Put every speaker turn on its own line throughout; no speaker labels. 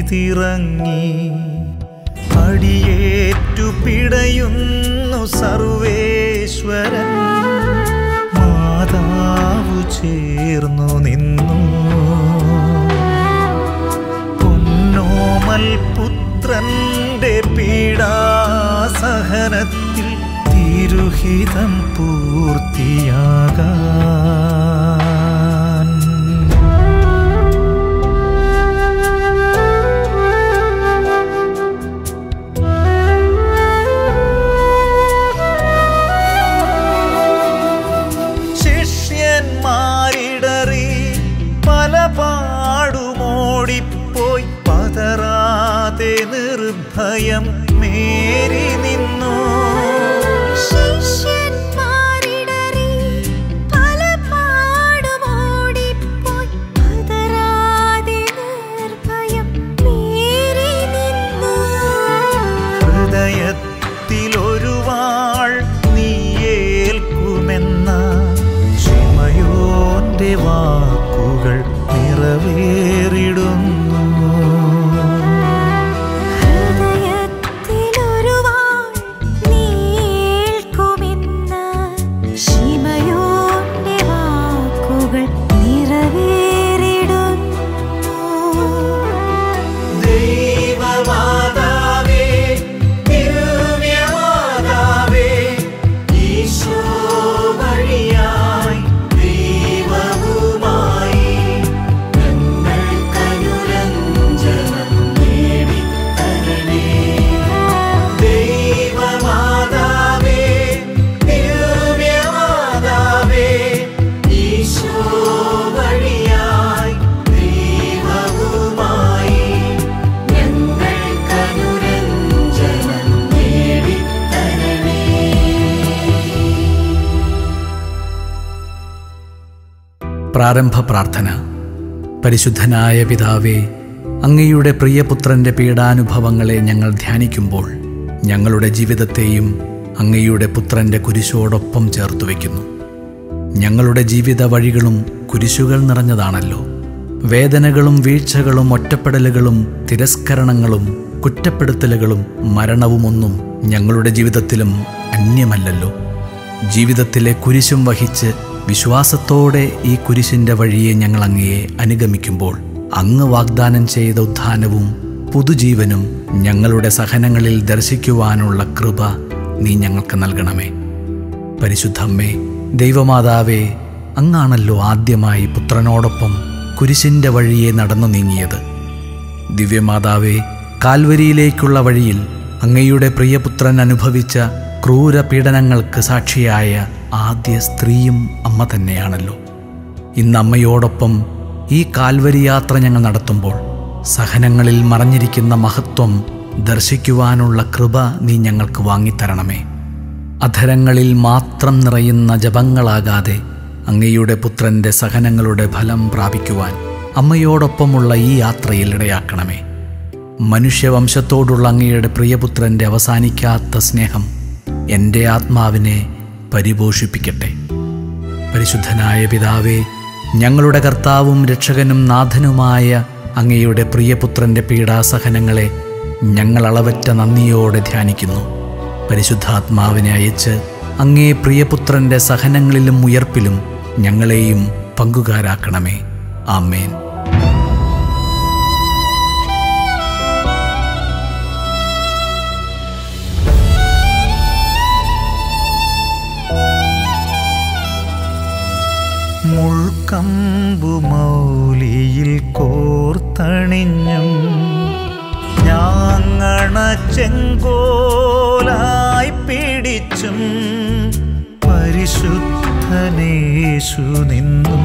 പെയ്തിറങ്ങി അടിയേറ്റു പിടയുന്നു സർവേശ്വരൻ മാതാവു ചേർന്നു നിന്നു പൊന്നോമൽ പുത്രന്റെ പീഡാസഹനത്തിൽ തിരുഹിതം പൂർത്തിയാകാൻ ശിഷ്യന്മാരിടറി പല പാടുമോടിപ്പോയി പതറാതെ നിർഭയം മേരി നിന്നു
ശിഷ്യന്മാരിടറി പല പാടുമോടിപ്പോയി പതറാതെ നിർഭയം മേരി നിന്നു
ഹൃദയത്തിലൊരു വാൾ നീയേൽക്കുമെന്ന ക്ഷമയോന്റെ വാക്കുകൾ നിറവേറിടുന്നു
ഹൃദയത്തിലൊരു വാൾ നീൽക്കുമെന്ന ശിമയോന്റെ വാക്കുകൾ നിറവേറിടുന്നു
ദൈവമാതാവേ ദിവ്യമാതാവേ ഈശോ വഴിയായി ദൈവവുമായി ഞങ്ങൾക്കനുരഞ്ജനം നേടിത്തരണേ ദൈവമാതാവേ ദിവ്യമാതാവേ ഈശോ വഴിയായി ദൈവവുമായി ഞങ്ങൾക്കനുരഞ്ജനം നേടിത്തരണേ
പ്രാരംഭ പ്രാർത്ഥന പരിശുദ്ധനായ പിതാവേ അങ്ങയുടെ പ്രിയപുത്രന്റെ പീഡാനുഭവങ്ങളെ ഞങ്ങൾ ധ്യാനിക്കുമ്പോൾ ഞങ്ങളുടെ ജീവിതത്തെയും അങ്ങയുടെ പുത്രന്റെ കുരിശോടൊപ്പം ചേർത്തു വയ്ക്കുന്നു ഞങ്ങളുടെ ജീവിത വഴികളും കുരിശുകൾ നിറഞ്ഞതാണല്ലോ വേദനകളും വീഴ്ചകളും ഒറ്റപ്പെടലുകളും തിരസ്കരണങ്ങളും കുറ്റപ്പെടുത്തലുകളും മരണവുമൊന്നും ഞങ്ങളുടെ ജീവിതത്തിലും അന്യമല്ലല്ലോ ജീവിതത്തിലെ കുരിശും വഹിച്ച് വിശ്വാസത്തോടെ ഈ കുരിശിൻ്റെ വഴിയെ ഞങ്ങൾ അങ്ങയെ അനുഗമിക്കുമ്പോൾ അങ്ങ് വാഗ്ദാനം ചെയ്ത ഉത്ഥാനവും പുതുജീവനും ഞങ്ങളുടെ സഹനങ്ങളിൽ ദർശിക്കുവാനുള്ള കൃപ നീ ഞങ്ങൾക്ക് നൽകണമേ പരിശുദ്ധമ്മേ ദൈവമാതാവേ അങ്ങാണല്ലോ ആദ്യമായി പുത്രനോടൊപ്പം കുരിശിൻ്റെ വഴിയെ നടന്നു നീങ്ങിയത് ദിവ്യമാതാവേ കാൽവരിയിലേക്കുള്ള വഴിയിൽ അങ്ങയുടെ പ്രിയപുത്രൻ അനുഭവിച്ച ക്രൂര പീഡനങ്ങൾക്ക് സാക്ഷിയായ ആദ്യ സ്ത്രീയും അമ്മ തന്നെയാണല്ലോ ഇന്ന് അമ്മയോടൊപ്പം ഈ കാൽവരി യാത്ര ഞങ്ങൾ നടത്തുമ്പോൾ സഹനങ്ങളിൽ മറഞ്ഞിരിക്കുന്ന മഹത്വം ദർശിക്കുവാനുള്ള കൃപ നീ ഞങ്ങൾക്ക് വാങ്ങിത്തരണമേ അധരങ്ങളിൽ മാത്രം നിറയുന്ന ജപങ്ങളാകാതെ അങ്ങയുടെ പുത്രന്റെ സഹനങ്ങളുടെ ഫലം പ്രാപിക്കുവാൻ അമ്മയോടൊപ്പമുള്ള ഈ യാത്രയിൽ ഇടയാക്കണമേ മനുഷ്യവംശത്തോടുള്ള അങ്ങയുടെ പ്രിയപുത്രന്റെ അവസാനിക്കാത്ത സ്നേഹം എൻ്റെ ആത്മാവിനെ പരിപോഷിപ്പിക്കട്ടെ പരിശുദ്ധനായ പിതാവേ ഞങ്ങളുടെ കർത്താവും രക്ഷകനും നാഥനുമായ അങ്ങയുടെ പ്രിയപുത്രന്റെ പീഡാസഹനങ്ങളെ ഞങ്ങൾ അളവറ്റ നന്ദിയോടെ ധ്യാനിക്കുന്നു പരിശുദ്ധാത്മാവിനെ അയച്ച് അങ്ങേ പ്രിയപുത്രന്റെ സഹനങ്ങളിലും ഉയർപ്പിലും ഞങ്ങളെയും പങ്കുകാരാക്കണമേ ആമേൻ
മുൾക്കമ്പു മൗലിയിൽ കോർത്തണിഞ്ഞും ഞാങ്ങണ ചെങ്കോലായി പിടിച്ചും പരിശുദ്ധനേശു നിന്നു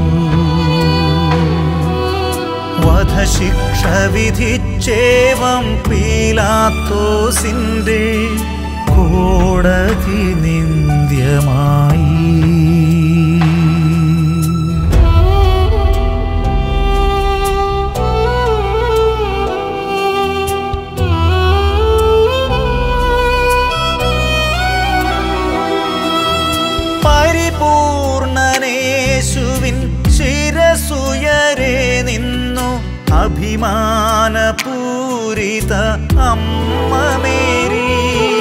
വധശിക്ഷ വിധിച്ചേവം പീലാത്തോസിൻ്റെ കോടതി നിന്ദ്യമായി പരിപൂർണനേശുവിൻ ശിരസുയരെ നിന്നു അഭിമാനപൂരിത അമ്മ മേരി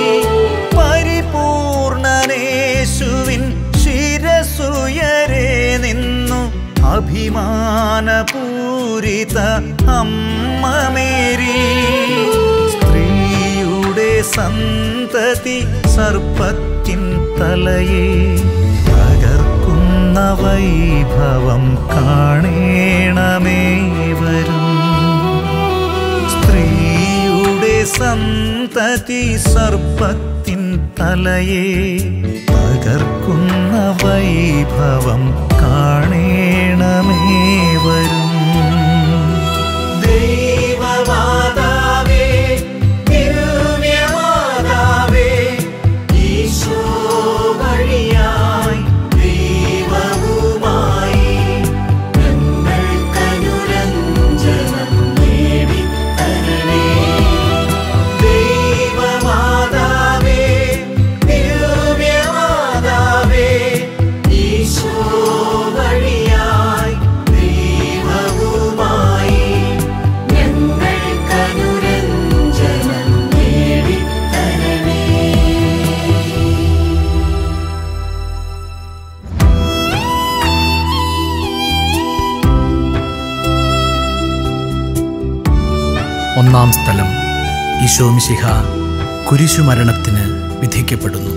പരിപൂർണനേശുവിൻ ശിരസുയരെ നിന്നു അഭിമാനപൂരിത അമ്മ മേരി സ്ത്രീയുടെ സന്തതി സർപ്പത്തിൻ തലയെ തകർക്കുന്ന വൈഭവം കാണേണമേ വരും സ്ത്രീയുടെ സന്തതി സർപ്പത്തിൻ തലയെ തകർക്കുന്ന വൈഭവം കാണേണമേ വരും ദൈവമാതാവേ ദിവ്യമാതാവേ ഈശോ വഴിയായി ദൈവവുമായി ഞങ്ങൾക്കനുരഞ്ജനം നേടിത്തരണേ ദൈവമാതാവേ ദിവ്യമാതാവേ ഈശോ വഴിയായി ദൈവവുമായി ഞങ്ങൾക്കനുരഞ്ജനം നേടിത്തരണേ
ഒന്നാം സ്ഥലം ഈശോമിശിഹ കുരിശുമരണത്തിന് വിധിക്കപ്പെടുന്നു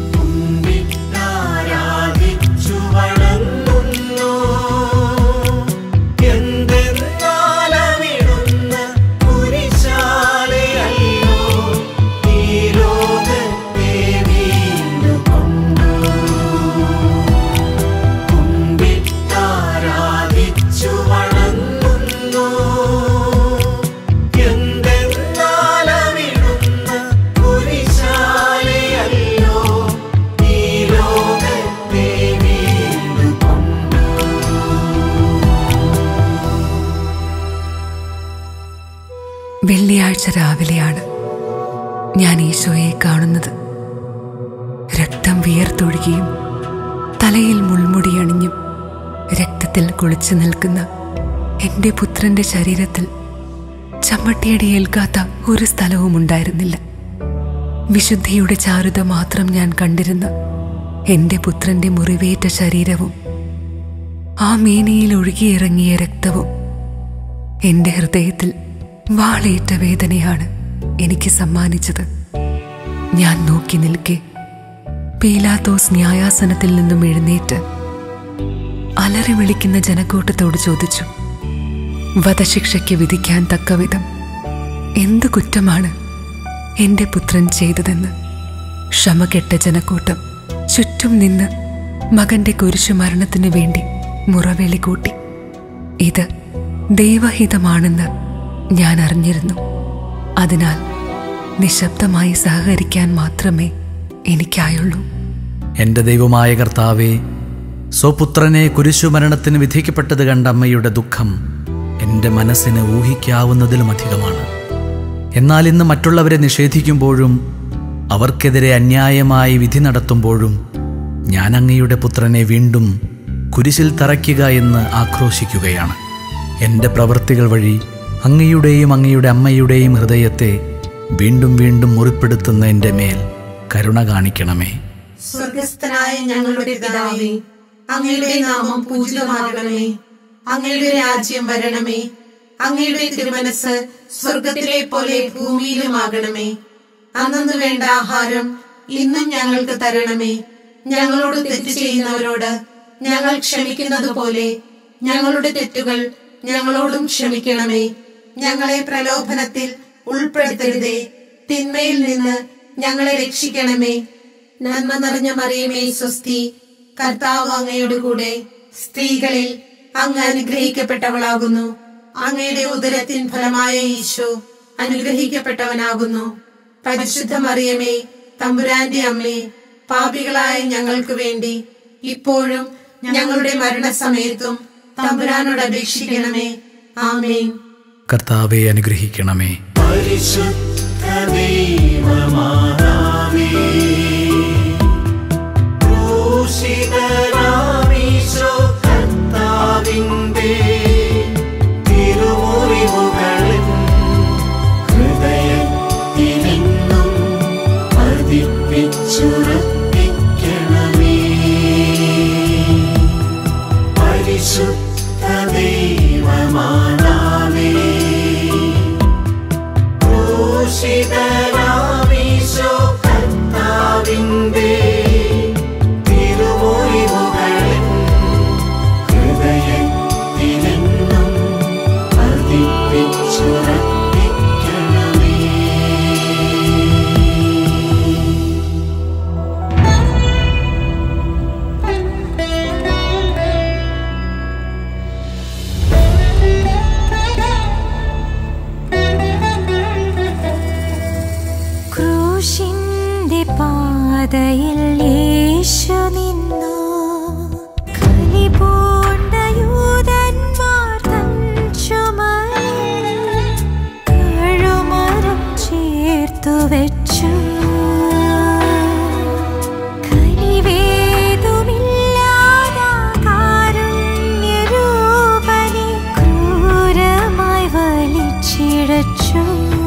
ആരാധിച്ചു വണങ്ങുന്നു എന്തെന്നാലവിടുന്ന കുരിശാലയല്ലോ ഈ ലോകത്തെ വീണ്ടുകൊണ്ടു കുമ്പിട്ടാരാധിച്ചു വണങ്ങുന്നു എന്തെന്നാലവിടുന്ന കുരിശാലയല്ലോ ഈ ലോകത്തെ വീണ്ടുകൊണ്ടു
വെള്ളിയാഴ്ച രാവിലെയാണ് ഞാൻ ഈശോയെ കാണുന്നത് രക്തം വിയർത്തൊഴുകിയും തലയിൽ മുൾമുടി അണിഞ്ഞും രക്തത്തിൽ കുളിച്ചു നിൽക്കുന്ന എൻ്റെ പുത്രന്റെ ശരീരത്തിൽ ചമ്മട്ടിയടി ഏൽക്കാത്ത ഒരു സ്ഥലവും ഉണ്ടായിരുന്നില്ല വിശുദ്ധിയുടെ ചാരുത മാത്രം ഞാൻ കണ്ടിരുന്ന എൻ്റെ പുത്രന്റെ മുറിവേറ്റ ശരീരവും ആ മേനിയിൽ ഒഴുകിയിറങ്ങിയ രക്തവും എന്റെ ഹൃദയത്തിൽ വാളേറ്റ വേദനയാണ് എനിക്ക് സമ്മാനിച്ചത് ഞാൻ നോക്കി നിൽക്കെ പീലാത്തോസ് ന്യായാസനത്തിൽ നിന്നും എഴുന്നേറ്റ് അലറി വിളിക്കുന്ന ജനക്കൂട്ടത്തോട് ചോദിച്ചു വധശിക്ഷയ്ക്ക് വിധിക്കാൻ തക്കവിധം എന്ത് കുറ്റമാണ് എന്റെ പുത്രൻ ചെയ്തതെന്ന് ക്ഷമകെട്ട ജനക്കൂട്ടം ചുറ്റും നിന്ന് മകന്റെ കുരിശു മരണത്തിനു വേണ്ടി മുറവിളി കൂട്ടി ഇത് ദൈവഹിതമാണെന്ന് ഞാൻ അറിഞ്ഞിരുന്നു അതിനാൽ നിശബ്ദമായി സഹകരിക്കാൻ മാത്രമേ എനിക്കായുള്ളൂ
എൻ്റെ ദൈവമായ കർത്താവെ സ്വപുത്രനെ കുരിശുമരണത്തിന് വിധിക്കപ്പെട്ടത് കണ്ട അമ്മയുടെ ദുഃഖം എൻ്റെ മനസ്സിന് ഊഹിക്കാവുന്നതിലും അധികമാണ് എന്നാൽ ഇന്ന് മറ്റുള്ളവരെ നിഷേധിക്കുമ്പോഴും അവർക്കെതിരെ അന്യായമായി വിധി നടത്തുമ്പോഴും ഞാൻ അങ്ങയുടെ പുത്രനെ വീണ്ടും കുരിശിൽ തറയ്ക്കുക എന്ന് ആക്രോശിക്കുകയാണ് എൻ്റെ പ്രവൃത്തികൾ വഴി അങ്ങയുടെയും അങ്ങയുടെ അമ്മയുടെയും ഹൃദയത്തെ വീണ്ടും വീണ്ടും മുറിപ്പെടുത്തുന്ന എൻ്റെ മേൽ കരുണ കാണിക്കണമേ
സ്വർഗസ്ഥനായ ഞങ്ങളുടെ പിതാവേ അങ്ങയുടെ നാമം പൂജിതമാകണമേ അങ്ങയുടെ രാജ്യം വരണമേ അങ്ങയുടെ തിരുമനസ് സ്വർഗത്തിലെ പോലെ ഭൂമിയിലുമാകണമേ അന്നു വേണ്ട ആഹാരം ഇന്നും ഞങ്ങൾക്ക് തരണമേ ഞങ്ങളോട് തെറ്റ് ചെയ്യുന്നവരോട് ഞങ്ങൾ ക്ഷമിക്കുന്നത് പോലെ ഞങ്ങളുടെ തെറ്റുകൾ ഞങ്ങളോടും ക്ഷമിക്കണമേ ഞങ്ങളെ പ്രലോഭനത്തിൽ ഉൾപ്പെടുത്തരുതേ തിന്മയിൽ നിന്ന് ഞങ്ങളെ രക്ഷിക്കണമേ നന്മ നിറഞ്ഞ മറിയമേ സ്വസ്തി കർത്താവ് അങ്ങയുടെ കൂടെ സ്ത്രീകളിൽ അങ്ങ് അനുഗ്രഹിക്കപ്പെട്ടവളാകുന്നു അങ്ങയുടെ ഉദരത്തിൻ ഫലമായ ഈശോ അനുഗ്രഹിക്കപ്പെട്ടവനാകുന്നു പരിശുദ്ധ മറിയമേ തമ്പുരാന്റെ അമ്മേ പാപികളായ ഞങ്ങൾക്ക് വേണ്ടി ഇപ്പോഴും ഞങ്ങളുടെ മരണസമയത്തും തമ്പുരാനോട് അപേക്ഷിക്കണമേ ആമേൻ
കർത്താവെ അനുഗ്രഹിക്കണമേ
പരിശുദ്ധ ദൈവമാതാവേ ക്രൂശിതനാമീശോ കർത്താവിന്റെ തിരുമുറിവുകൾ ദൈവമാതാവേ ക്രൂശിതനാമീശോ കർത്താവിന്റെ തിരുമുറിവുകളിൽ ഹൃദയത്തിലെന്നും പതിപ്പിച്ചുറപ്പിക്കണമേ
ക്രൂശിന്റെ പാതയിൽ യേശു നിന്നു കലിപൂണ്ട യൂതന്മാർ തൻ ചുമലിൽ കഴുമരം ചേർത്തു വെച്ചു കനിവേതുമില്ലാതാ കാരുണ്യരൂപനെ ക്രൂരമായി വലിച്ചിഴച്ചു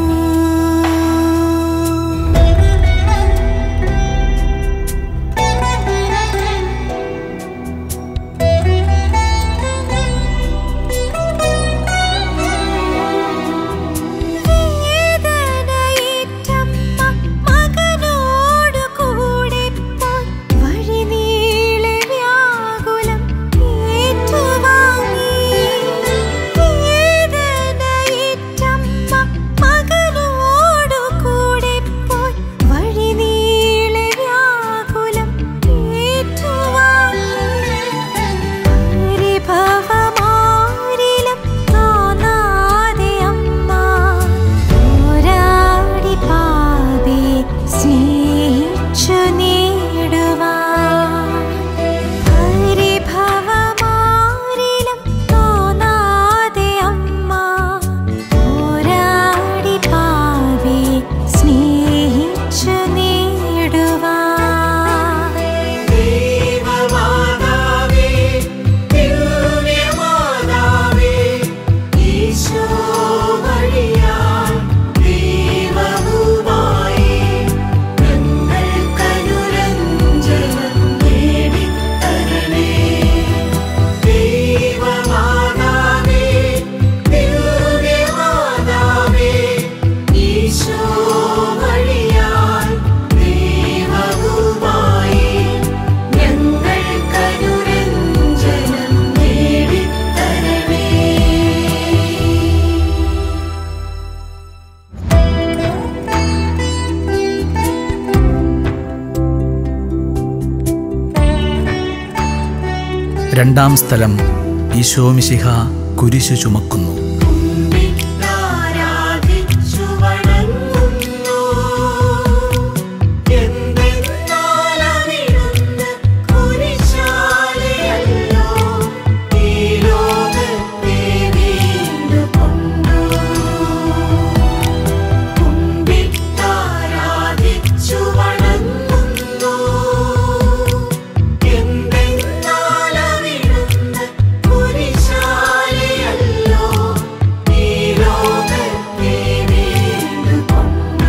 വേദനയേറ്റമ്മ മകനോടു കൂടെ പോയി വഴിനീളെ വ്യാകുലം ഏറ്റുവാങ്ങി. വേദനയേറ്റമ്മ മകനോടു കൂടെ പോയി വഴിനീളെ വ്യാകുലം ഏറ്റുവാങ്ങി. പരിഭവമാരിലും തോന്നാതെ അമ്മ പോരാടി പാപി സ്നേഹിച്ചു നേടുവാൻ. പരിഭവമാരിലും തോന്നാതെ അമ്മ പോരാടി പാപി സ്നേഹിച്ചു നേടുവാൻ.
ദൈവമാതാവേ ദിവ്യമാതാവേ ഈശോ വഴിയാൽ ദൈവവുമായി ഞങ്ങൾക്കനുരഞ്ജനം നേടിത്തരണേ ദൈവമാതാവേ ദിവ്യമാതാവേ ഈശോ വഴിയാൽ ദൈവവുമായി ഞങ്ങൾക്കനുരഞ്ജനം നേടിത്തരണേ
രണ്ടാം സ്ഥലം ഈശോ മിശിഹ കുരിശു ചുമക്കുന്നു
ആരാധിച്ചു വണങ്ങുന്നു എന്തെന്നാലവിടുന്ന് കുരിശാലയല്ലോ ഈ ലോകത്തെ വീണ്ടുകൊണ്ടു കുമ്പിട്ടാരാധിച്ചു വണങ്ങുന്നു എന്തെന്നാലവിടുന്ന് കുരിശാലയല്ലോ ഈ ലോകത്തെ വീണ്ടുകൊണ്ടു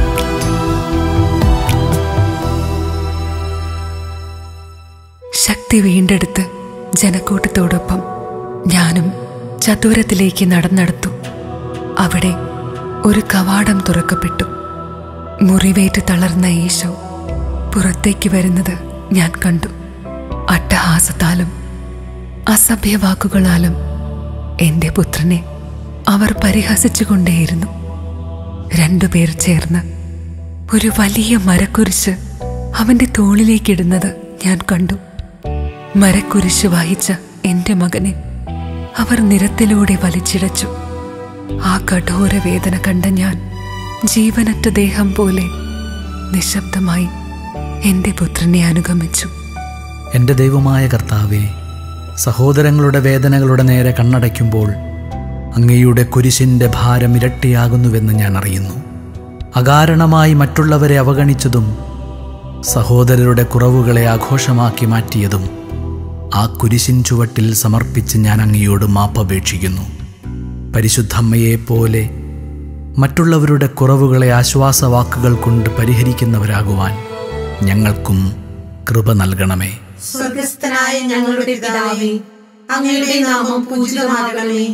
ശക്തി വീണ്ടെടുത്ത് ജനക്കൂട്ടത്തോടൊപ്പം ഞാനും ചതുരത്തിലേക്ക് നടന്നെടുത്തു അവിടെ ഒരു കവാടം തുറക്കപ്പെട്ടു മുറിവേറ്റ് തളർന്ന ഈശോ പുറത്തേക്ക് വരുന്നത് ഞാൻ കണ്ടു അട്ടഹാസത്താലും അസഭ്യവാക്കുകളാലും എൻ്റെ പുത്രനെ അവർ പരിഹസിച്ചുകൊണ്ടേയിരുന്നു രണ്ടുപേർ ചേർന്ന് ഒരു വലിയ മരക്കുരിശ് അവന്റെ തോളിലേക്കിടുന്നത് ഞാൻ കണ്ടു മരക്കുരിശ് വഹിച്ച എന്റെ മകനെ അവർ നിരത്തിലൂടെ വലിച്ചിഴച്ചു ആ കഠോര വേദന കണ്ട ഞാൻ ജീവനറ്റ ദേഹം പോലെ നിശബ്ദമായി എന്റെ പുത്രനെ അനുഗമിച്ചു
എൻ്റെ ദൈവമായ കർത്താവെ സഹോദരങ്ങളുടെ വേദനകളുടെ നേരെ കണ്ണടയ്ക്കുമ്പോൾ അങ്ങയുടെ കുരിശിൻ്റെ ഭാരം ഇരട്ടിയാകുന്നുവെന്ന് ഞാൻ അറിയുന്നു അകാരണമായി മറ്റുള്ളവരെ അവഗണിച്ചതും സഹോദരരുടെ കുറവുകളെ ആഘോഷമാക്കി മാറ്റിയതും ആ കുരിശിൻ ചുവട്ടിൽ സമർപ്പിച്ച് ഞാൻ അങ്ങയോട് മാപ്പപേക്ഷിക്കുന്നു പരിശുദ്ധമ്മയെപ്പോലെ മറ്റുള്ളവരുടെ കുറവുകളെ ആശ്വാസവാക്കുകൾ കൊണ്ട് പരിഹരിക്കുന്നവരാകുവാൻ ഞങ്ങൾക്കും കൃപ നൽകണമേ
സ്വർഗസ്ഥനായ ഞങ്ങളുടെ പിതാവേ അങ്ങയുടെ നാമം പൂജിതമാകണമേ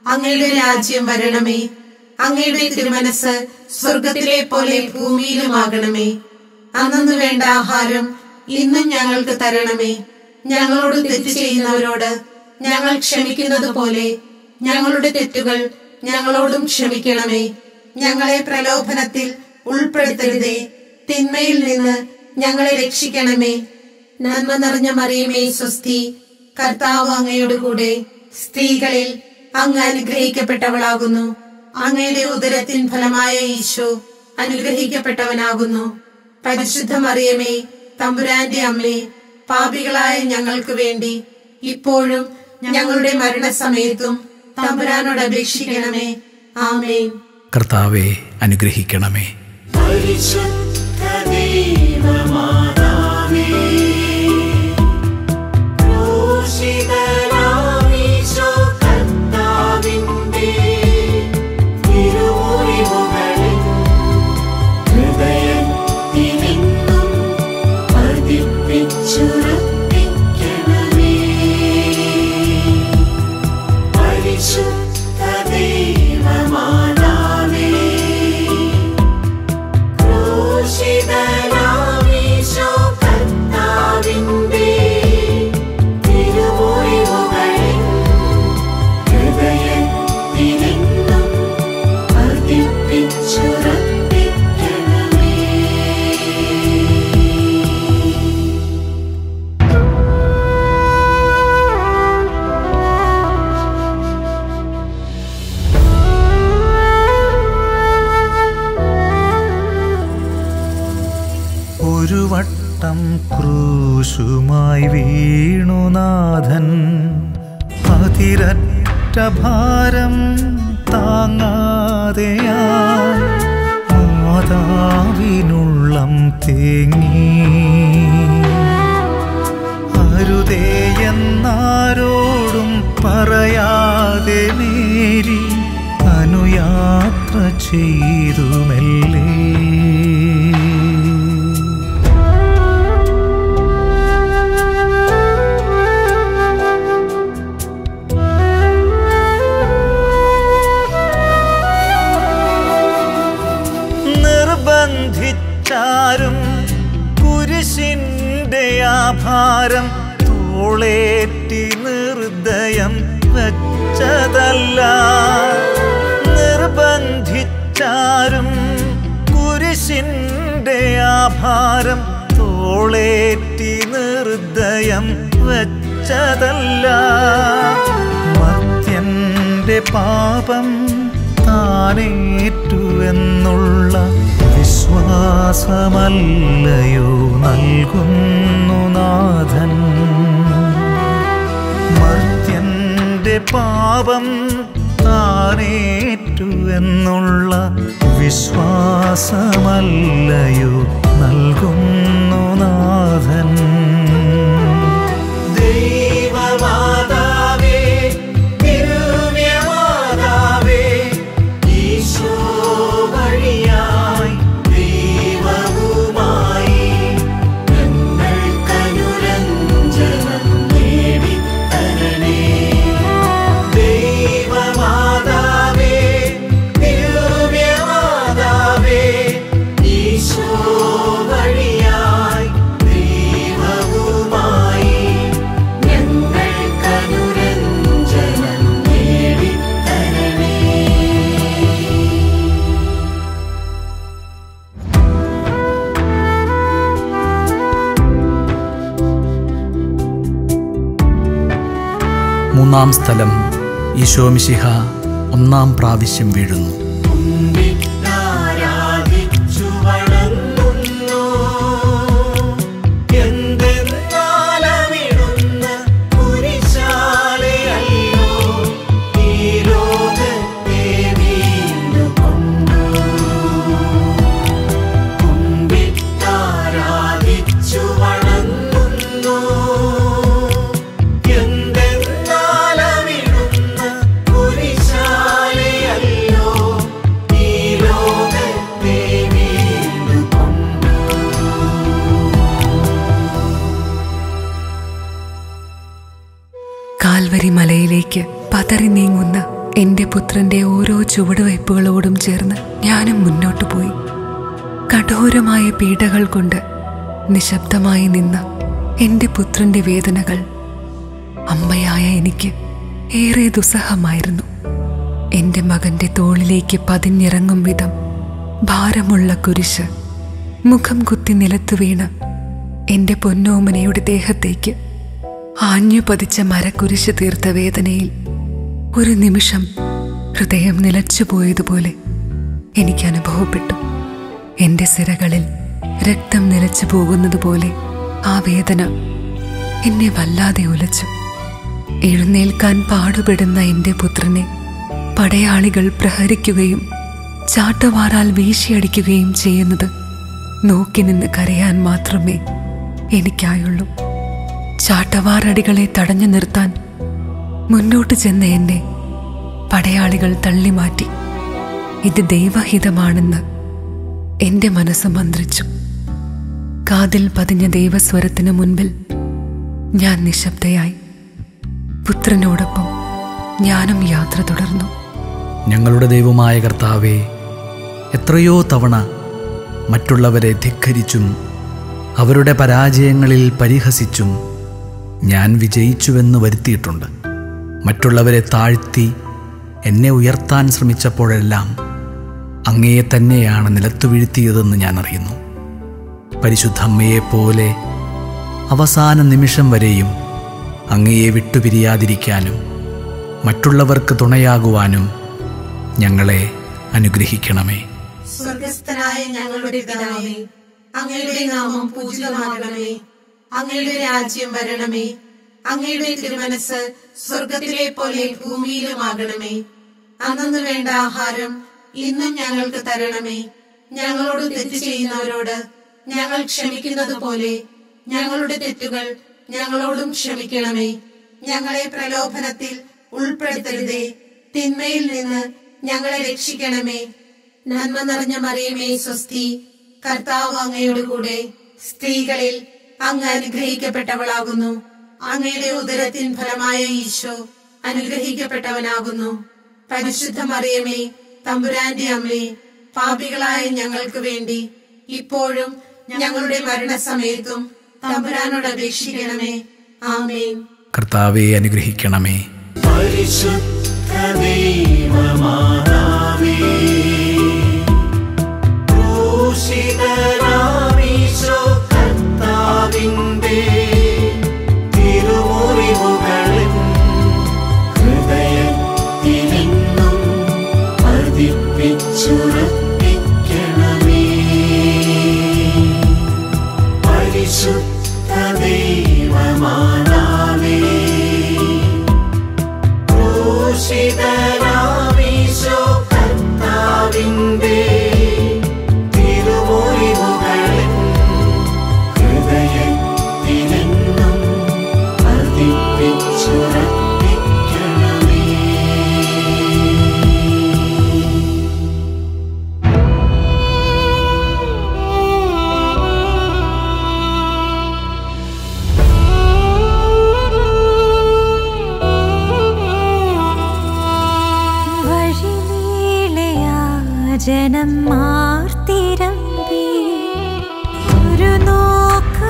അങ്ങയുടെ രാജ്യം വരണമേ അങ്ങയുടെ തിരുമനസ് സ്വർഗത്തിലെ പോലെ ഭൂമിയിലുമാകണമേ അന്നു വേണ്ട ആഹാരം ഇന്നും ഞങ്ങൾക്ക് തരണമേ ഞങ്ങളോട് തെറ്റ് ചെയ്യുന്നവരോട് ഞങ്ങൾ ക്ഷമിക്കുന്നത് പോലെ ഞങ്ങളുടെ തെറ്റുകൾ ഞങ്ങളോടും ക്ഷമിക്കണമേ ഞങ്ങളെ പ്രലോഭനത്തിൽ ഉൾപ്പെടുത്തരുതേ തിന്മയിൽ നിന്ന് ഞങ്ങളെ രക്ഷിക്കണമേ നന്മ നിറഞ്ഞ മറിയമേ സ്വസ്തി കർത്താവ് അങ്ങയുടെ കൂടെ സ്ത്രീകളിൽ അങ്ങ് അനുഗ്രഹിക്കപ്പെട്ടവളാകുന്നു അങ്ങയുടെ ഉദരത്തിൻ ഫലമായ ഈശോ അനുഗ്രഹിക്കപ്പെട്ടവനാകുന്നു പരിശുദ്ധ മറിയമേ തമ്പുരാന്റെ അമ്മേ പാപികളായ ഞങ്ങൾക്ക് വേണ്ടി ഇപ്പോഴും ഞങ്ങളുടെ മരണസമയത്തും തമ്പുരാനോട് അപേക്ഷിക്കണമേ ആമേൻ
കർത്താവെ അനുഗ്രഹിക്കണമേ
പരിശുദ്ധ ദൈവമാതാവേ, ക്രൂശിതനാമീശോ കർത്താവിന്റെ തിരുമുറിവുകളിൽ ഹൃദയത്തിലെങ്ങും പതിപ്പിച്ചുറപ്പിക്കണമേ. പരിശുദ്ധ ദൈവമാതാവേ ക്രൂശിതനാമീശോ കർത്താവിന്റെ തിരുമുറിവുകളിൽ ഹൃദയത്തിലെങ്ങും പതിപ്പിച്ചുറപ്പിക്കണമേ.
ഒരു വട്ടം ക്രൂശുമായി വീണുനാഥൻ അതിരറ്റ ഭാരം താങ്ങാതെയാ മാതാവിനുള്ളം തേങ്ങി അരുതേ എന്നാരോടും പറയാതെ മേരി അനുയാത്ര ചെയ്തുമല്ലേ നിർബന്ധിച്ചാരും കുരിശിന്റെ ആഭാരം തോളേറ്റി നിർദ്ദയം വച്ചതല്ല നിർബന്ധിച്ചാരും കുരിശിന്റെ ആഭാരം തോളേറ്റി നിർദ്ദയം വച്ചതല്ല മർത്യന്റെ പാപം താനേറ്റുവെന്നുള്ള വിശ്വാസമല്ലയോ നൽകുന്നു നാഥൻ മർത്യന്റെ പാപം താനേറ്റുവെന്നുള്ള വിശ്വാസമല്ലയോ നൽകുന്നു നാഥൻ
ദൈവമാതാവേ, ദിവ്യമാതാവേ, ഈശോ വഴിയായി ദൈവവുമായി ഞങ്ങൾക്കനുരഞ്ജനം നേടിത്തരണേ. ദൈവമാതാവേ, ദിവ്യമാതാവേ, ഈശോ വഴിയായി ദൈവവുമായി ഞങ്ങൾക്കനുരഞ്ജനം നേടിത്തരണേ
മൂന്നാം സ്ഥലം ഈശോമിശിഹ ഒന്നാം പ്രാവശ്യം വീഴുന്നു
ആരാധിച്ചു വണങ്ങുന്നു എന്തെന്നാലമിടുന്ന കുരിശാലയല്ലോ ഈ ലോകത്തെ വീണ്ടുകൊണ്ടു കുമ്പിട്ടാരാധിച്ചു വണങ്ങുന്നു എന്തെന്നാലമിടുന്ന കുരിശാലയല്ലോ ഈ ലോകത്തെ വീണ്ടുകൊണ്ടു
കാൽവരി മലയിലേക്ക് പതറി നീങ്ങുന്ന എന്റെ പുത്രന്റെ ഓരോ ചുവടുവയ്പ്പുകളോടും ചേർന്ന് ഞാനും മുന്നോട്ടു പോയി കഠോരമായ പീഡകൾ കൊണ്ട് നിശബ്ദമായി നിന്ന എന്റെ പുത്രന്റെ വേദനകൾ അമ്മയായ എനിക്ക് ഏറെ ദുസ്സഹമായിരുന്നു എന്റെ മകന്റെ തോളിലേക്ക് പതിഞ്ഞിറങ്ങും വിധം ഭാരമുള്ള കുരിശ് മുഖം കുത്തി നിലത്തു വീണ് എന്റെ പൊന്നോമനയുടെ ദേഹത്തേക്ക് ആഞ്ഞു പതിച്ച മരക്കുരിശ് തീർത്ത വേദനയിൽ ഒരു നിമിഷം ഹൃദയം നിലച്ചുപോയതുപോലെ എനിക്ക് അനുഭവപ്പെട്ടു എന്റെ സിരകളിൽ രക്തം നിലച്ചു പോകുന്നത് പോലെ ആ വേദന എന്നെ വല്ലാതെ ഉലച്ചു എഴുന്നേൽക്കാൻ പാടുപെടുന്ന എന്റെ പുത്രനെ പടയാളികൾ പ്രഹരിക്കുകയും ചാട്ടവാറാൽ വീശിയടിക്കുകയും ചെയ്യുന്നത് നോക്കി നിന്ന് കരയാൻ മാത്രമേ എനിക്കായുള്ളൂ ചാട്ടവാറടികളെ തടഞ്ഞു നിർത്താൻ മുന്നോട്ട് ചെന്ന എന്നെ പടയാളികൾ തള്ളിമാറ്റി ഇത് ദൈവഹിതമാണെന്ന് എന്റെ മനസ്സ് മന്ത്രിച്ചു കാതിൽ പതിഞ്ഞ ദൈവസ്വരത്തിന് മുൻപിൽ ഞാൻ നിശബ്ദയായി പുത്രനോടൊപ്പം ഞാനും യാത്ര തുടർന്നു
ഞങ്ങളുടെ ദൈവമായ കർത്താവെ എത്രയോ തവണ മറ്റുള്ളവരെ ധിക്കരിച്ചും അവരുടെ പരാജയങ്ങളിൽ പരിഹസിച്ചും ഞാൻ വിജയിച്ചുവെന്ന് വരുത്തിയിട്ടുണ്ട് മറ്റുള്ളവരെ താഴ്ത്തി എന്നെ ഉയർത്താൻ ശ്രമിച്ചപ്പോഴെല്ലാം അങ്ങയെ തന്നെയാണ് നിലത്തു വീഴ്ത്തിയതെന്ന് ഞാൻ അറിയുന്നു പരിശുദ്ധമ്മയെപ്പോലെ അവസാന നിമിഷം വരെയും അങ്ങയെ വിട്ടുപിരിയാതിരിക്കാനും മറ്റുള്ളവർക്ക് തുണയാകുവാനും ഞങ്ങളെ അനുഗ്രഹിക്കണമേ
സ്വർഗസ്ഥനായ ഞങ്ങളുടെ പിതാവേ അങ്ങയുടെ നാമം പൂജിതമാകണമേ അങ്ങയുടെ രാജ്യം വരണമേ അങ്ങയുടെ തിരുമനസ് സ്വർഗത്തിലെ പോലെ ഭൂമിയിലുമാകണമേ അന്നു വേണ്ട ആഹാരം ഇന്നും ഞങ്ങൾക്ക് തരണമേ ഞങ്ങളോട് തെറ്റ് ചെയ്യുന്നവരോട് ഞങ്ങൾ ക്ഷമിക്കുന്നത് പോലെ ഞങ്ങളുടെ തെറ്റുകൾ ഞങ്ങളോടും ക്ഷമിക്കണമേ ഞങ്ങളെ പ്രലോഭനത്തിൽ ഉൾപ്പെടുത്തരുതേ തിന്മയിൽ നിന്ന് ഞങ്ങളെ രക്ഷിക്കണമേ നന്മ നിറഞ്ഞ മറിയമേ സ്വസ്തി കർത്താവ് അങ്ങയുടെ കൂടെ സ്ത്രീകളിൽ അങ്ങ് അനുഗ്രഹിക്കപ്പെട്ടവളാകുന്നു അങ്ങയുടെ ഉദരത്തിൻ ഫലമായ ഈശോ അനുഗ്രഹിക്കപ്പെട്ടവനാകുന്നു പരിശുദ്ധ മറിയമേ തമ്പുരാന്റെ അമ്മേ പാപികളായ ഞങ്ങൾക്ക് വേണ്ടി ഇപ്പോഴും ഞങ്ങളുടെ മരണസമയത്തും തമ്പുരാനോട് അപേക്ഷിക്കണമേ ആമേൻ
കർത്താവെ അനുഗ്രഹിക്കണമേ
പരിശുദ്ധ ദൈവമാതാവേ ക്രൂശിതനാമീശോ കർത്താവിന്റെ തിരുമുറിവുകളിൽ ഹൃദയത്തിലെന്നും പതിപ്പിച്ചുറപ്പിക്കണമേ പരിശുദ്ധ ദൈവമാതാവേ ക്രൂശിതനാമീശോ കർത്താവിന്റെ തിരുമുറിവുകളിൽ ഹൃദയത്തിലെന്നും പതിപ്പിച്ചുറപ്പിക്കണമേ
വഴിനീളയാജനം മാർത്തിരമ്പി ഒരു നോക്ക്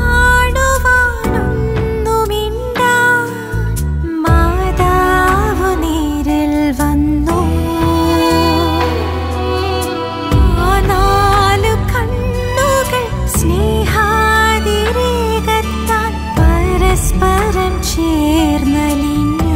കാണുവാനൊന്നുമിണ്ടാൻ മാതാവ് നേരിൽ വന്നു ആ നാലു കണ്ണുകൾ സ്നേഹാതിരേകത്താൽ പരസ്പരം ചേർന്നലിഞ്ഞു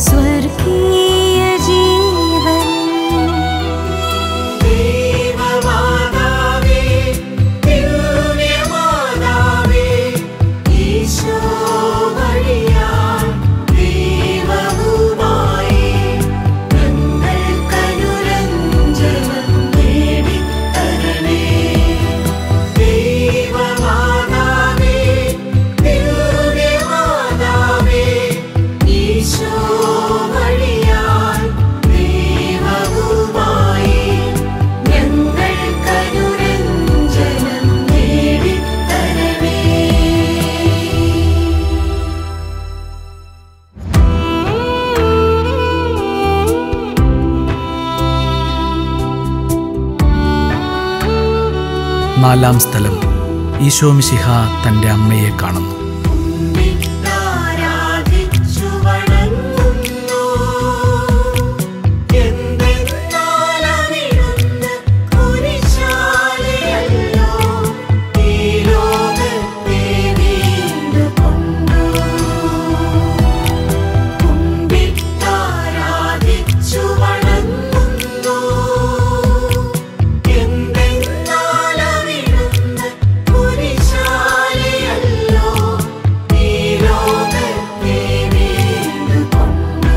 സ്വർഗീയ ജീവൻ
ദൈവമാതാവേ ദിവ്യമാതാവേ ഈശോ വഴിയാൽ ദൈവവുമായി ഞങ്ങൾക്കനുരഞ്ജനം നേടിത്തരണേ ദൈവമാതാവേ ദിവ്യമാതാവേ ഈശോ വഴിയാൽ ദൈവവുമായി ഞങ്ങൾക്കനുരഞ്ജനം നേടിത്തരണേ
നാലാം സ്ഥലം ഈശോ മിശിഹ തൻ്റെ അമ്മയെ കാണുന്നു
ആരാധിച്ചു വണങ്ങുന്നു എന്തെന്നാൽ അവിടുന്ന് കുരിശാലെയല്ലോ ഈ ലോകത്തെ വീണ്ടുകൊണ്ടു. കുമ്പിട്ടാരാധിച്ചു വണങ്ങുന്നു എന്തെന്നാൽ അവിടുന്ന് കുരിശാലെയല്ലോ ഈ ലോകത്തെ വീണ്ടുകൊണ്ടു.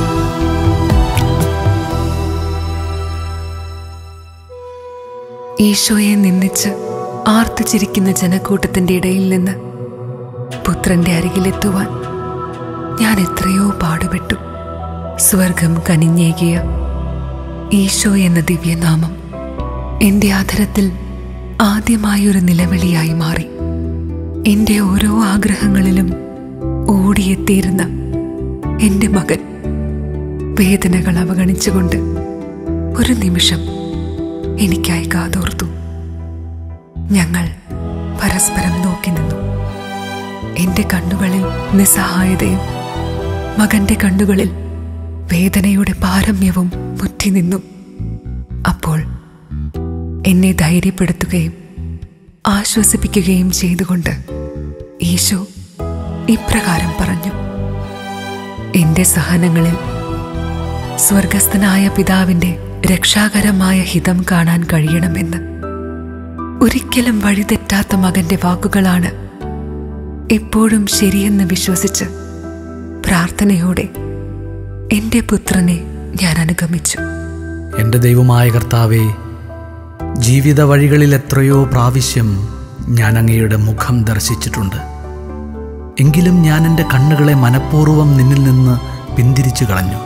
ഈശോയെ നിന്ദിച്ച് ആർത്തു ചിരിക്കുന്ന ജനക്കൂട്ടത്തിന്റെ ഇടയിൽ നിന്ന് പുത്രന്റെ അരികിലെത്തുവാൻ ഞാൻ എത്രയോ പാടുപെട്ടു സ്വർഗം കനിഞ്ഞേകിയ ഈശോ എന്ന ദിവ്യനാമം എന്റെ ആധരത്തിൽ ആദ്യമായൊരു നിലവിളിയായി മാറി എന്റെ ഓരോ ആഗ്രഹങ്ങളിലും ഓടിയെത്തിയിരുന്ന എന്റെ മകൻ വേദനകൾ അവഗണിച്ചുകൊണ്ട് ഒരു നിമിഷം എനിക്കായി കാതോർത്തു ഞങ്ങൾ പരസ്പരം നോക്കി നിന്നു എന്റെ കണ്ണുകളിൽ നിസ്സഹായതയും മകന്റെ കണ്ണുകളിൽ വേദനയുടെ പാരമ്യവും മുറ്റി നിന്നു അപ്പോൾ എന്നെ ധൈര്യപ്പെടുത്തുകയും ആശ്വസിപ്പിക്കുകയും ചെയ്തുകൊണ്ട് ഈശോ ഇപ്രകാരം പറഞ്ഞു എന്റെ സഹനങ്ങളിൽ സ്വർഗസ്ഥനായ പിതാവിന്റെ രക്ഷാകരമായ ഹിതം കാണാൻ കഴിയണമെന്ന് ഒരിക്കലും വഴിതെറ്റാത്ത മകന്റെ വാക്കുകളാണ് എപ്പോഴും ശരിയെന്ന് വിശ്വസിച്ച് പ്രാർത്ഥനയോടെ എന്റെ പുത്രനെ ഞാൻ അനുഗമിച്ചു
എൻ്റെ ദൈവമായ കർത്താവേ ജീവിത വഴികളിൽ എത്രയോ പ്രാവശ്യം ഞാൻ അങ്ങയുടെ മുഖം ദർശിച്ചിട്ടുണ്ട് എങ്കിലും ഞാൻ എൻ്റെ കണ്ണുകളെ മനഃപൂർവ്വം നിന്നിൽ നിന്ന് പിന്തിരിച്ചു കളഞ്ഞു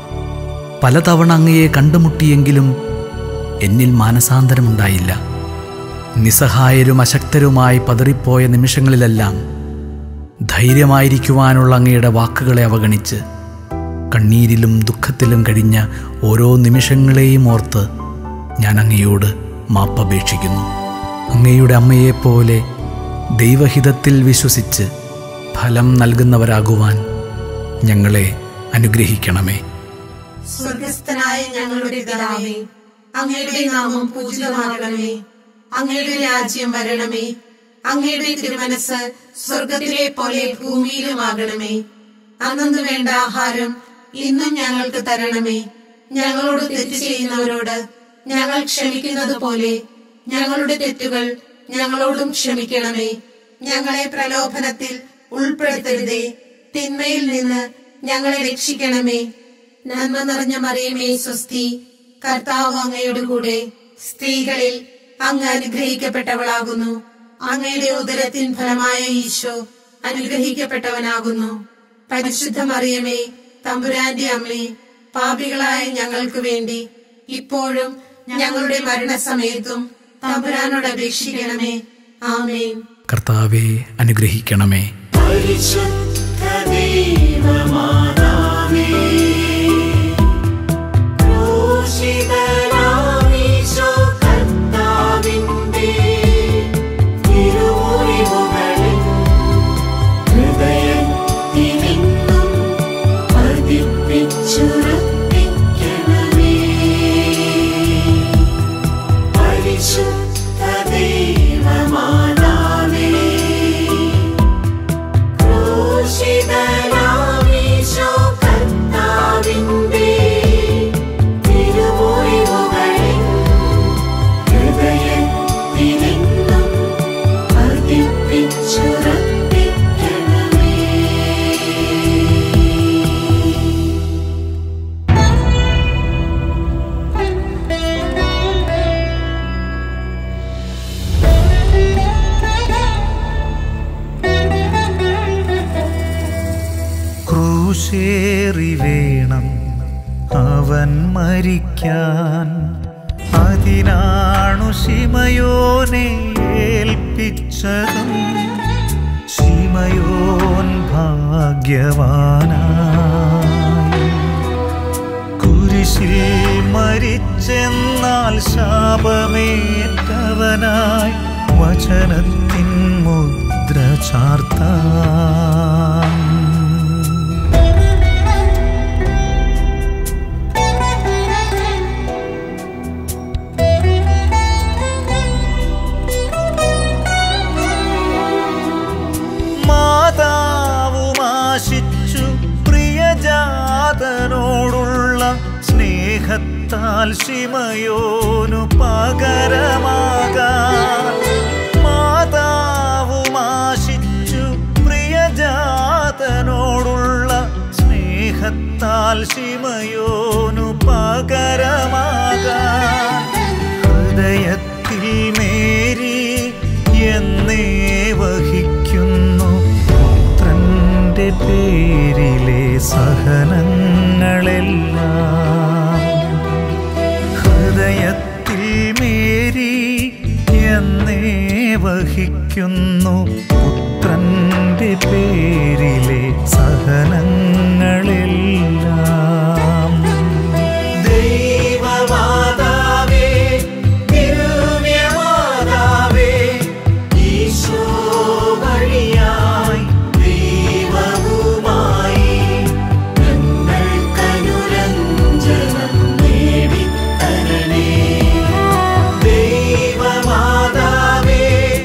പലതവണ അങ്ങയെ കണ്ടുമുട്ടിയെങ്കിലും എന്നിൽ മാനസാന്തരമുണ്ടായില്ല നിസ്സഹായരും അശക്തരുമായി പതറിപ്പോയ നിമിഷങ്ങളിലെല്ലാം ധൈര്യമായിരിക്കുവാനുള്ള അങ്ങയുടെ വാക്കുകളെ അവഗണിച്ച് കണ്ണീരിലും ദുഃഖത്തിലും കഴിഞ്ഞ ഓരോ നിമിഷങ്ങളെയും ഓർത്ത് ഞാൻ അങ്ങയോട് മാപ്പപേക്ഷിക്കുന്നു അങ്ങയുടെ അമ്മയെപ്പോലെ ദൈവഹിതത്തിൽ വിശ്വസിച്ച് ഫലം നൽകുന്നവരാകുവാൻ ഞങ്ങളെ അനുഗ്രഹിക്കണമേ
സ്വർഗസ്ഥനായ ഞങ്ങളുടെ പിതാവേ അങ്ങയുടെ നാമം പൂജിതമാകണമേ അങ്ങയുടെ രാജ്യം വരണമേ അങ്ങയുടെ തിരുമനസ് സ്വർഗത്തിലെ പോലെ ഭൂമിയിലുമാകണമേ അന്നു വേണ്ട ആഹാരം ഇന്നും ഞങ്ങൾക്ക് തരണമേ ഞങ്ങളോട് തെറ്റ് ചെയ്യുന്നവരോട് ഞങ്ങൾ ക്ഷമിക്കുന്നത് പോലെ ഞങ്ങളുടെ തെറ്റുകൾ ഞങ്ങളോടും ക്ഷമിക്കണമേ ഞങ്ങളെ പ്രലോഭനത്തിൽ ഉൾപ്പെടുത്തരുതേ തിന്മയിൽ നിന്ന് ഞങ്ങളെ രക്ഷിക്കണമേ നന്മ നിറഞ്ഞ മറിയമേ സ്വസ്തി കർത്താവ് അങ്ങയുടെ കൂടെ സ്ത്രീകളിൽ അങ്ങ് അനുഗ്രഹിക്കപ്പെട്ടവളാകുന്നു അങ്ങയുടെ ഉദരത്തിൻ ഫലമായ ഈശോ അനുഗ്രഹിക്കപ്പെട്ടവനാകുന്നു പരിശുദ്ധ മറിയമേ തമ്പുരാന്റെ അമ്മേ പാപികളായ ഞങ്ങൾക്ക് വേണ്ടി ഇപ്പോഴും ഞങ്ങളുടെ മരണസമയത്തും തമ്പുരാനോട് അപേക്ഷിക്കണമേ ആമേൻ
കർത്താവെ അനുഗ്രഹിക്കണമേ
പരിശുദ്ധ ദൈവമാതാവേ ക്രൂശിതനാമീശോ കർത്താവിന്റെ തിരുമുറിവുകളിൽ ഹൃദയത്തിലെങ്ങും പതിപ്പിച്ചുറപ്പിക്കണമേ പരിശുദ്ധ ദൈവമാതാവേ ക്രൂശിതനാമീശോ കർത്താവിന്റെ
പേറി വേണം അവൻ മരിക്കാൻ അതിനാണു ശിമയോനെ ഏൽപ്പിച്ചതും ശിമയോൻ ഭാഗ്യവാനായി കുരിശിൽ മരിച്ചെന്നാൽ ശാപമേറ്റവനായി വചനത്തിൻ മുദ്ര ചാർത്താം മാതാവുമാശിച്ചു പ്രിയജാതനോടുള്ള സ്നേഹത്താൽ ശിമയോനു പകരമാകാൻ മാതാവുമാശിച്ചു പ്രിയജാതനോടുള്ള സ്നേഹത്താൽ ശിമയോനു പകരമാകാൻ ഹൃദയത്തിൽ മേരി എന്നേ വഹിക്കുന്നു പുത്രന്റെ പേരിലെ സഹനങ്ങളെല്ലാം ഹൃദയത്തിൽ മേരി എന്നേ വഹിക്കുന്നു പുത്രന്റെ പേരിലെ സഹനങ്ങളെല്ലാം
ദൈവമാതാവേ ദിവ്യമാതാവേ ഈശോ വഴിയായി ദൈവവുമായി ഞങ്ങൾക്കനുരഞ്ജനം നേടിത്തരണേ ദൈവമാതാവേ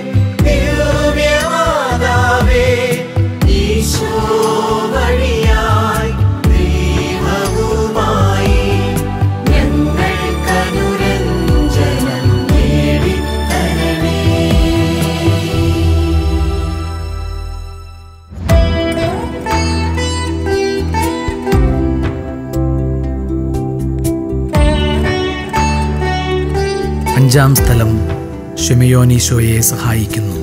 ദിവ്യമാതാവേ ഈശോ വഴിയായി ദൈവവുമായി ഞങ്ങൾക്കനുരഞ്ജനം നേടിത്തരണേ
അഞ്ചാം സ്ഥലം ഷിമയോനീശോയെ സഹായിക്കുന്നു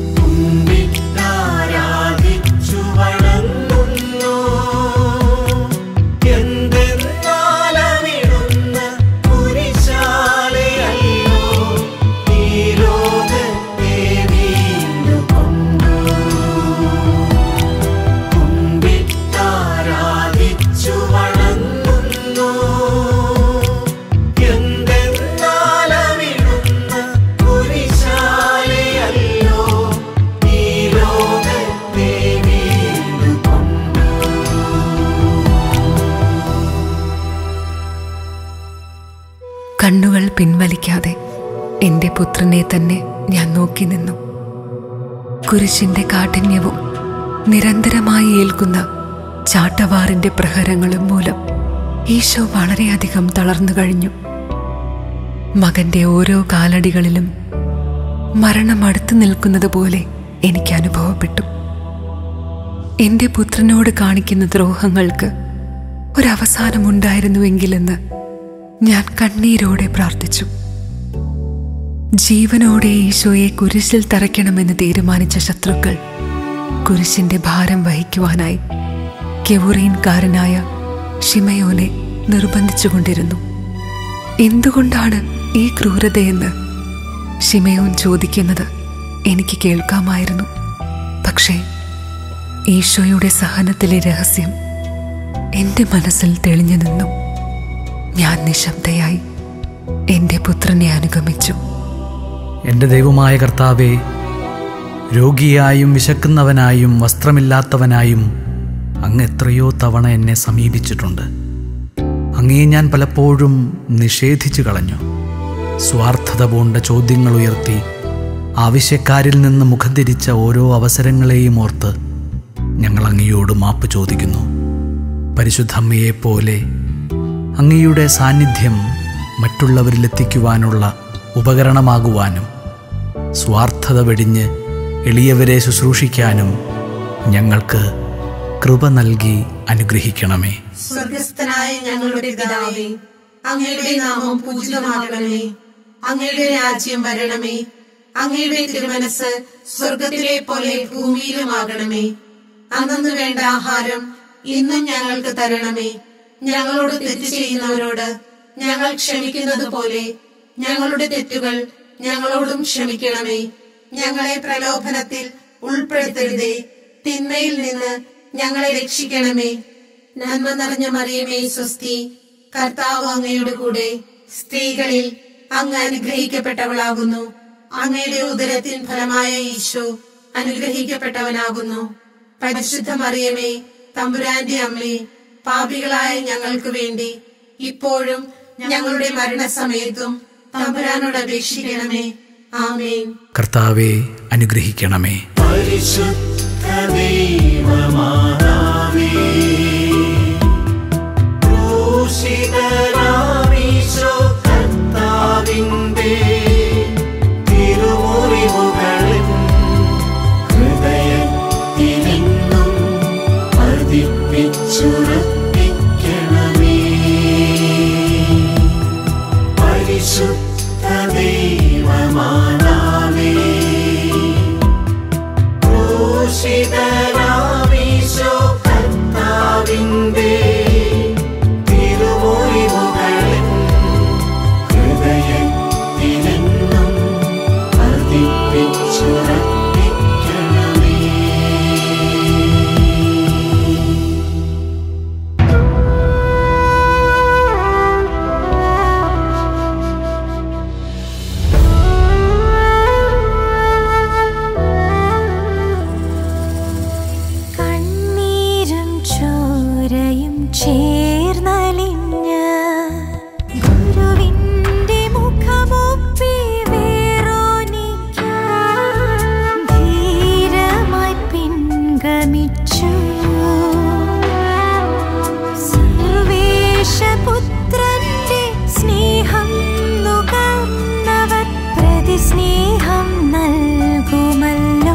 ആരാധിച്ചു വണങ്ങുന്നു എന്തെന്നാലമിടുന്ന കുരിശാലയല്ലോ ഈ ലോകത്തെ വീണ്ടുകൊണ്ടു കുമ്പിട്ടാരാധിച്ചു വണങ്ങുന്നു എന്തെന്നാലമിടുന്ന കുരിശാലയല്ലോ ഈ ലോകത്തെ വീണ്ടുകൊണ്ടു
കണ്ണുകൾ പിൻവലിക്കാതെ എന്റെ പുത്രനെ തന്നെ ഞാൻ നോക്കി നിന്നു കുരിശിന്റെ കാഠിന്യവും നിരന്തരമായി ഏൽക്കുന്ന ചാട്ടവാറിന്റെ പ്രഹരങ്ങളും മൂലം ഈശോ വളരെയധികം തളർന്നു കഴിഞ്ഞു മകന്റെ ഓരോ കാലടികളിലും മരണം അടുത്തു നിൽക്കുന്നത് പോലെ എനിക്ക് അനുഭവപ്പെട്ടു എന്റെ പുത്രനോട് കാണിക്കുന്ന ദ്രോഹങ്ങൾക്ക് ഒരവസാനമുണ്ടായിരുന്നുവെങ്കിലെന്ന് ഞാൻ കണ്ണീരോടെ പ്രാർത്ഥിച്ചു ജീവനോടെ ഈശോയെ കുരിശിൽ തറയ്ക്കണമെന്ന് തീരുമാനിച്ച ശത്രുക്കൾ കുരിശിന്റെ ഭാരം വഹിക്കുവാനായി കെവുറീൻകാരനായ ഷിമയോനെ നിർബന്ധിച്ചുകൊണ്ടിരുന്നു എന്തുകൊണ്ടാണ് ഈ ക്രൂരതയെന്ന് ഷിമയോൻ ചോദിക്കുന്നത് എനിക്ക് കേൾക്കാമായിരുന്നു പക്ഷേ ഈശോയുടെ സഹനത്തിലെ രഹസ്യം എന്റെ മനസ്സിൽ തെളിഞ്ഞു നിന്നു ഞാൻ നിശബ്ദയായി എന്റെ പുത്രനെ അനുഗമിച്ചു
എൻ്റെ ദൈവമായ കർത്താവെ രോഗിയായും വിശക്കുന്നവനായും വസ്ത്രമില്ലാത്തവനായും അങ്ങ് എത്രയോ തവണ എന്നെ സമീപിച്ചിട്ടുണ്ട് അങ്ങേ ഞാൻ പലപ്പോഴും നിഷേധിച്ചു കളഞ്ഞു സ്വാർത്ഥത പൂണ്ട ചോദ്യങ്ങൾ ഉയർത്തി ആവശ്യക്കാരിൽ നിന്ന് മുഖം തിരിച്ച ഓരോ അവസരങ്ങളെയും ഓർത്ത് ഞങ്ങൾ അങ്ങയോട് മാപ്പ് ചോദിക്കുന്നു പരിശുദ്ധമ്മയെപ്പോലെ അങ്ങയുടെ സാന്നിധ്യം മറ്റുള്ളവരിലെത്തിക്കുവാനുള്ള ഉപകരണമാകുവാനും സ്വാർത്ഥത വെടിഞ്ഞ് എളിയവരെ ശുശ്രൂഷിക്കാനും ഞങ്ങൾക്ക് കൃപ നൽകി അനുഗ്രഹിക്കണമേ
സ്വർഗസ്ഥനായ ഞങ്ങളുടെ പിതാവേ അങ്ങയുടെ നാമം പൂജിതമാകണമേ അങ്ങയുടെ രാജ്യം വരണമേ അങ്ങയുടെ തിരുമനസ് സ്വർഗത്തിലെ പോലെ ഭൂമിയിലുമാകണമേ അന്നു വേണ്ട ആഹാരം ഇന്നും ഞങ്ങൾക്ക് തരണമേ ഞങ്ങളോട് തെറ്റ് ചെയ്യുന്നവരോട് ഞങ്ങൾ ക്ഷമിക്കുന്നത് പോലെ ഞങ്ങളുടെ തെറ്റുകൾ ഞങ്ങളോടും ക്ഷമിക്കണമേ ഞങ്ങളെ പ്രലോഭനത്തിൽ ഉൾപ്പെടുത്തരുതേ തിന്മയിൽ നിന്ന് ഞങ്ങളെ രക്ഷിക്കണമേ നന്മ നിറഞ്ഞ മറിയമേ സ്വസ്തി കർത്താവ് അങ്ങയുടെ കൂടെ സ്ത്രീകളിൽ അങ്ങ് അനുഗ്രഹിക്കപ്പെട്ടവളാകുന്നു അങ്ങയുടെ ഉദരത്തിൻ ഫലമായ ഈശോ അനുഗ്രഹിക്കപ്പെട്ടവനാകുന്നു പരിശുദ്ധ മറിയമേ തമ്പുരാന്റെ അമ്മേ പാപികളായ ഞങ്ങൾക്ക് വേണ്ടി ഇപ്പോഴും ഞങ്ങളുടെ മരണസമയത്തും തമ്പുരാനോട് അപേക്ഷിക്കണമേ ആമേൻ
കർത്താവെ അനുഗ്രഹിക്കണമേ
പരിശുദ്ധ ദൈവമാതാവേ ക്രൂശിതനാമീശോ കർത്താവിന്റെ തിരുമുറിവുകളിൽ ഹൃദയത്തിലെന്നും പതിപ്പിച്ചുറപ്പിക്കണമേ പരിശുദ്ധ ദൈവമാതാവേ ക്രൂശിതനാമീശോ കർത്താവിന്റെ തിരുമുറിവുകളിൽ ഹൃദയത്തിലെന്നും പതിപ്പിച്ചുറപ്പിക്കണമേ
കണ്ണീരും ചോരയും ചേർന്നലിഞ്ഞ് ഗുരുവിന്റെ മുഖമൊപ്പി വേറോനിക്കാൻ ധീരമായി പിൻഗമിച്ചു സർവേശപുത്രന്റെ സ്നേഹം നുകർന്നവർ പ്രതിസ്നേഹം നൽകുമല്ലോ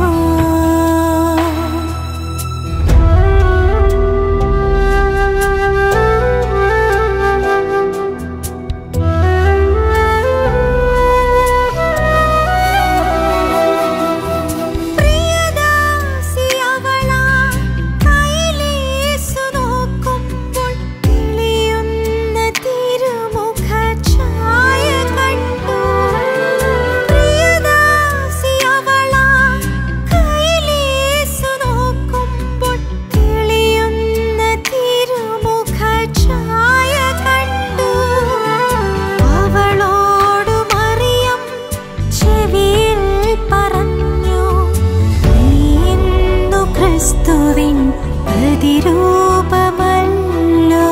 പ്രിയദാസി അവളാ കൈലേസു നോക്കുമ്പോൾ തെളിയുന്ന തിരുമുഖ ഛായ കണ്ടു പ്രിയദാസി അവളാ കൈലേസു നോക്കുമ്പോൾ തെളിയുന്ന തിരുമുഖ ഛായ കണ്ടു അവളോടു മറിയം ചെവിയിൽ പറഞ്ഞു നീന്നു ക്രിസ്തുവിൻ പ്രതിരൂപമല്ലോ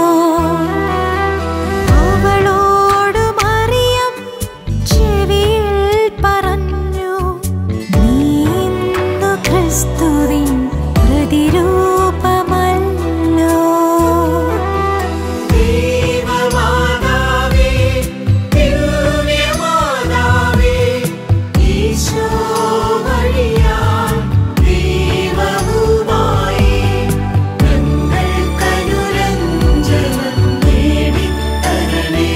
അവളോടു മറിയം ചെവിയിൽ പറഞ്ഞു നീന്നു ക്രിസ്തുവിൻ പ്രതിരൂപമല്ലോ
ദൈവമാതാവേ ദിവ്യമാതാവേ ഈശോ വഴിയാൽ ദൈവവുമായി ഞങ്ങൾക്കനുരഞ്ജനം നേടിത്തരണേ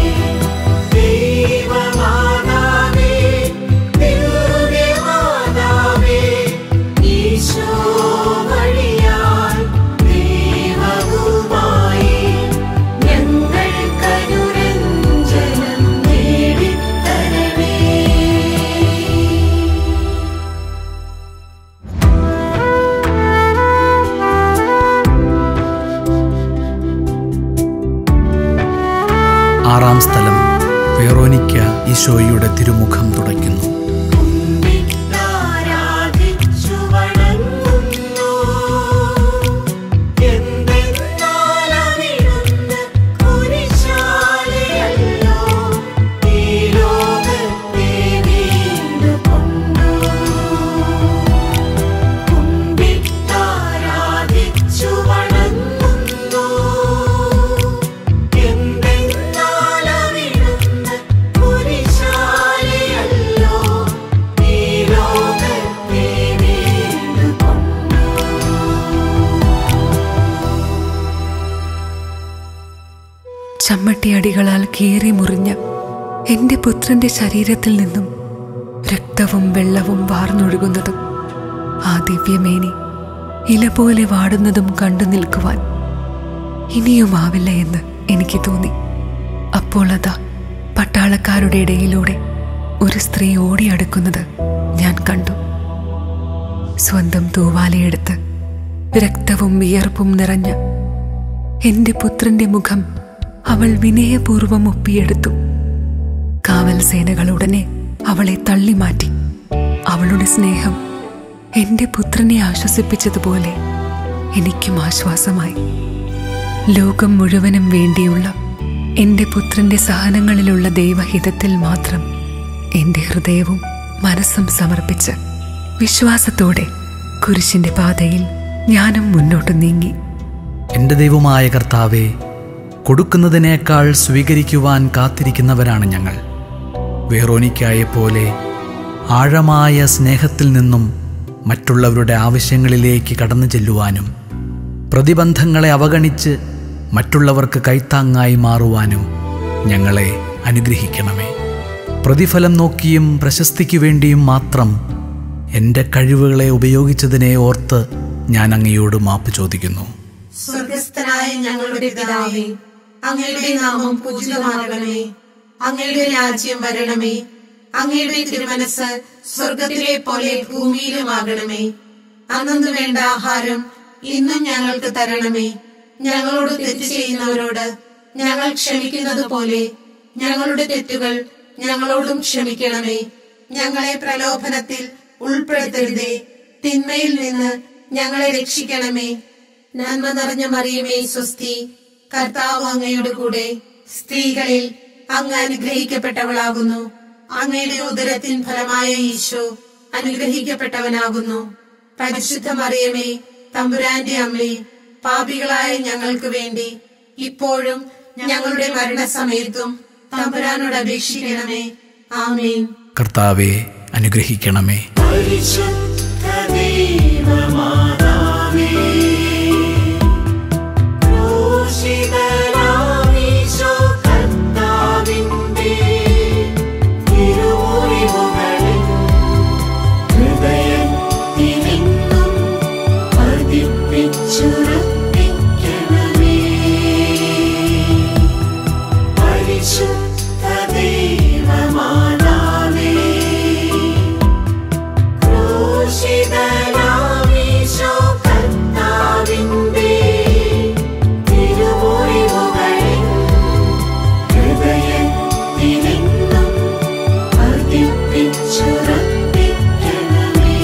ദൈവമാതാവേ ദിവ്യമാതാവേ ഈശോ വഴിയാൽ ദൈവവുമായി ഞങ്ങൾക്കനുരഞ്ജനം നേടിത്തരണേ
ആറാം സ്ഥലം വേറോനിക്ക ഈശോയുടെ തിരുമുഖം തുടയ്ക്കുന്നു
ആരാധിച്ചു വണങ്ങുന്നു എന്തെന്നാലവിടുന്ന് കുരിശാലയല്ലോ ഈ ലോകത്തെ വീണ്ടുകൊണ്ടു കുമ്പിട്ടാരാധിച്ചു വണങ്ങുന്നു എന്തെന്നാലവിടുന്ന് കുരിശാലയല്ലോ ഈ ലോകത്തെ വീണ്ടുകൊണ്ടു
ചമ്മട്ടിയടികളാൽ കീറി മുറിഞ്ഞ് എന്റെ പുത്രന്റെ ശരീരത്തിൽ നിന്നും രക്തവും വെള്ളവും വാർന്നൊഴുകുന്നതും ആ ദിവ്യമേനി ഇല പോലെ വാടുന്നതും കണ്ടു നിൽക്കുവാൻ ഇനിയുമാവില്ല എന്ന് എനിക്ക് തോന്നി അപ്പോൾ അതാ പട്ടാളക്കാരുടെ ഇടയിലൂടെ ഒരു സ്ത്രീ ഓടിയടുക്കുന്നത് ഞാൻ കണ്ടു സ്വന്തം തൂവാലയെടുത്ത് രക്തവും വിയർപ്പും നിറഞ്ഞ എന്റെ പുത്രന്റെ മുഖം അവൾ വിനയപൂർവം ഒപ്പിയെടുത്തു കാവൽ സേനകൾ ഉടനെ അവളെ തള്ളിമാറ്റി അവളുടെ സ്നേഹം എന്റെ പുത്രനെ ആശ്വസിപ്പിച്ചതുപോലെ എനിക്കും ആശ്വാസമായി ലോകം മുഴുവനും വേണ്ടിയുള്ള എന്റെ പുത്രന്റെ സഹനങ്ങളിലുള്ള ദൈവഹിതത്തിൽ മാത്രം എന്റെ ഹൃദയവും മനസ്സും സമർപ്പിച്ച് വിശ്വാസത്തോടെ കുരിശിന്റെ പാതയിൽ ഞാനും മുന്നോട്ട് നീങ്ങി
എൻ്റെ ദൈവമായ കർത്താവെ കൊടുക്കുന്നതിനേക്കാൾ സ്വീകരിക്കുവാൻ കാത്തിരിക്കുന്നവരാണ് ഞങ്ങൾ വേറോനിക്കായെ പോലെ ആഴമായ സ്നേഹത്തിൽ നിന്നും മറ്റുള്ളവരുടെ ആവശ്യങ്ങളിലേക്ക് കടന്നു ചെല്ലുവാനും പ്രതിബന്ധങ്ങളെ അവഗണിച്ച് മറ്റുള്ളവർക്ക് കൈത്താങ്ങായി മാറുവാനും ഞങ്ങളെ അനുഗ്രഹിക്കണമേ പ്രതിഫലം നോക്കിയും പ്രശസ്തിക്കു വേണ്ടിയും മാത്രം എൻ്റെ കഴിവുകളെ ഉപയോഗിച്ചതിനെ ഓർത്ത് ഞാൻ അങ്ങയോട് മാപ്പ് ചോദിക്കുന്നു
സ്വർഗസ്ഥനായ ഞങ്ങളുടെ പിതാവേ അങ്ങയുടെ നാമം പൂജിതമാകണമേ അങ്ങയുടെ രാജ്യം വരണമേ അങ്ങയുടെ തിരുമനസ് സ്വർഗത്തിലെ പോലെ ഭൂമിയിലുമാകണമേ അന്നു വേണ്ട ആഹാരം ഇന്നും ഞങ്ങൾക്ക് തരണമേ ഞങ്ങളോട് തെറ്റ് ചെയ്യുന്നവരോട് ഞങ്ങൾ ക്ഷമിക്കുന്നത് പോലെ ഞങ്ങളുടെ തെറ്റുകൾ ഞങ്ങളോടും ക്ഷമിക്കണമേ ഞങ്ങളെ പ്രലോഭനത്തിൽ ഉൾപ്പെടുത്തരുതേ തിന്മയിൽ നിന്ന് ഞങ്ങളെ രക്ഷിക്കണമേ നന്മ നിറഞ്ഞ മറിയമേ സ്വസ്തി കർത്താവ് അങ്ങയുടെ കൂടെ സ്ത്രീകളിൽ അങ്ങ് അനുഗ്രഹിക്കപ്പെട്ടവളാകുന്നു അങ്ങയുടെ ഉദരത്തിൻ ഫലമായ ഈശോ അനുഗ്രഹിക്കപ്പെട്ടവനാകുന്നു പരിശുദ്ധ മറിയമേ തമ്പുരാന്റെ അമ്മേ പാപികളായ ഞങ്ങൾക്ക് വേണ്ടി ഇപ്പോഴും ഞങ്ങളുടെ മരണസമയത്തും തമ്പുരാനോട് അപേക്ഷിക്കണമേ ആമേൻ
കർത്താവെ അനുഗ്രഹിക്കണമേ
പരിശുദ്ധ ദൈവമാതാവേ ക്രൂശിതനാമീശോ കർത്താവിന്റെ തിരുമുറിവുകളിൽ ഹൃദയത്തിലെങ്ങും പതിപ്പിച്ചുറപ്പിക്കണമേ പരിശുദ്ധ ദൈവമാതാവേ ക്രൂശിതനാമീശോ കർത്താവിന്റെ തിരുമുറിവുകളിൽ ഹൃദയത്തിലെങ്ങും പതിപ്പിച്ചുറപ്പിക്കണമേ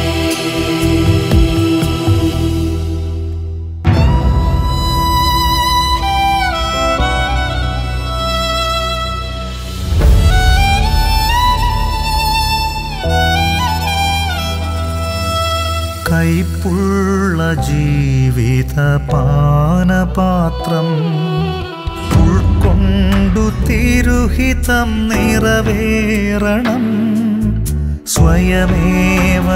കൈപ്പുള്ള ജീവിത പാനപാത്രം ഉൾക്കൊണ്ടു തിരുഹിതം നിറവേറണം സ്വയമേവ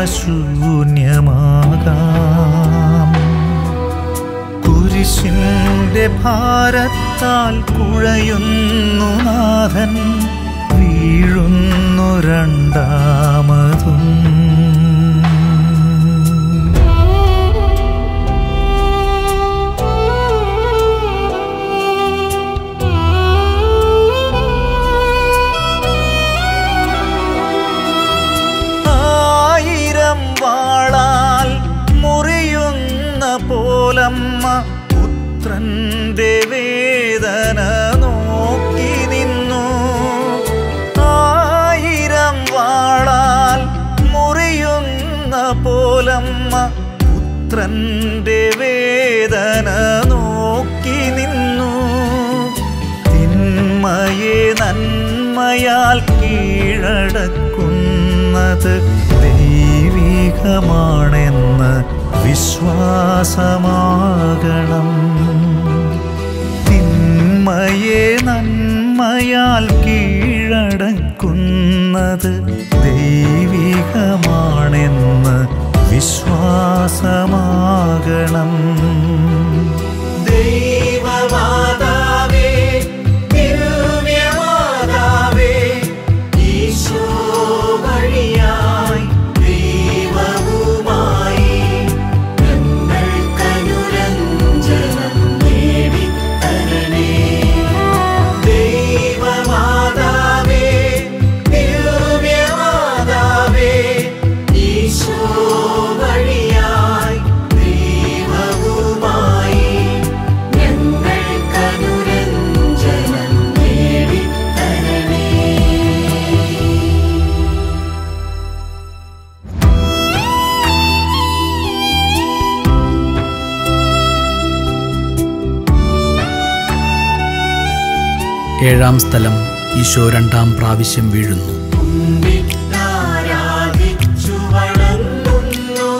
ശൂന്യമാകാം കുരിശിന്റെ ഭാരത്താൽ കുഴയുന്നു നാഥൻ വീഴുന്നു രണ്ടാമതും ആയിരം വാളാൽ മുറിയുന്ന പോലമ്മ പുത്രന്റെ വേദന നോക്കി നിന്നു ആയിരം വാളാൽ മുറിയുന്ന പോലമ്മ പുത്രന്റെ വേദന നോക്കി നിന്നു തിന്മയെ നന്മയാൽ കീഴടക്കുന്നത് ദൈവികമാണെന്ന് വിശ്വാസമാകണം തിന്മയെ നന്മയാൽ കീഴടക്കുന്നത് ദൈവികമാണെന്ന് വിശ്വാസമാകണം
ദൈവമാതാവേ ദിവ്യമാതാവേ ഈശോ വഴിയായി ദൈവവുമായി ഞങ്ങൾക്കനുരഞ്ജനം നേടി
ഏഴാം സ്ഥലം ഈശോ രണ്ടാം പ്രാവശ്യം വീഴുന്നു
ആരാധിച്ചു വണങ്ങുന്നു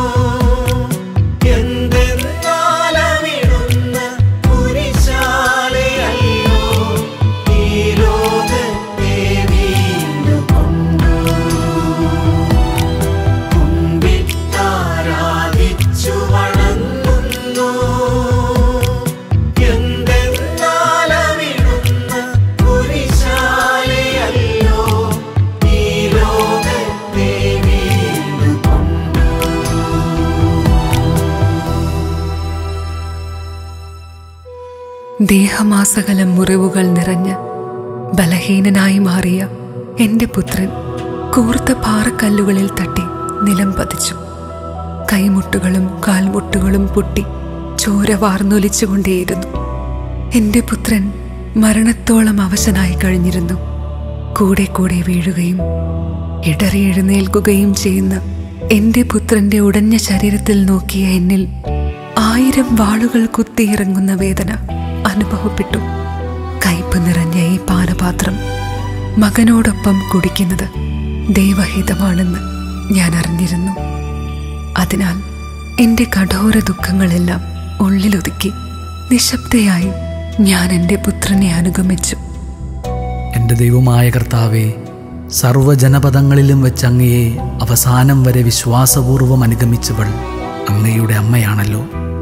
എന്തെന്നാലവിടുന്ന കുരിശാലയല്ലോ ഈ ലോകത്തെ വീണ്ടും കൊണ്ടു കുമ്പിട്ടാരാധിച്ചു വണങ്ങുന്നു എന്തെന്നാലവിടുന്ന കുരിശാലയല്ലോ ഈ ലോകത്തെ വീണ്ടും കൊണ്ടു
ദേഹമാസകലം മുറിവുകൾ നിറഞ്ഞ് ബലഹീനനായി മാറിയ എന്റെ പുത്രൻ കൂർത്ത പാറക്കല്ലുകളിൽ തട്ടി നിലം പതിച്ചു കൈമുട്ടുകളും കാൽമുട്ടുകളും പൊട്ടി ചോര വാർന്നൊലിച്ചുകൊണ്ടേയിരുന്നു എന്റെ പുത്രൻ മരണത്തോളം അവശനായി കഴിഞ്ഞിരുന്നു കൂടെ കൂടെ വീഴുകയും ഇടറി എഴുന്നേൽക്കുകയും ചെയ്യുന്ന എന്റെ പുത്രന്റെ ഉടഞ്ഞ ശരീരത്തിൽ നോക്കിയ എന്നിൽ ആയിരം വാളുകൾ കുത്തിയിറങ്ങുന്ന വേദന അനുഭവപ്പെട്ടു കയ്പ് നിറഞ്ഞ ഈ പാനപാത്രം മകനോടൊപ്പം കുടിക്കുന്നത് ദൈവഹിതമാണെന്ന് ഞാൻ അറിഞ്ഞിരുന്നു അതിനാൽ എന്റെ കഠോര ദുഃഖങ്ങളെല്ലാം ഉള്ളിലൊതുക്കി നിശബ്ദയായി ഞാൻ എൻ്റെ പുത്രനെ അനുഗമിച്ചു
എൻ്റെ ദൈവമായ കർത്താവെ സർവ്വജനപദങ്ങളിലും വെച്ച് അങ്ങയെ അവസാനം വരെ വിശ്വാസപൂർവം അനുഗമിച്ചവൾ അങ്ങയുടെ അമ്മയാണല്ലോ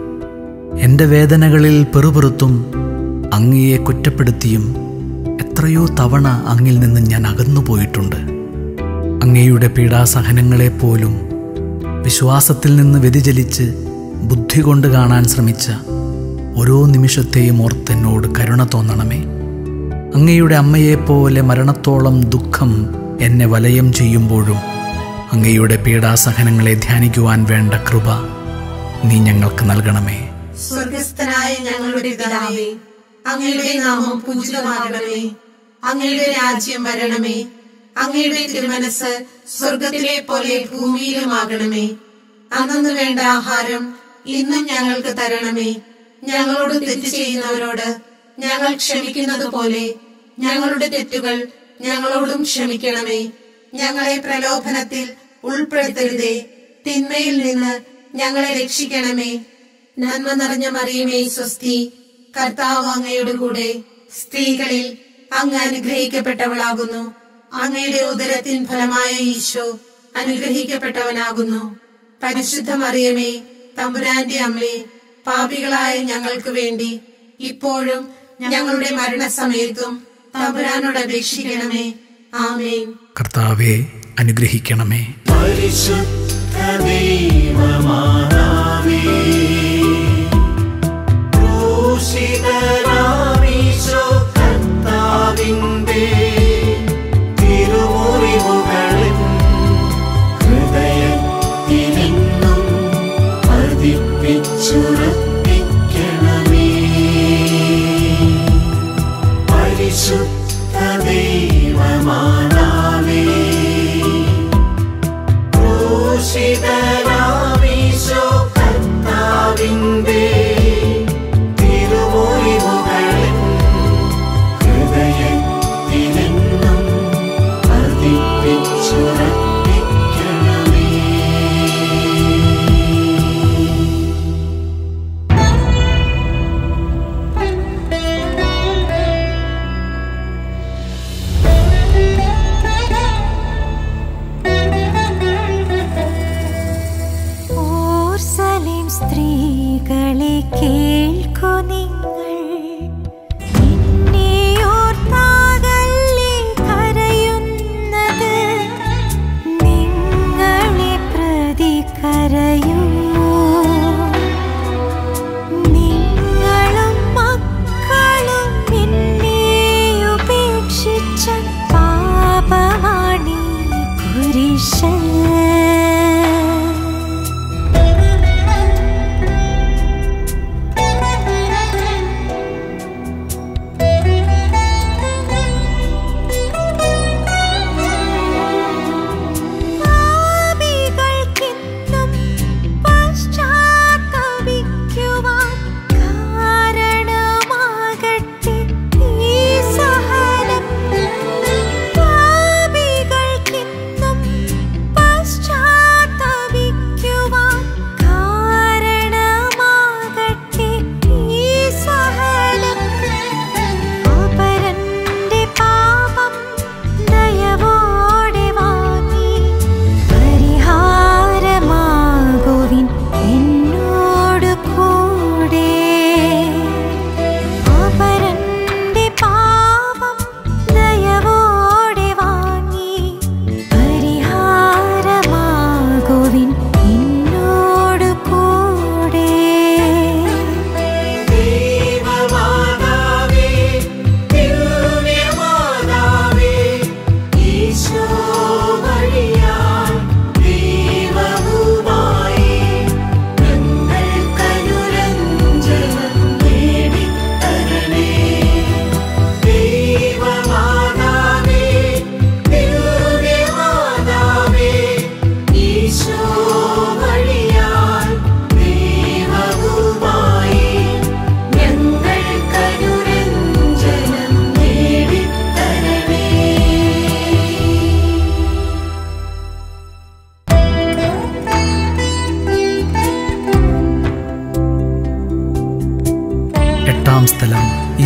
എൻ്റെ വേദനകളിൽ പെറുപെറുത്തും അങ്ങയെ കുറ്റപ്പെടുത്തിയും എത്രയോ തവണ അങ്ങിൽ നിന്ന് ഞാൻ അകന്നു പോയിട്ടുണ്ട് അങ്ങയുടെ പീഡാസഹനങ്ങളെപ്പോലും വിശ്വാസത്തിൽ നിന്ന് വ്യതിചലിച്ച് ബുദ്ധി കൊണ്ട് കാണാൻ ശ്രമിച്ച ഓരോ നിമിഷത്തെയും ഓർത്തെന്നോട് കരുണ തോന്നണമേ അങ്ങയുടെ അമ്മയെപ്പോലെ മരണത്തോളം ദുഃഖം എന്നെ വലയം ചെയ്യുമ്പോഴും അങ്ങയുടെ പീഡാസഹനങ്ങളെ ധ്യാനിക്കുവാൻ വേണ്ട കൃപ നീ ഞങ്ങൾക്ക് നൽകണമേ
സ്വർഗസ്ഥനായ ഞങ്ങളുടെ പിതാവേ അങ്ങയുടെ നാമം പൂജിതമാകണമേ അങ്ങയുടെ രാജ്യം വരണമേ അങ്ങയുടെ തിരുമനസ് സ്വർഗത്തിലെ പോലെ ഭൂമിയിലുമാകണമേ അന്നു വേണ്ട ആഹാരം ഇന്നും ഞങ്ങൾക്ക് തരണമേ ഞങ്ങളോട് തെറ്റ് ചെയ്യുന്നവരോട് ഞങ്ങൾ ക്ഷമിക്കുന്നത് പോലെ ഞങ്ങളുടെ തെറ്റുകൾ ഞങ്ങളോടും ക്ഷമിക്കണമേ ഞങ്ങളെ പ്രലോഭനത്തിൽ ഉൾപ്പെടുത്തരുതേ തിന്മയിൽ നിന്ന് ഞങ്ങളെ രക്ഷിക്കണമേ നന്മ നിറഞ്ഞ മറിയമേ സ്വസ്തി കർത്താവ് അങ്ങയുടെ കൂടെ സ്ത്രീകളിൽ അങ്ങ് അനുഗ്രഹിക്കപ്പെട്ടവളാകുന്നു അങ്ങയുടെ ഉദരത്തിൻ ഫലമായ ഈശോ അനുഗ്രഹിക്കപ്പെട്ടവനാകുന്നു പരിശുദ്ധ മറിയമേ തമ്പുരാന്റെ അമ്മേ പാപികളായ ഞങ്ങൾക്ക് വേണ്ടി ഇപ്പോഴും ഞങ്ങളുടെ മരണസമയത്തും തമ്പുരാനോട് അപേക്ഷിക്കണമേ ആമേൻ
കർത്താവെ അനുഗ്രഹിക്കണമേ
പരിശുദ്ധ ദൈവമാതാവേ ക്രൂശിതനാമീശോ കർത്താവിന്റെ തിരുമുറിവുകളിൽ ഹൃദയത്തിലെന്നും പതിപ്പിച്ചുറപ്പിക്കണമേ പരിശുദ്ധ ദൈവമാതാവേ ക്രൂശിതനാമീശോ കർത്താവിന്റെ തിരുമുറിവുകളിൽ ഹൃദയത്തിലെന്നും പതിപ്പിച്ചുറപ്പിക്കണമേ
ഓർസലേം സ്ത്രീകളെ കേൾക്കു നിങ്ങൾ നിന്നെയോർത്താകല്ലേ കരയുന്നത് നിങ്ങളെ പ്രതി കരയൂ നിങ്ങളും മക്കളും എന്നെ ഉപേക്ഷിച്ച പാപമാണീ കുരിശ് പാപികൾക്കെന്നും പശ്ചാത്തപിക്കുവാൻ കാരണമാകട്ടെ ഈ സഹനങ്ങൾ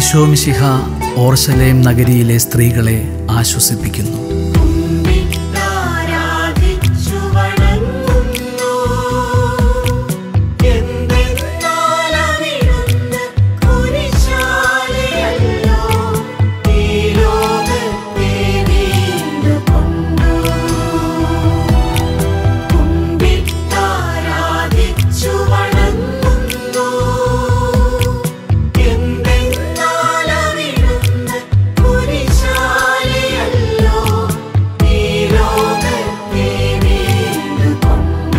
ഈശോമിശിഹ ഓർശലേം നഗരിയിലെ സ്ത്രീകളെ ആശ്വസിപ്പിക്കുന്നു
ആരാധിച്ചു വണങ്ങുന്നു എന്തെന്നാൽ അവിടുന്ന് കുരിശാലയല്ലോ ഈ ലോകത്തെ വീണ്ടുകൊണ്ടു കുമ്പിട്ടാരാധിച്ചു വണങ്ങുന്നു എന്തെന്നാൽ അവിടുന്ന് കുരിശാലയല്ലോ ഈ ലോകത്തെ വീണ്ടുകൊണ്ടു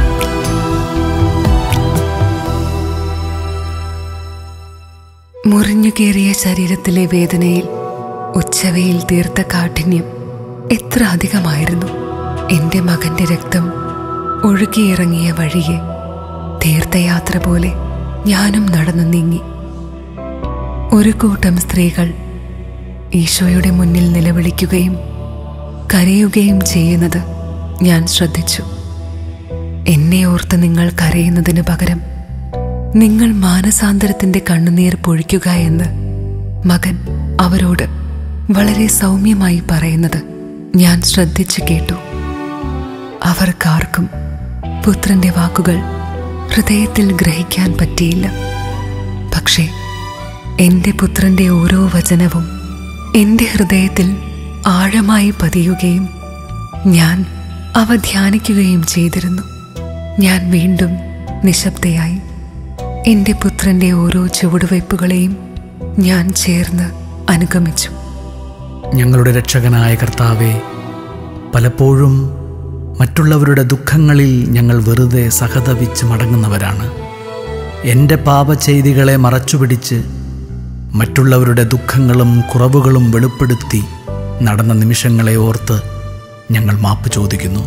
മുറിഞ്ഞുകേറിയ ശരീരത്തിലെ വേദനയിൽ ഉച്ചവയിൽ തീർത്ത കാഠിന്യം എത്ര അധികമായിരുന്നു എൻ്റെ മകന്റെ രക്തം ഒഴുകിയിറങ്ങിയ വഴിയെ തീർത്ഥയാത്ര പോലെ ഞാനും നടന്നു നീങ്ങി ഒരു കൂട്ടം സ്ത്രീകൾ ഈശോയുടെ മുന്നിൽ നിലവിളിക്കുകയും കരയുകയും ചെയ്യുന്നത് ഞാൻ ശ്രദ്ധിച്ചു എന്നെ ഓർത്ത് നിങ്ങൾ കരയുന്നതിന് പകരം നിങ്ങൾ മാനസാന്തരത്തിന്റെ കണ്ണുനീർ പൊഴിക്കുക എന്ന് മകൻ അവരോട് വളരെ സൗമ്യമായി പറയുന്നത് ഞാൻ ശ്രദ്ധിച്ചു കേട്ടു അവർക്കാർക്കും പുത്രന്റെ വാക്കുകൾ ഹൃദയത്തിൽ ഗ്രഹിക്കാൻ പറ്റിയില്ല പക്ഷേ എൻ്റെ പുത്രന്റെ ഓരോ വചനവും എൻ്റെ ഹൃദയത്തിൽ ആഴമായി പതിയുകയും ഞാൻ അവ ധ്യാനിക്കുകയും ചെയ്തിരുന്നു ഞാൻ വീണ്ടും നിശബ്ദയായി എൻ്റെ പുത്രന്റെ ഓരോ ചുവടുവയ്പ്പുകളെയും ഞാൻ ചേർന്ന് അനുഗമിച്ചു
ഞങ്ങളുടെ രക്ഷകനായ കർത്താവെ പലപ്പോഴും മറ്റുള്ളവരുടെ ദുഃഖങ്ങളിൽ ഞങ്ങൾ വെറുതെ സഹതപിച്ച് മടങ്ങുന്നവരാണ് എൻ്റെ പാപചെയ്തികളെ മറച്ചുപിടിച്ച് മറ്റുള്ളവരുടെ ദുഃഖങ്ങളും കുറവുകളും വെളിപ്പെടുത്തി നടന്ന നിമിഷങ്ങളെ ഓർത്ത് ഞങ്ങൾ മാപ്പ് ചോദിക്കുന്നു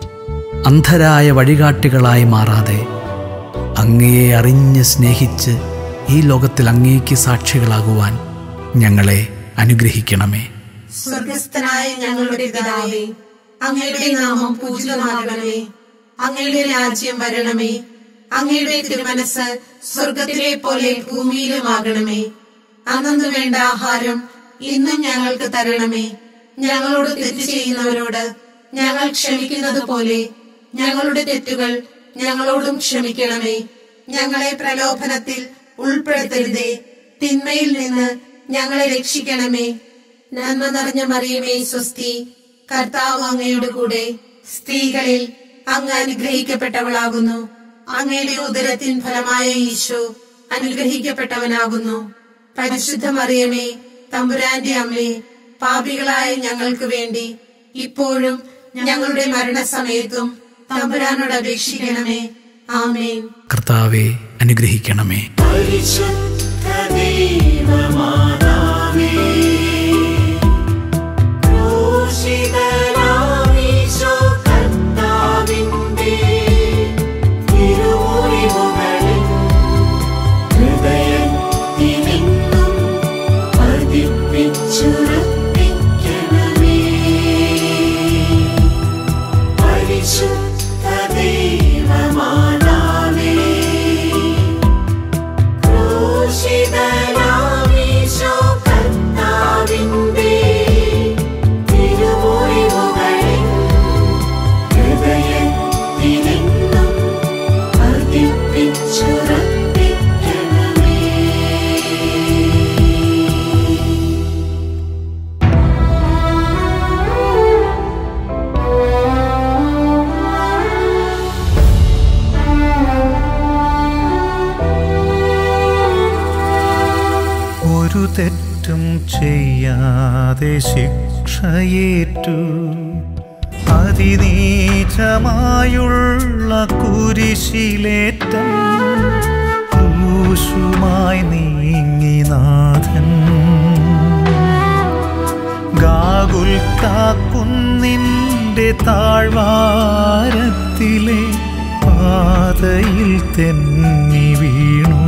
അന്ധരായ വഴികാട്ടികളായി മാറാതെ അങ്ങയെ അറിഞ്ഞ് സ്നേഹിച്ച് ഈ ലോകത്തിൽ അങ്ങേക്ക് സാക്ഷികളാകുവാൻ ഞങ്ങളെ അനുഗ്രഹിക്കണമേ
സ്വർഗസ്ഥനായ ഞങ്ങളുടെ പിതാവേ അങ്ങയുടെ നാമം പൂജിതമാകണമേ അങ്ങയുടെ രാജ്യം വരണമേ അങ്ങയുടെ തിരുമനസ് സ്വർഗത്തിലെ പോലെ ഭൂമിയിലുമാകണമേ അന്നു വേണ്ട ആഹാരം ഇന്നും ഞങ്ങൾക്ക് തരണമേ ഞങ്ങളോട് തെറ്റ് ചെയ്യുന്നവരോട് ഞങ്ങൾ ക്ഷമിക്കുന്നത് പോലെ ഞങ്ങളുടെ തെറ്റുകൾ ഞങ്ങളോടും ക്ഷമിക്കണമേ ഞങ്ങളെ പ്രലോഭനത്തിൽ ഉൾപ്പെടുത്തരുതേ തിന്മയിൽ നിന്ന് ഞങ്ങളെ രക്ഷിക്കണമേ നന്മ നിറഞ്ഞ മറിയമേ സ്വസ്തി കർത്താവ് അങ്ങയുടെ കൂടെ സ്ത്രീകളിൽ അങ്ങ് അനുഗ്രഹിക്കപ്പെട്ടവളാകുന്നു അങ്ങയുടെ ഉദരത്തിൻ ഫലമായ ഈശോ അനുഗ്രഹിക്കപ്പെട്ടവനാകുന്നു പരിശുദ്ധ മറിയമേ തമ്പുരാന്റെ അമ്മേ പാപികളായ ഞങ്ങൾക്ക് വേണ്ടി ഇപ്പോഴും ഞങ്ങളുടെ മരണസമയത്തും തമ്പുരാനോട് അപേക്ഷിക്കണമേ ആമേൻ
കർത്താവെ അനുഗ്രഹിക്കണമേ
പരിശുദ്ധ ദൈവമാതാവേ ക്രൂശിതനാമീശോ കർത്താവിന്റെ തിരുമുറിവുകളിൽ ഹൃദയത്തിലെന്നും പതിപ്പിച്ചുറപ്പിക്കണമേ പരിശുദ്ധ ദൈവമാതാവേ ക്രൂശിതനാമീശോ കർത്താവിന്റെ തിരുമുറിവുകളിൽ ഹൃദയത്തിലെന്നും പതിപ്പിച്ചുറപ്പിക്കണമേ
ഒരു തെറ്റും ചെയ്യാതെ ശിക്ഷയേറ്റു അതിനീചമായുള്ള കുരിശിലേറ്റം ക്രൂശുമായി നീങ്ങി നാഥൻ ഗാകുൽത്താക്കുന്നിൻ്റെ താഴ്വാരത്തിലെ പാതയിൽ തെന്നി വീണു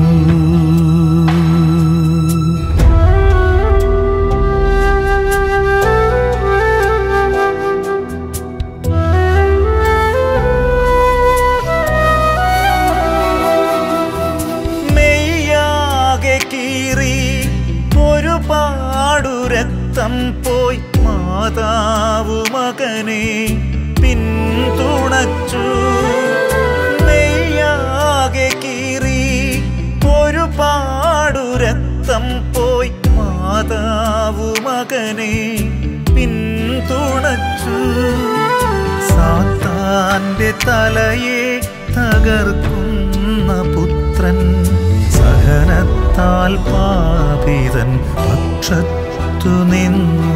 മെയ്യാകെ കീറി ഒരു പാടു രക്തം പോയി മാതാവു മകനെ പിന്തുണച്ചു നെയ്യാകെ കീറി ഒരു പാടു രക്തം പോയി മാതാവു മകനെ പിന്തുണച്ചു സാത്താന്റെ തലയെ തകർക്കുന്ന പുത്രൻ സഹനത്താൽ പാപിതൻ പക്ഷത്തു നിന്നു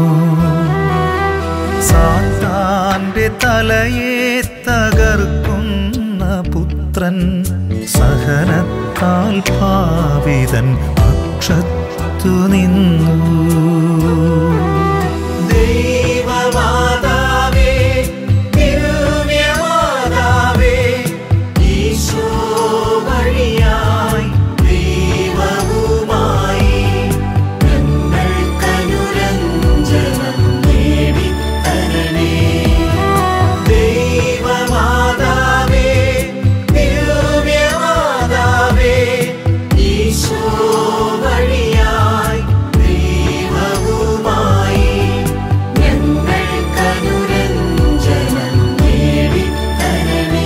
സാത്താന്റെ തലയെ തകർക്കുന്ന പുത്രൻ സഹനത്താൽ പാപിതൻ പക്ഷത്തു നിന്നു ദൈവമാതാവേ ദിവ്യമാതാവേ ഈശോ വഴിയായി ദൈവവുമായി
ഞങ്ങൾക്കനുരഞ്ജനം നേടിത്തരണേ
ദൈവമാതാവേ ദിവ്യമാതാവേ ഈശോ വഴിയായി ദൈവവുമായി
ഞങ്ങൾക്കനുരഞ്ജനം നേടിത്തരണേ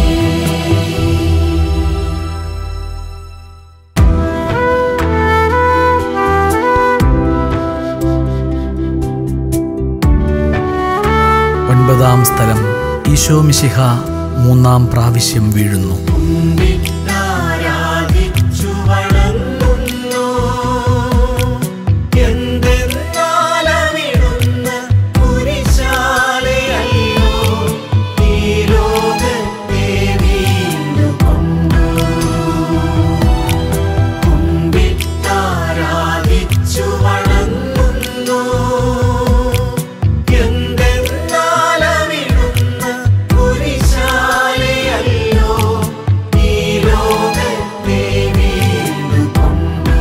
ഒൻപതാം സ്ഥലം ഈശോ മിശിഹ മൂന്നാം പ്രാവശ്യം വീഴുന്നു
ആരാധിച്ചു വണങ്ങുന്നു എന്തെന്നാലമിടുന്ന കുരിശാലയല്ലോ ഈ ലോകത്തെ വീണ്ടുകൊണ്ടു കുമ്പിട്ടാരാധിച്ചു വണങ്ങുന്നു എന്തെന്നാലമിടുന്ന കുരിശാലയല്ലോ ഈ ലോകത്തെ വീണ്ടുകൊണ്ടു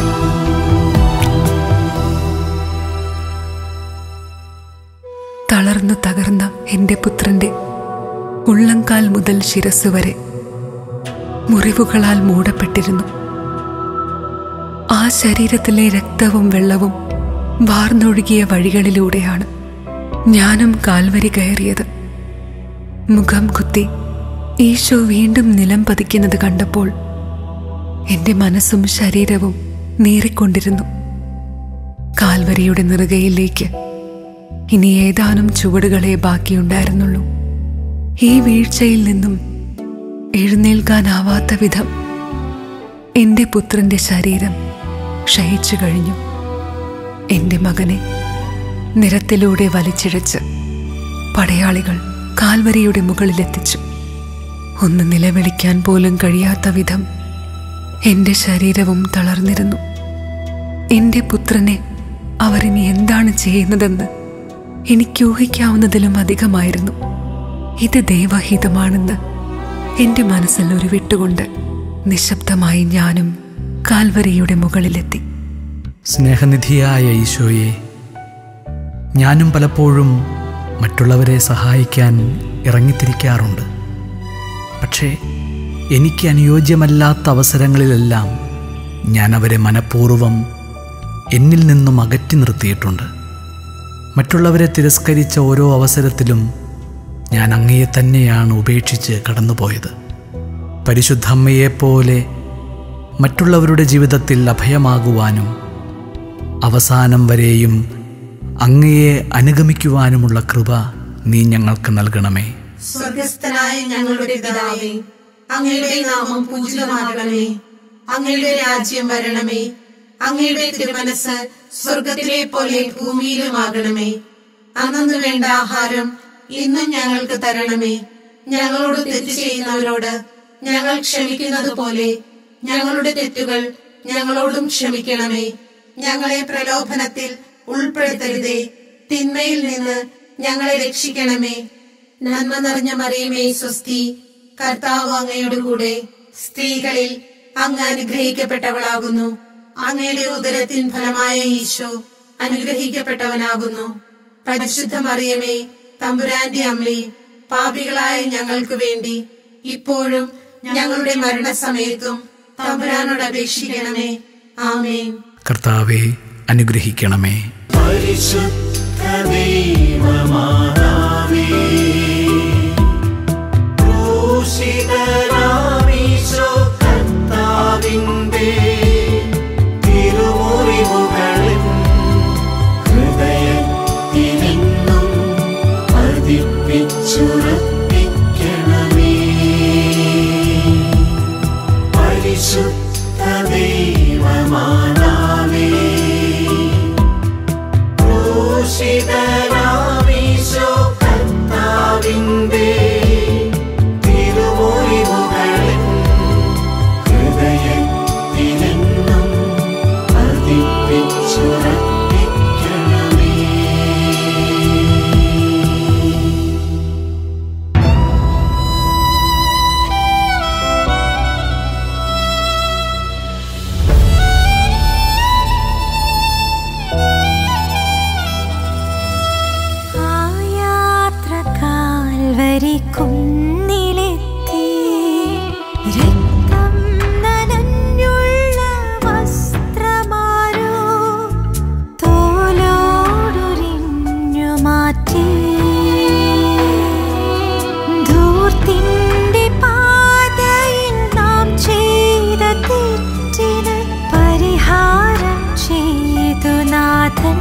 തളർന്നു തകർന്ന എൻ്റെ പുത്രന്റെ ഉള്ളങ്കാൽ മുതൽ ശിരസ് വരെ മുറിവുകളാൽ മൂടപ്പെട്ടിരുന്നു ആ ശരീരത്തിലെ രക്തവും വെള്ളവും വാർന്നൊഴുകിയ വഴികളിലൂടെയാണ് ഞാനും കാൽവരി കയറിയത് മുഖം കുത്തി ഈശോ വീണ്ടും നിലം പതിക്കുന്നത് കണ്ടപ്പോൾ എൻ്റെ മനസ്സും ശരീരവും നീറിക്കൊണ്ടിരുന്നു കാൽവരിയുടെ നിറുകയിലേക്ക് ഇനി ഏതാനും ചുവടുകളെ ബാക്കിയുണ്ടായിരുന്നുള്ളൂ ഈ വീഴ്ചയിൽ നിന്നും എഴുന്നേൽക്കാനാവാത്ത വിധം എൻ്റെ പുത്രന്റെ ശരീരം ക്ഷയിച്ചു കഴിഞ്ഞു എൻ്റെ മകനെ നിരത്തിലൂടെ വലിച്ചിഴച്ച് പടയാളികൾ കാൽവരിയുടെ മുകളിലെത്തിച്ചു ഒന്ന് നിലവിളിക്കാൻ പോലും കഴിയാത്ത വിധം എൻ്റെ ശരീരവും തളർന്നിരുന്നു എൻ്റെ പുത്രനെ അവരിനി എന്താണ് ചെയ്യുന്നതെന്ന് എനിക്ക് ഊഹിക്കാവുന്നതിലും അധികമായിരുന്നു ഇത് ദൈവഹിതമാണെന്ന് എൻ്റെ മനസ്സിൽ ഒരു വിട്ടുകൊണ്ട് നിശബ്ദമായി ഞാനും കാൽവരിയുടെ മുകളിലെത്തി
സ്നേഹനിധിയായ ഈശോയെ ഞാനും പലപ്പോഴും മറ്റുള്ളവരെ സഹായിക്കാൻ ഇറങ്ങിത്തിരിക്കാറുണ്ട് പക്ഷേ എനിക്ക് അനുയോജ്യമല്ലാത്ത അവസരങ്ങളിലെല്ലാം ഞാൻ അവരെ മനഃപൂർവ്വം എന്നിൽ നിന്നും അകറ്റി നിർത്തിയിട്ടുണ്ട് മറ്റുള്ളവരെ തിരസ്കരിച്ച ഓരോ അവസരത്തിലും ഞാൻ അങ്ങയെ തന്നെയാണ് ഉപേക്ഷിച്ച് കടന്നുപോയത് പരിശുദ്ധ അമ്മയെപ്പോലെ മറ്റുള്ളവരുടെ ജീവിതത്തിൽ അഭയമാകുവാനും അവസാനം വരെയും അങ്ങയെ അനുഗമിക്കുവാനുമുള്ള കൃപ നീ ഞങ്ങൾക്ക് നൽകണമേ
സ്വർഗസ്ഥനായ ഞങ്ങളുടെ പിതാവേ അങ്ങയുടെ നാമം പൂജിതമാകണമേ അങ്ങയുടെ രാജ്യം വരണമേ അങ്ങയുടെ തിരുമനസ് സ്വർഗത്തിലെ പോലെ ഭൂമിയിലുമാകണമേ അന്നു വേണ്ട ആഹാരം ഇന്നും ഞങ്ങൾക്ക് തരണമേ ഞങ്ങളോട് തെറ്റ് ചെയ്യുന്നവരോട് ഞങ്ങൾ ക്ഷമിക്കുന്നത് പോലെ ഞങ്ങളുടെ തെറ്റുകൾ ഞങ്ങളോടും ക്ഷമിക്കണമേ ഞങ്ങളെ പ്രലോഭനത്തിൽ ഉൾപ്പെടുത്തരുതേ തിന്മയിൽ നിന്ന് ഞങ്ങളെ രക്ഷിക്കണമേ നന്മ നിറഞ്ഞ മറിയമേ സ്വസ്തി കർത്താവ് അങ്ങയുടെ കൂടെ സ്ത്രീകളിൽ അങ്ങ് അനുഗ്രഹിക്കപ്പെട്ടവളാകുന്നു അങ്ങയുടെ ഉദരത്തിൻ ഫലമായ ഈശോ അനുഗ്രഹിക്കപ്പെട്ടവനാകുന്നു പരിശുദ്ധ മറിയമേ തമ്പുരാന്റെ അമ്മേ പാപികളായ ഞങ്ങൾക്ക് വേണ്ടി ഇപ്പോഴും ഞങ്ങളുടെ മരണസമയത്തും തമ്പുരാനോട് അപേക്ഷിക്കണമേ ആമേൻ
കർത്താവെ അനുഗ്രഹിക്കണമേ
പരിശുദ്ധ ദൈവമാതാവേ ക്രൂശിതനാമീശോ കർത്താവിന്റെ തിരുമുറിവുകളിൽ ഹൃദയത്തിലെന്നും പതിപ്പിച്ചുറപ്പിക്കണമേ പരിശുദ്ധ ദൈവമാതാവേ ക്രൂശിതനാമീശോ കർത്താവിന്റെ തിരുമുറിവുകളിൽ ഹൃദയത്തിലെന്നും പതിപ്പിച്ചുറപ്പിക്കണമേ
ആ യാത്ര കാൽവരി കുന്നിലെത്തി രക്തം നനഞ്ഞുള്ള വസ്ത്രമാരോ തോലോടുരിഞ്ഞു മാറ്റി ധൂർത്തിന്റെ പാതയിൽ നാം ചെയ്ത തെറ്റിന് പരിഹാരം ചെയ്തു നാഥൻ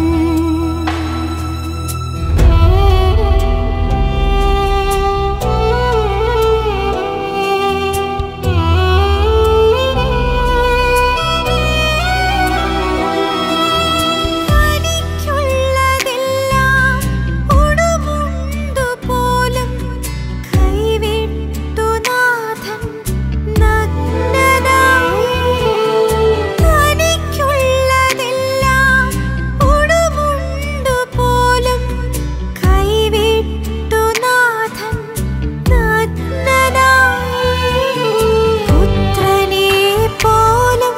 തനിക്കുള്ളതെല്ലാം ഉടുമുണ്ടു പോലും കൈവിട്ടു നാഥൻ നഗ്നനായി തനിക്കുള്ളതെല്ലാം ഉടുമുണ്ടു പോലും കൈവിട്ടു നാഥൻ നഗ്നനായി പുത്രനെ പോലും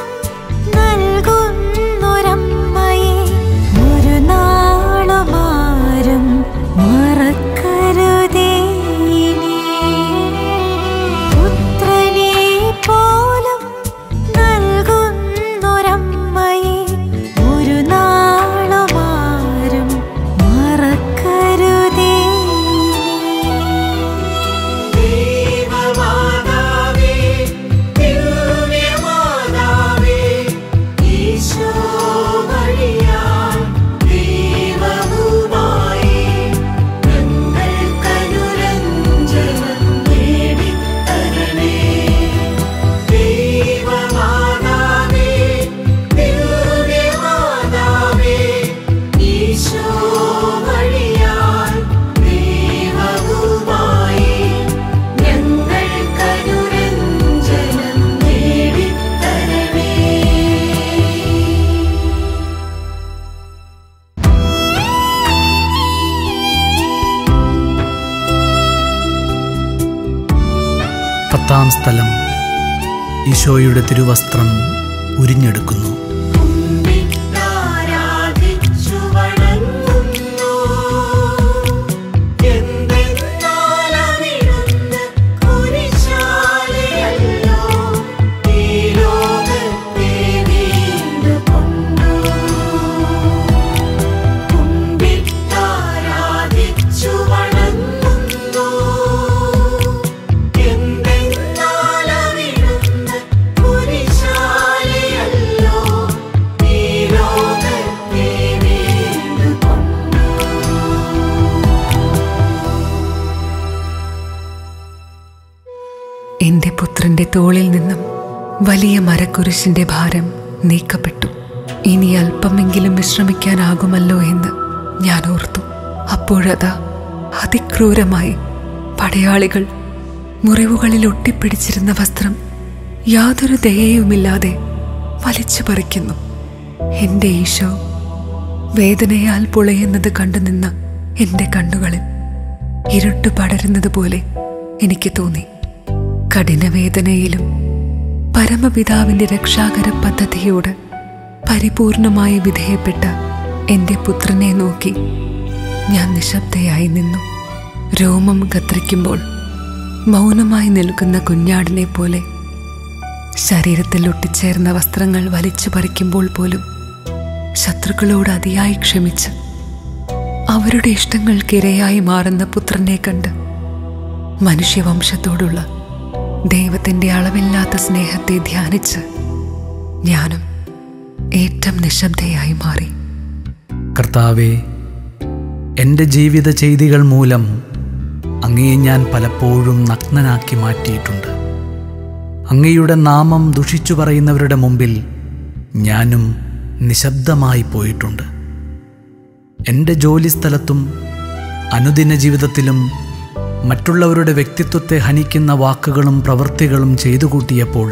നൽകുന്നൊരമ്മയെ ഒരു നാളുമാരും മറക്കരുതേ ഇനി. പുത്രനെ പോലും നൽകുന്നൊരമ്മയെ ഒരു നാളുമാരും മറക്കരുതേ ഇനി.
ദൈവമാതാവേ ദിവ്യമാതാവേ ഈശോ വഴിയാൽ ദൈവവുമായി ഞങ്ങൾക്കനുരഞ്ജനം നേടിത്തരണേ ദൈവമാതാവേ ദിവ്യമാതാവേ ഈശോ വഴിയാൽ ദൈവവുമായി ഞങ്ങൾക്കനുരഞ്ജനം നേടിത്തരണേ
പത്താം സ്ഥലം ഈശോയുടെ തിരുവസ്ത്രം ഉരിഞ്ഞെടുക്കുന്നു
ആരാധിച്ചു വണങ്ങുന്നു എന്തെന്നാലവിടുന്ന് കുരിശാലയല്ലോ ഈ ലോകത്തെ വീണ്ടുകൊണ്ടു കുമ്പിട്ടാരാധിച്ചു വണങ്ങുന്നു എന്തെന്നാലവിടുന്ന് കുരിശാലയല്ലോ ഈ ലോകത്തെ വീണ്ടുകൊണ്ടു
എന്റെ പുത്രന്റെ തോളിൽ നിന്നും വലിയ മരക്കുരിശിന്റെ ഭാരം നീക്കപ്പെട്ടു ഇനി അല്പമെങ്കിലും വിശ്രമിക്കാനാകുമല്ലോ എന്ന് ഞാൻ ഓർത്തു അപ്പോഴതാ അതിക്രൂരമായി പടയാളികൾ മുറിവുകളിൽ ഒട്ടിപ്പിടിച്ചിരുന്ന വസ്ത്രം യാതൊരു ദയയുമില്ലാതെ വലിച്ചു പറിക്കുന്നു എന്റെ ഈശോ വേദനയാൽ പൊളയുന്നത് കണ്ടുനിന്ന എന്റെ കണ്ണുകളിൽ ഇരുട്ട് പടരുന്നത് പോലെ എനിക്ക് തോന്നി കഠിനവേദനയിലും പരമപിതാവിന്റെ രക്ഷാകര പദ്ധതിയോട് പരിപൂർണമായി വിധേയപ്പെട്ട എന്റെ പുത്രനെ നോക്കി ഞാൻ നിശബ്ദയായി നിന്നു രോമം കത്തിരിക്കുമ്പോൾ മൗനമായി നിൽക്കുന്ന കുഞ്ഞാടിനെ പോലെ ശരീരത്തിൽ ഒട്ടിച്ചേർന്ന വസ്ത്രങ്ങൾ വലിച്ചു പറിക്കുമ്പോൾ പോലും ശത്രുക്കളോട് അതിയായി ക്ഷമിച്ച് അവരുടെ ഇഷ്ടങ്ങൾക്കിരയായി മാറുന്ന പുത്രനെ കണ്ട് മനുഷ്യവംശത്തോടുള്ള ദൈവത്തിൻ്റെ അളവില്ലാത്ത സ്നേഹത്തെ ധ്യാനിച്ച് ഞാനും ഏറ്റവും നിശബ്ദയായി മാറി
കർത്താവെ എൻ്റെ ജീവിത ചെയ്തികൾ മൂലം അങ്ങയെ ഞാൻ പലപ്പോഴും നഗ്നനാക്കി മാറ്റിയിട്ടുണ്ട് അങ്ങയുടെ നാമം ദുഷിച്ചു പറയുന്നവരുടെ മുമ്പിൽ ഞാനും നിശബ്ദമായി പോയിട്ടുണ്ട് എൻ്റെ ജോലിസ്ഥലത്തും അനുദിന ജീവിതത്തിലും മറ്റുള്ളവരുടെ വ്യക്തിത്വത്തെ ഹനിക്കുന്ന വാക്കുകളും പ്രവൃത്തികളും ചെയ്തു കൂട്ടിയപ്പോൾ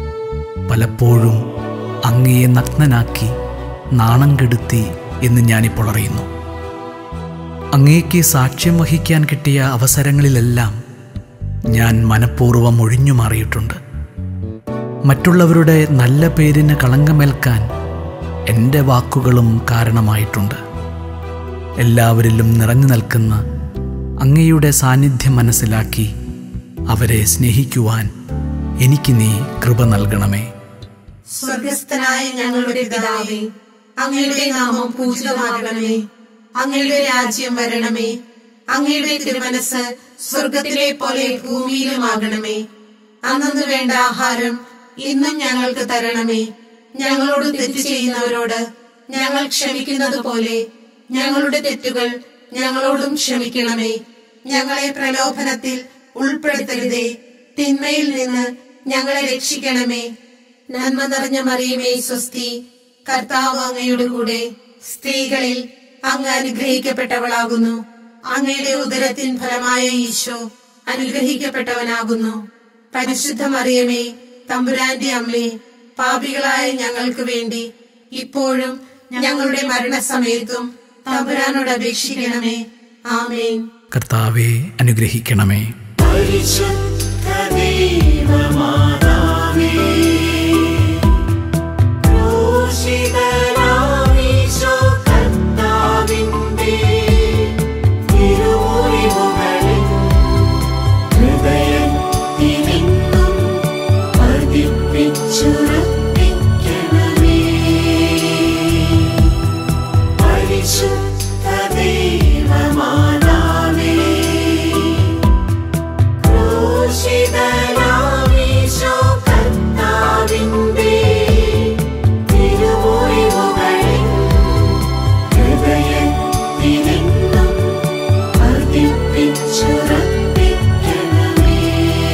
പലപ്പോഴും അങ്ങയെ നഗ്നനാക്കി നാണം കെടുത്തി എന്ന് ഞാനിപ്പോൾ അറിയുന്നു അങ്ങേക്ക് സാക്ഷ്യം വഹിക്കാൻ കിട്ടിയ അവസരങ്ങളിലെല്ലാം ഞാൻ മനഃപൂർവ്വം ഒഴിഞ്ഞു മാറിയിട്ടുണ്ട് മറ്റുള്ളവരുടെ നല്ല പേരിന് കളങ്കമേൽക്കാൻ എൻ്റെ വാക്കുകളും കാരണമായിട്ടുണ്ട് എല്ലാവരിലും നിറഞ്ഞു നിൽക്കുന്ന അങ്ങയുടെ സാന്നിധ്യം മനസ്സിലാക്കി അവരെ സ്നേഹിക്കുവാൻ എനിക്ക് നീ കൃപ നൽകണമേ
സ്വർഗസ്ഥനായ ഞങ്ങളുടെ പിതാവേ അങ്ങയുടെ നാമം പൂജിതമാകണമേ അങ്ങയുടെ രാജ്യം വരണമേ അങ്ങയുടെ തിരുമനസ് സ്വർഗത്തിലെ പോലെ ഭൂമിയിലുമാകണമേ അന്നു വേണ്ട ആഹാരം ഇന്നും ഞങ്ങൾക്ക് തരണമേ ഞങ്ങളോട് തെറ്റ് ചെയ്യുന്നവരോട് ഞങ്ങൾ ക്ഷമിക്കുന്നത് പോലെ ഞങ്ങളുടെ തെറ്റുകൾ ഞങ്ങളോടും ക്ഷമിക്കണമേ ഞങ്ങളെ പ്രലോഭനത്തിൽ ഉൾപ്പെടുത്തരുതേ തിന്മയിൽ നിന്ന് ഞങ്ങളെ രക്ഷിക്കണമേ നന്മ നിറഞ്ഞ മറിയമേ സ്വസ്തി കർത്താവ് അങ്ങയുടെ കൂടെ സ്ത്രീകളിൽ അങ്ങ് അനുഗ്രഹിക്കപ്പെട്ടവളാകുന്നു അങ്ങയുടെ ഉദരത്തിൻ ഫലമായ ഈശോ അനുഗ്രഹിക്കപ്പെട്ടവനാകുന്നു പരിശുദ്ധ മറിയമേ തമ്പുരാന്റെ അമ്മേ പാപികളായ ഞങ്ങൾക്ക് വേണ്ടി ഇപ്പോഴും ഞങ്ങളുടെ മരണസമയത്തും തമ്പുരാനോട് അപേക്ഷിക്കണമേ ആമേൻ
കർത്താവെ അനുഗ്രഹിക്കണമേ
പരിശുദ്ധ ദൈവമാതാവേ, ക്രൂശിതനാമീശോ കർത്താവിന്റെ തിരുമുറിവുകളിൽ ഹൃദയത്തിലെന്നും പതിപ്പിച്ചുറപ്പിക്കണമേ. പരിശുദ്ധ ദൈവമാതാവേ ക്രൂശിതനാമീശോ കർത്താവിന്റെ തിരുമുറിവുകളിൽ ഹൃദയത്തിലെന്നും പതിപ്പിച്ചുറപ്പിക്കണമേ.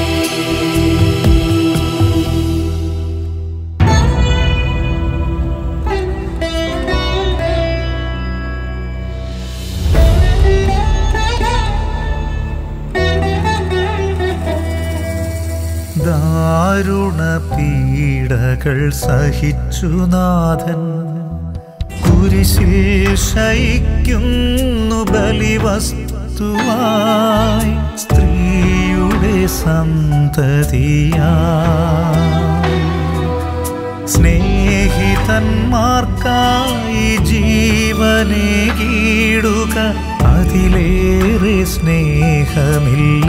ദാരുണ പീഡകൾ സഹിച്ചു നാഥൻ കുരിശിൽ ശയിക്കുന്നു ബലിവസ്തുവായി സ്ത്രീയുടെ സന്തതിയായി സ്നേഹിതന്മാർക്കായി ജീവനെ കീടുക അതിലേറെ സ്നേഹമില്ല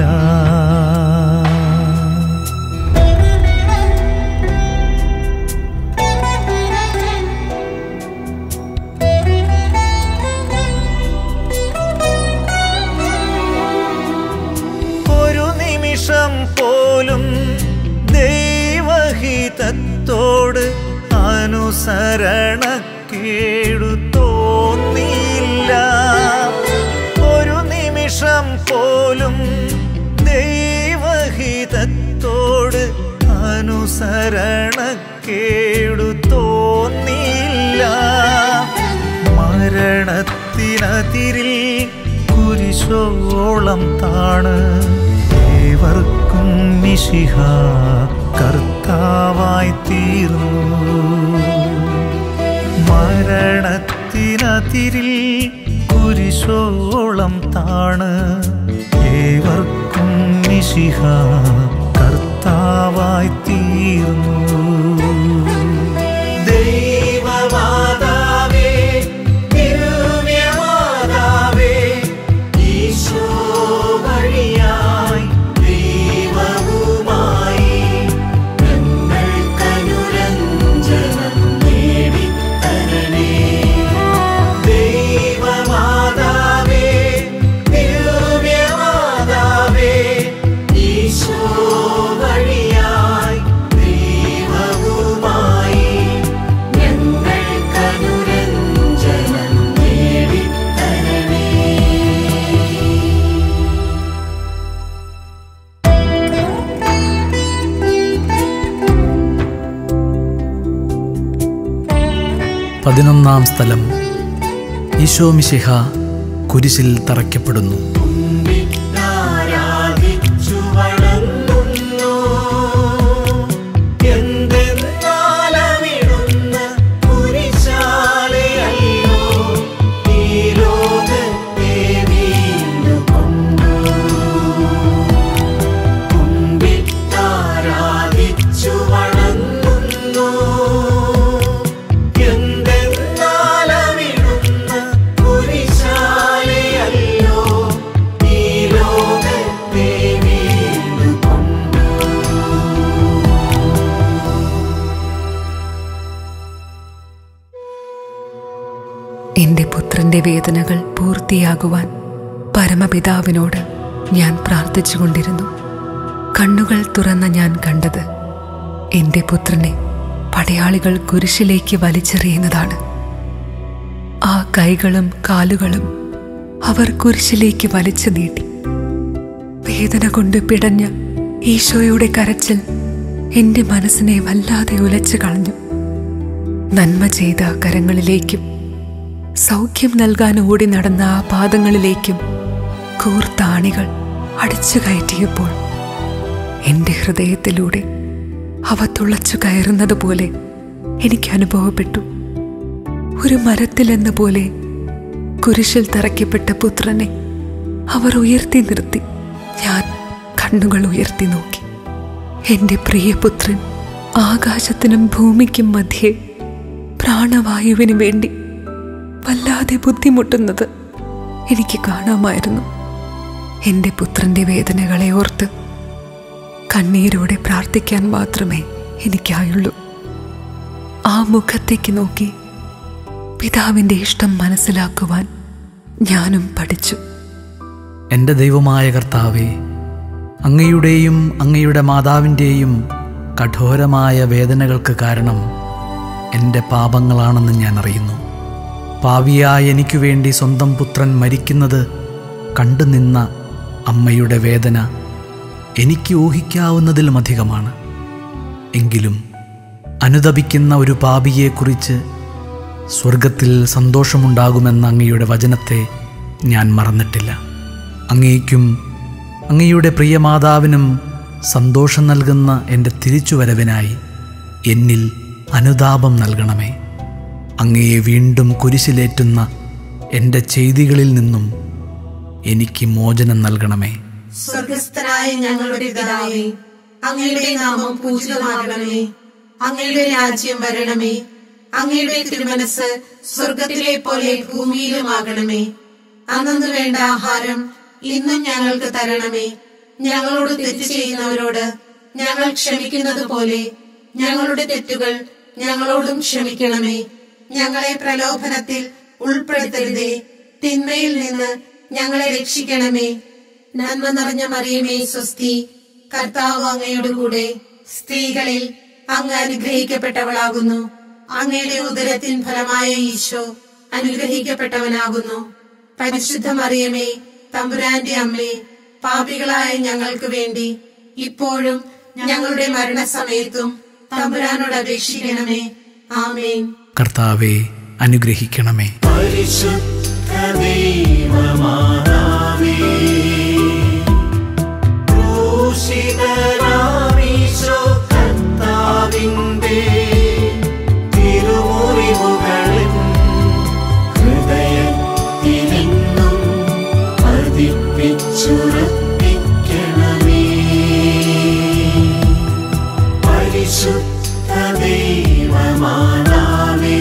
ഒരു നിമിഷം പോലും ദൈവഹിതത്തോട് അനുസരണക്കേടു തോന്നിയില്ല ഒരു നിമിഷം പോലും ദൈവഹിതത്തോട് അനുസരണക്കേടു തോന്നിയില്ല മരണത്തിനതിരിൽ കുരിശോളം താണ് ഏവർക്കും മിശിഹ കർത്താവായി തീർന്നു മരണത്തിനതിരിൽ കുരിശോളം താണ് ഏവർക്കും മിശിഹ കർത്താവായി തീർന്നു
ദൈവമാതാവേ, ദിവ്യമാതാവേ, ഈശോ വഴിയായി ദൈവവുമായി ഞങ്ങൾക്കനുരഞ്ജനം നേടിത്തരണേ
പതിനൊന്നാം സ്ഥലം ഈശോ മിശിഹ കുരിശിൽ തറയ്ക്കപ്പെടുന്നു
ആരാധിച്ചു വണങ്ങുന്നു എന്തെന്നാലവിടുന്ന കുരിശാലയല്ലോ ഈ ലോകത്തെ വീണ്ടുകൊണ്ടു കുമ്പിട്ടാരാധിച്ചു വണങ്ങുന്നു എന്തെന്നാലവിടുന്ന കുരിശാലയല്ലോ ഈ ലോകത്തെ വീണ്ടുകൊണ്ടു
എന്റെ പുത്രന്റെ വേദനകൾ പൂർത്തിയാകുവാൻ പരമപിതാവിനോട് ഞാൻ പ്രാർത്ഥിച്ചുകൊണ്ടിരുന്നു കണ്ണുകൾ തുറന്ന ഞാൻ കണ്ടത് എന്റെ പുത്രനെ പടയാളികൾ കുരിശിലേക്ക് വലിച്ചെറിയുന്നതാണ് ആ കൈകളും കാലുകളും അവർ കുരിശിലേക്ക് വലിച്ചു നീട്ടി വേദന കൊണ്ട് പിടഞ്ഞ ഈശോയുടെ കരച്ചിൽ എന്റെ മനസ്സിനെ വല്ലാതെ ഉലച്ചു കളഞ്ഞു നന്മ ചെയ്ത കരങ്ങളിലേക്കും സൗഖ്യം നൽകാൻ ഓടി നടന്ന ആ പാദങ്ങളിലേക്കും കൂർത്താണികൾ അടിച്ചു കയറ്റിയപ്പോൾ എന്റെ ഹൃദയത്തിലൂടെ അവ തുളച്ചു കയറുന്നത് പോലെ എനിക്ക് അനുഭവപ്പെട്ടു ഒരു മരത്തിലെന്ന പോലെ കുരിശിൽ തറയ്ക്കപ്പെട്ട പുത്രനെ അവർ ഉയർത്തി നിർത്തി ഞാൻ കണ്ണുകൾ ഉയർത്തി നോക്കി എന്റെ പ്രിയപുത്രൻ ആകാശത്തിനും ഭൂമിക്കും മധ്യേ പ്രാണവായുവിന് വേണ്ടി വല്ലാതെ ബുദ്ധിമുട്ടുന്നത് എനിക്ക് കാണാമായിരുന്നു എൻ്റെ പുത്രൻ്റെ വേദനകളെ ഓർത്ത് കണ്ണീരോടെ പ്രാർത്ഥിക്കാൻ മാത്രമേ എനിക്കായുള്ളൂ ആ മുഖത്തേക്ക് നോക്കി പിതാവിൻ്റെ ഇഷ്ടം മനസ്സിലാക്കുവാൻ ഞാനും പഠിച്ചു
എൻ്റെ ദൈവമായ കർത്താവേ അങ്ങയുടെയും അങ്ങയുടെ മാതാവിൻ്റെയും കഠോരമായ വേദനകൾക്ക് കാരണം എൻ്റെ പാപങ്ങളാണെന്ന് ഞാൻ അറിയുന്നു പാവിയായ എനിക്കു വേണ്ടി സ്വന്തം പുത്രൻ മരിക്കുന്നത് കണ്ടുനിന്ന അമ്മയുടെ വേദന എനിക്ക് ഊഹിക്കാവുന്നതിലും അധികമാണ് എങ്കിലും അനുതപിക്കുന്ന ഒരു പാപിയെക്കുറിച്ച് സ്വർഗത്തിൽ സന്തോഷമുണ്ടാകുമെന്ന അങ്ങയുടെ വചനത്തെ ഞാൻ മറന്നിട്ടില്ല അങ്ങേക്കും അങ്ങയുടെ പ്രിയമാതാവിനും സന്തോഷം നൽകുന്ന എൻ്റെ തിരിച്ചുവരവിനായി എന്നിൽ അനുതാപം നൽകണമേ അങ്ങയെ വീണ്ടും കുരിശിലേറ്റുന്ന എൻ്റെ ചെയ്തികളിൽ നിന്നും എനിക്ക് മോചനം നൽകണമേ
സ്വർഗസ്ഥനായ ഞങ്ങളുടെ പിതാവേ അങ്ങയുടെ നാമം പൂജിതമാകണമേ അങ്ങയുടെ രാജ്യം വരണമേ അങ്ങയുടെ തിരുമനസ് സ്വർഗത്തിലെ പോലെ ഭൂമിയിലുമാകണമേ അന്നു വേണ്ട ആഹാരം ഇന്നും ഞങ്ങൾക്ക് തരണമേ ഞങ്ങളോട് തെറ്റ് ചെയ്യുന്നവരോട് ഞങ്ങൾ ക്ഷമിക്കുന്നത് പോലെ ഞങ്ങളുടെ തെറ്റുകൾ ഞങ്ങളോടും ക്ഷമിക്കണമേ ഞങ്ങളെ പ്രലോഭനത്തിൽ ഉൾപ്പെടുത്തരുതേ തിന്മയിൽ നിന്ന് ഞങ്ങളെ രക്ഷിക്കണമേ നന്മ നിറഞ്ഞ മറിയമേ സ്വസ്തി കർത്താവ് അങ്ങയുടെ കൂടെ സ്ത്രീകളിൽ അങ്ങ് അനുഗ്രഹിക്കപ്പെട്ടവളാകുന്നു അങ്ങയുടെ ഉദരത്തിൻ ഫലമായ ഈശോ അനുഗ്രഹിക്കപ്പെട്ടവനാകുന്നു പരിശുദ്ധ മറിയമേ തമ്പുരാന്റെ അമ്മേ പാപികളായ ഞങ്ങൾക്ക് വേണ്ടി ഇപ്പോഴും ഞങ്ങളുടെ മരണസമയത്തും തമ്പുരാനോട് അപേക്ഷിക്കണമേ ആമേൻ
കർത്താവെ അനുഗ്രഹിക്കണമേ
പരിശുദ്ധ ദൈവമാതാവേ ക്രൂശിതനാമീശോ കർത്താവിന്റെ തിരുമുറിവുകളിൽ ഹൃദയത്തിലെന്നും പതിപ്പിച്ചുറപ്പിക്കണമേ പരിശുദ്ധ ദൈവമാതാവേ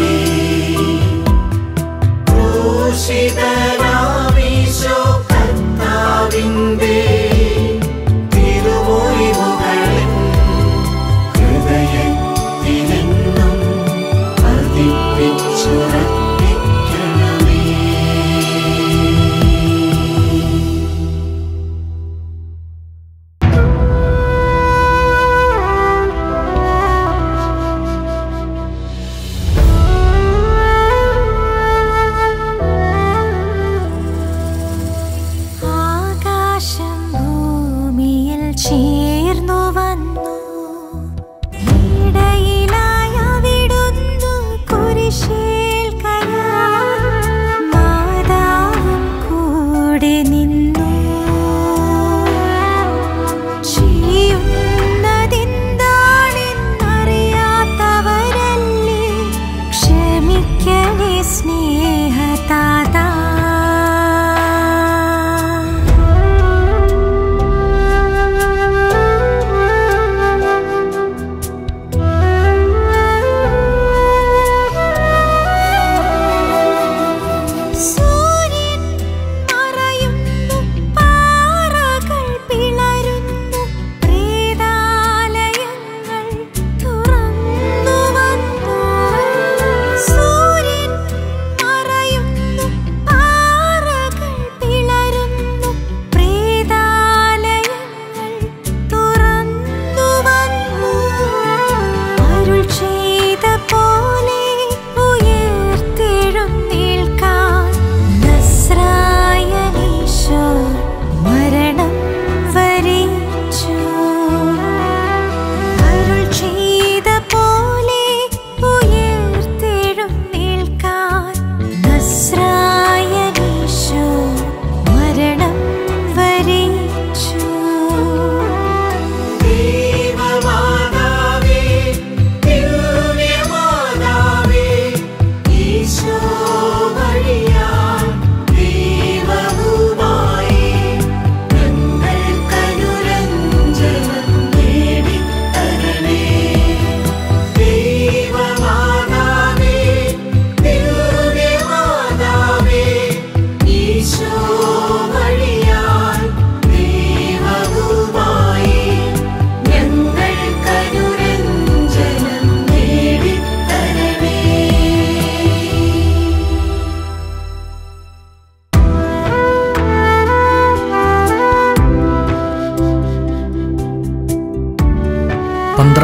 ക്രൂശിതനാമീശോ കർത്താവിന്റെ തിരുമുറിവുകളിൽ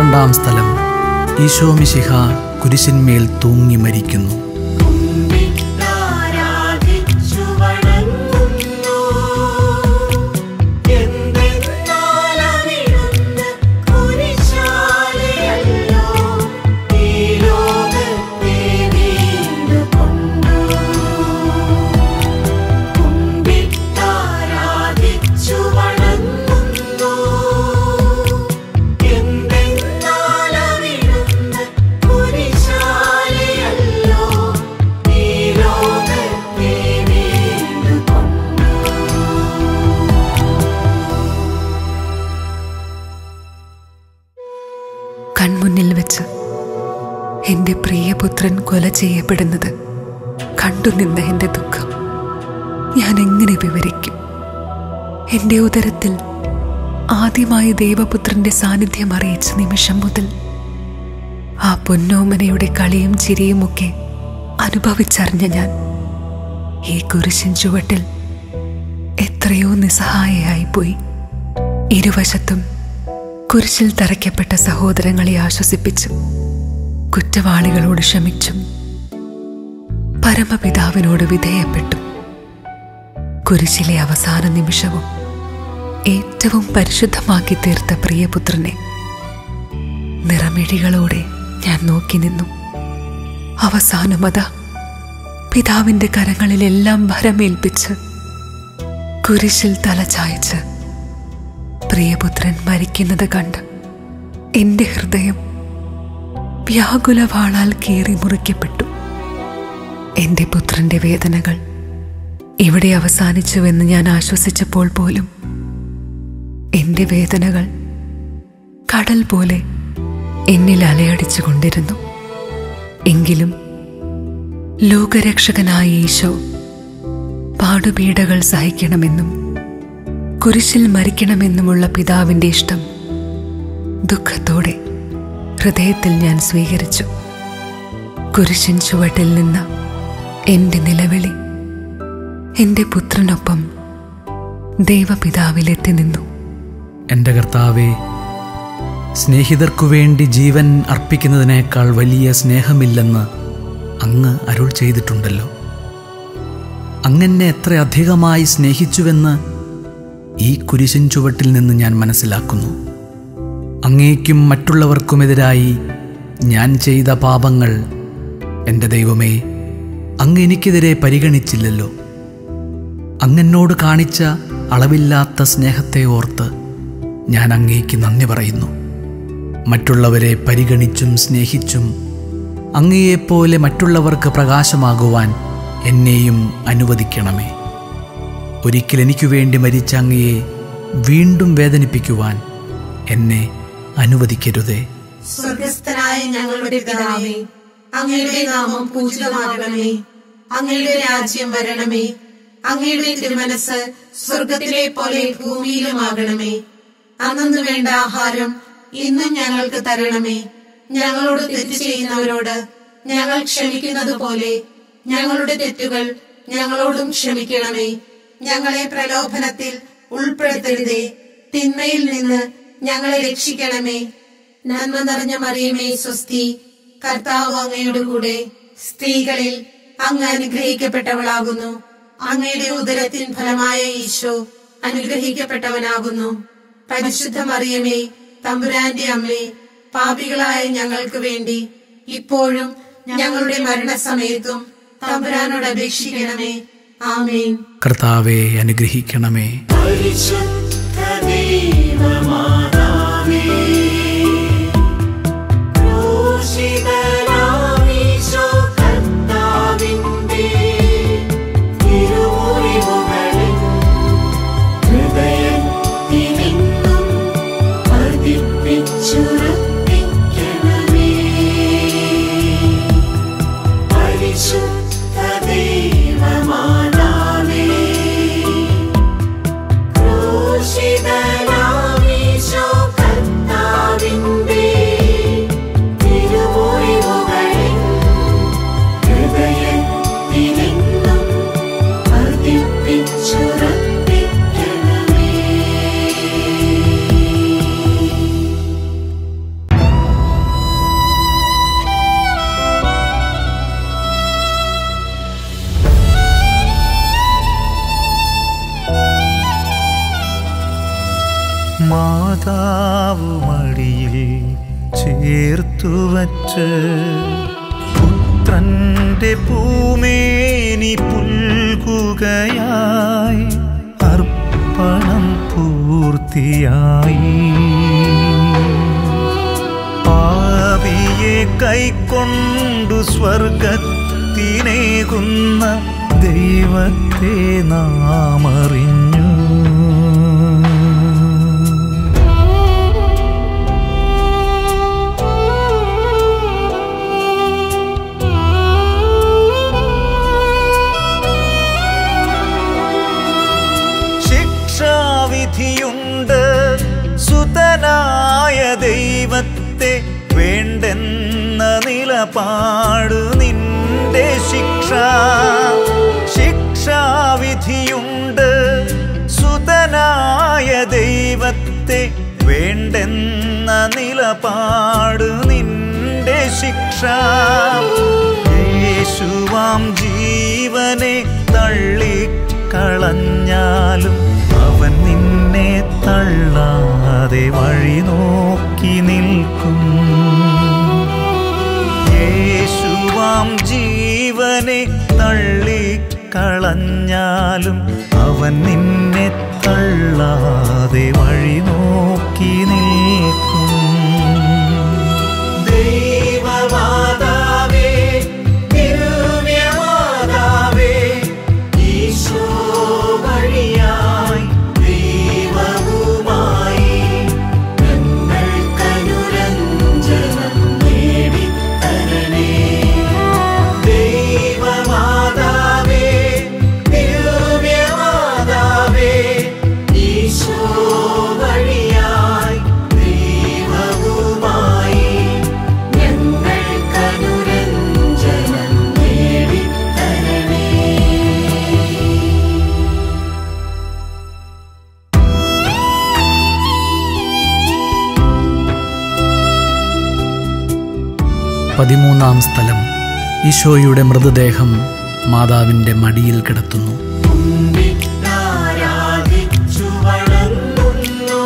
പന്ത്രണ്ടാം സ്ഥലം ഈശോ മിശിഹ കുരിശിന്മേൽ തൂങ്ങി മരിക്കുന്നു
ആരാധിച്ചു വണങ്ങുന്നു എന്തെന്നാൽ അവിടുന്ന് കുരിശാലെയല്ലോ ഈ ലോകത്തെ വീണ്ടുകൊണ്ടു. കുമ്പിട്ടാരാധിച്ചു വണങ്ങുന്നു എന്തെന്നാൽ അവിടുന്ന് കുരിശാലെയല്ലോ ഈ ലോകത്തെ വീണ്ടുകൊണ്ടു.
കൺമുന്നിൽ വെച്ച് എൻ്റെ പ്രിയപുത്രൻ കൊല ചെയ്യപ്പെടുന്നത് കണ്ടുനിന്ന എൻ്റെ ദുഃഖം ഞാൻ എങ്ങനെ വിവരിക്കും എൻ്റെ ഉദരത്തിൽ ആദ്യമായി ദൈവപുത്രന്റെ സാന്നിധ്യം അറിയിച്ച നിമിഷം മുതൽ ആ പൊന്നോമനയുടെ കളിയും ചിരിയുമൊക്കെ അനുഭവിച്ചറിഞ്ഞ ഞാൻ ഈ കുരിശിൻ ചുവട്ടിൽ എത്രയോ നിസ്സഹായയായിപ്പോയി ഇരുവശത്തും കുരിശിൽ തറയ്ക്കപ്പെട്ട സഹോദരങ്ങളെ ആശ്വസിപ്പിച്ചും കുറ്റവാളികളോട് ക്ഷമിച്ചും പരമപിതാവിനോട് വിധേയപ്പെട്ടും കുരിശിലെ അവസാന നിമിഷവും ഏറ്റവും പരിശുദ്ധമാക്കി തീർത്ത പ്രിയപുത്രനെ നിറമിഴികളോടെ ഞാൻ നോക്കി നിന്നു അവസാനമത പിതാവിന്റെ കരങ്ങളിലെല്ലാം ഭരമേൽപ്പിച്ച് കുരിശിൽ തലചായ്ച്ച് പ്രിയപുത്രൻ മരിക്കുന്നത് കണ്ട് എന്റെ ഹൃദയം വ്യാകുലവാളാൽ കീറി മുറിക്കപ്പെട്ടു എന്റെ പുത്രന്റെ വേദനകൾ ഇവിടെ അവസാനിച്ചുവെന്ന് ഞാൻ ആശ്വസിച്ചപ്പോൾ പോലും എന്റെ വേദനകൾ കടൽ പോലെ എന്നിൽ അലയടിച്ചു കൊണ്ടിരുന്നു എങ്കിലും ലോകരക്ഷകനായ ഈശോ പാടുപീഡകൾ സഹിക്കണമെന്നും കുരിശിൽ മരിക്കണമെന്നുമുള്ള പിതാവിന്റെ ഇഷ്ടം ദുഃഖത്തോടെ ഹൃദയത്തിൽ ഞാൻ സ്വീകരിച്ചു കുരിശിൻ ചുവട്ടിൽ നിന്ന് എന്റെ നിലവിളി എന്റെ പുത്രനൊപ്പം ദൈവപിതാവിലെത്തി നിന്നു
എൻ്റെ കർത്താവെ സ്നേഹിതർക്കു വേണ്ടി ജീവൻ അർപ്പിക്കുന്നതിനേക്കാൾ വലിയ സ്നേഹമില്ലെന്ന് അങ്ങ് അരുൾ ചെയ്തിട്ടുണ്ടല്ലോ അങ്ങനെ എത്ര അധികമായി സ്നേഹിച്ചുവെന്ന് ഈ കുരിശിൻ ചുവട്ടിൽ നിന്ന് ഞാൻ മനസ്സിലാക്കുന്നു അങ്ങേക്കും മറ്റുള്ളവർക്കുമെതിരായി ഞാൻ ചെയ്ത പാപങ്ങൾ എൻ്റെ ദൈവമേ അങ്ങ് എനിക്കെതിരെ പരിഗണിച്ചില്ലല്ലോ അങ്ങെന്നോട് കാണിച്ച അളവില്ലാത്ത സ്നേഹത്തെ ഓർത്ത് ഞാൻ അങ്ങേക്ക് നന്ദി പറയുന്നു മറ്റുള്ളവരെ പരിഗണിച്ചും സ്നേഹിച്ചും അങ്ങയെപ്പോലെ മറ്റുള്ളവർക്ക് പ്രകാശമാകുവാൻ എന്നെയും അനുവദിക്കണമേ ഒരിക്കൽ എനിക്കു വേണ്ടി മരിച്ച അങ്ങയെ വീണ്ടും വേദനിപ്പിക്കുവാൻ എന്നെ അനുവദിക്കരുതേ
സ്വർഗസ്ഥനായ ഞങ്ങളുടെ പിതാവേ അങ്ങയുടെ നാമം പൂജിതമാകണമേ അങ്ങയുടെ രാജ്യം വരണമേ അങ്ങയുടെ തിരുമനസ് സ്വർഗത്തിലെ പോലെ ഭൂമിയിലുമാകണമേ അന്നു വേണ്ട ആഹാരം ഇന്നും ഞങ്ങൾക്ക് തരണമേ ഞങ്ങളോട് തെറ്റ് ചെയ്യുന്നവരോട് ഞങ്ങൾ ക്ഷമിക്കുന്നത് പോലെ ഞങ്ങളുടെ തെറ്റുകൾ ഞങ്ങളോടും ക്ഷമിക്കണമേ ഞങ്ങളെ പ്രലോഭനത്തിൽ ഉൾപ്പെടുത്തരുതേ തിന്മയിൽ നിന്ന് ഞങ്ങളെ രക്ഷിക്കണമേ നന്മ നിറഞ്ഞ മറിയമേ സ്വസ്തി കർത്താവ് അങ്ങയുടെ കൂടെ സ്ത്രീകളിൽ അങ്ങ് അനുഗ്രഹിക്കപ്പെട്ടവളാകുന്നു അങ്ങയുടെ ഉദരത്തിൻ ഫലമായ ഈശോ അനുഗ്രഹിക്കപ്പെട്ടവനാകുന്നു പരിശുദ്ധ മറിയമേ തമ്പുരാന്റെ അമ്മേ പാപികളായ ഞങ്ങൾക്ക് വേണ്ടി ഇപ്പോഴും ഞങ്ങളുടെ മരണസമയത്തും തമ്പുരാനോട് അപേക്ഷിക്കണമേ ആമേൻ
കർത്താവെ അനുഗ്രഹിക്കണമേ
പരിശുദ്ധ ദൈവമാതാവേ, ക്രൂശിതനാമീശോ കർത്താവിന്റെ തിരുമുറിവുകളിൽ ഹൃദയത്തിലെന്നും പതിപ്പിച്ചുറപ്പിക്കണമേ. പരിശുദ്ധ ദൈവമാതാവേ, ക്രൂശിതനാമീശോ
മാതാവ് മടിയിൽ ചേർത്തു വച്ച് പുത്രന്റെ പൂമേനി പുൽകുകയായി അർപ്പണം പൂർത്തിയായി പാപിയെ കൈക്കൊണ്ടു സ്വർഗത്തിനേകുന്ന ദൈവത്തെ നാം അറിഞ്ഞു ശിക്ഷാവിധിയുണ്ട് സുതനായ ദൈവത്തെ വേണ്ടെന്ന നിലപാടു നിന്റെ ശിക്ഷ ശിക്ഷാവിധിയുണ്ട് സുതനായ ദൈവത്തെ വേണ്ടെന്ന നിലപാടു നിന്റെ ശിക്ഷ യേശുവാം ജീവനെ തള്ളിക്കളഞ്ഞാലും അവൻ നിന്നെ തള്ളാതെ വഴി നോക്കി നിൽക്കും യേശുവാം ജീവനെ തള്ളിക്കളഞ്ഞാലും അവൻ നിന്നെ തള്ളാതെ വഴി നോക്കി നിൽക്കും
ദൈവമാതാവേ ദിവ്യമാതാവേ ഈശോ വഴിയായി ദൈവവുമായി
ഞങ്ങൾക്കനുരഞ്ജനം നേടിത്തരണേ
ദൈവമാതാവേ ദിവ്യമാതാവേ ഈശോ വഴിയായി ദൈവവുമായി
ഞങ്ങൾക്കനുരഞ്ജനം നേടിത്തരണേ
പതിമൂന്നാം സ്ഥലം ഈശോയുടെ മൃതദേഹം മാതാവിൻ്റെ മടിയിൽ കിടത്തുന്നു
ആരാധിച്ചു വണങ്ങുന്നു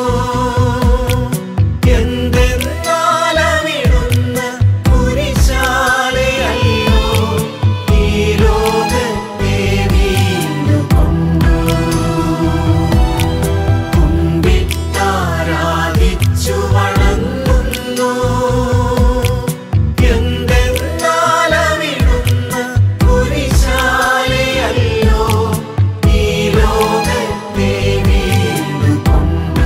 എന്തെന്നാലമിടുന്ന കുരിശാലയല്ലോ ഈ ലോകത്തെ വീണ്ടുകൊണ്ടു കുമ്പിട്ടാരാധിച്ചു വണങ്ങുന്നു എന്തെന്നാലമിടുന്ന കുരിശാലയല്ലോ ഈ ലോകത്തെ വീണ്ടുകൊണ്ടു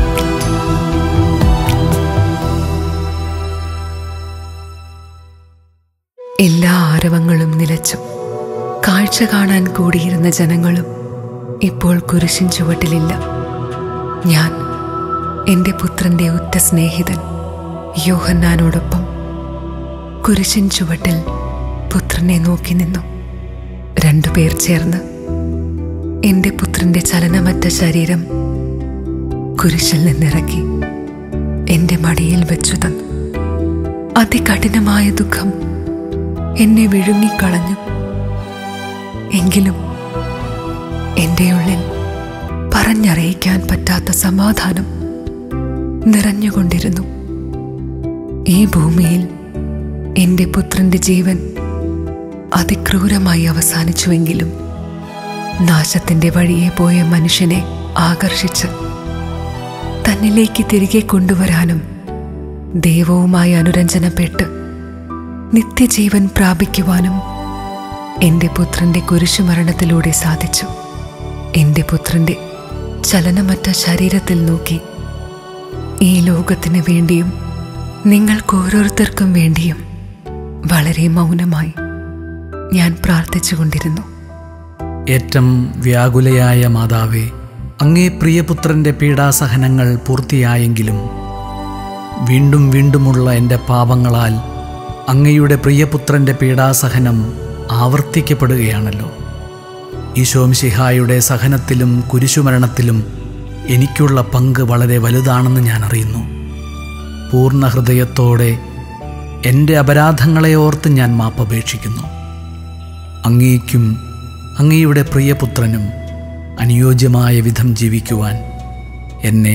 എല്ലാ ആരവങ്ങളും നിലച്ചു കാഴ്ച കാണാൻ കൂടിയിരുന്ന ജനങ്ങളും ഇപ്പോൾ കുരിശിൻ ചുവട്ടിലില്ല ഞാൻ എൻ്റെ പുത്രൻ്റെ ഉറ്റ സ്നേഹിതൻ യോഹന്നാനോടൊപ്പം കുരിശിൻ ചുവട്ടിൽ പുത്രനെ നോക്കി നിന്നു രണ്ടുപേർ ചേർന്ന് എൻ്റെ പുത്രൻ്റെ ചലനമറ്റ ശരീരം കുരിശിൽ നിന്നിറക്കി എൻ്റെ മടിയിൽ വെച്ചു തന്നു അതികഠിനമായ ദുഃഖം എന്നെ വിഴുങ്ങിക്കളഞ്ഞു എങ്കിലും എൻ്റെ ഉള്ളിൽ പറഞ്ഞറിയിക്കാൻ പറ്റാത്ത സമാധാനം നിറഞ്ഞുകൊണ്ടിരുന്നു ഈ ഭൂമിയിൽ എൻ്റെ പുത്രന്റെ ജീവൻ അതിക്രൂരമായി അവസാനിച്ചുവെങ്കിലും നാശത്തിന്റെ വഴിയെ പോയ മനുഷ്യനെ ആകർഷിച്ച് തന്നിലേക്ക് തിരികെ കൊണ്ടുവരാനും ദൈവവുമായി അനുരഞ്ജനപ്പെട്ട് നിത്യജീവൻ പ്രാപിക്കുവാനും എൻ്റെ പുത്രന്റെ കുരിശുമരണത്തിലൂടെ സാധിച്ചു എൻ്റെ പുത്രന്റെ ചലനമറ്റ ശരീരത്തിൽ നോക്കി ഈ ലോകത്തിന് വേണ്ടിയും നിങ്ങൾക്ക് ഓരോരുത്തർക്കും വേണ്ടിയും വളരെ മൗനമായി ഞാൻ പ്രാർത്ഥിച്ചുകൊണ്ടിരുന്നു
ഏറ്റം വ്യാകുലയായ മാതാവേ അങ്ങേ പ്രിയപുത്രന്റെ പീഡാസഹനങ്ങൾ പൂർത്തിയായെങ്കിലും വീണ്ടും വീണ്ടുമുള്ള എൻ്റെ പാപങ്ങളാൽ അങ്ങയുടെ പ്രിയപുത്രന്റെ പീഡാസഹനം ആവർത്തിക്കപ്പെടുകയാണല്ലോ ഈശോംശിഹായുടെ സഹനത്തിലും കുരിശുമരണത്തിലും എനിക്കുള്ള പങ്ക് വളരെ വലുതാണെന്ന് ഞാൻ അറിയുന്നു പൂർണ്ണ ഹൃദയത്തോടെ എൻ്റെ അപരാധങ്ങളെ ഓർത്ത് ഞാൻ മാപ്പപേക്ഷിക്കുന്നു അങ്ങേക്കും അങ്ങയുടെ പ്രിയപുത്രനും അനുയോജ്യമായ വിധം ജീവിക്കുവാൻ എന്നെ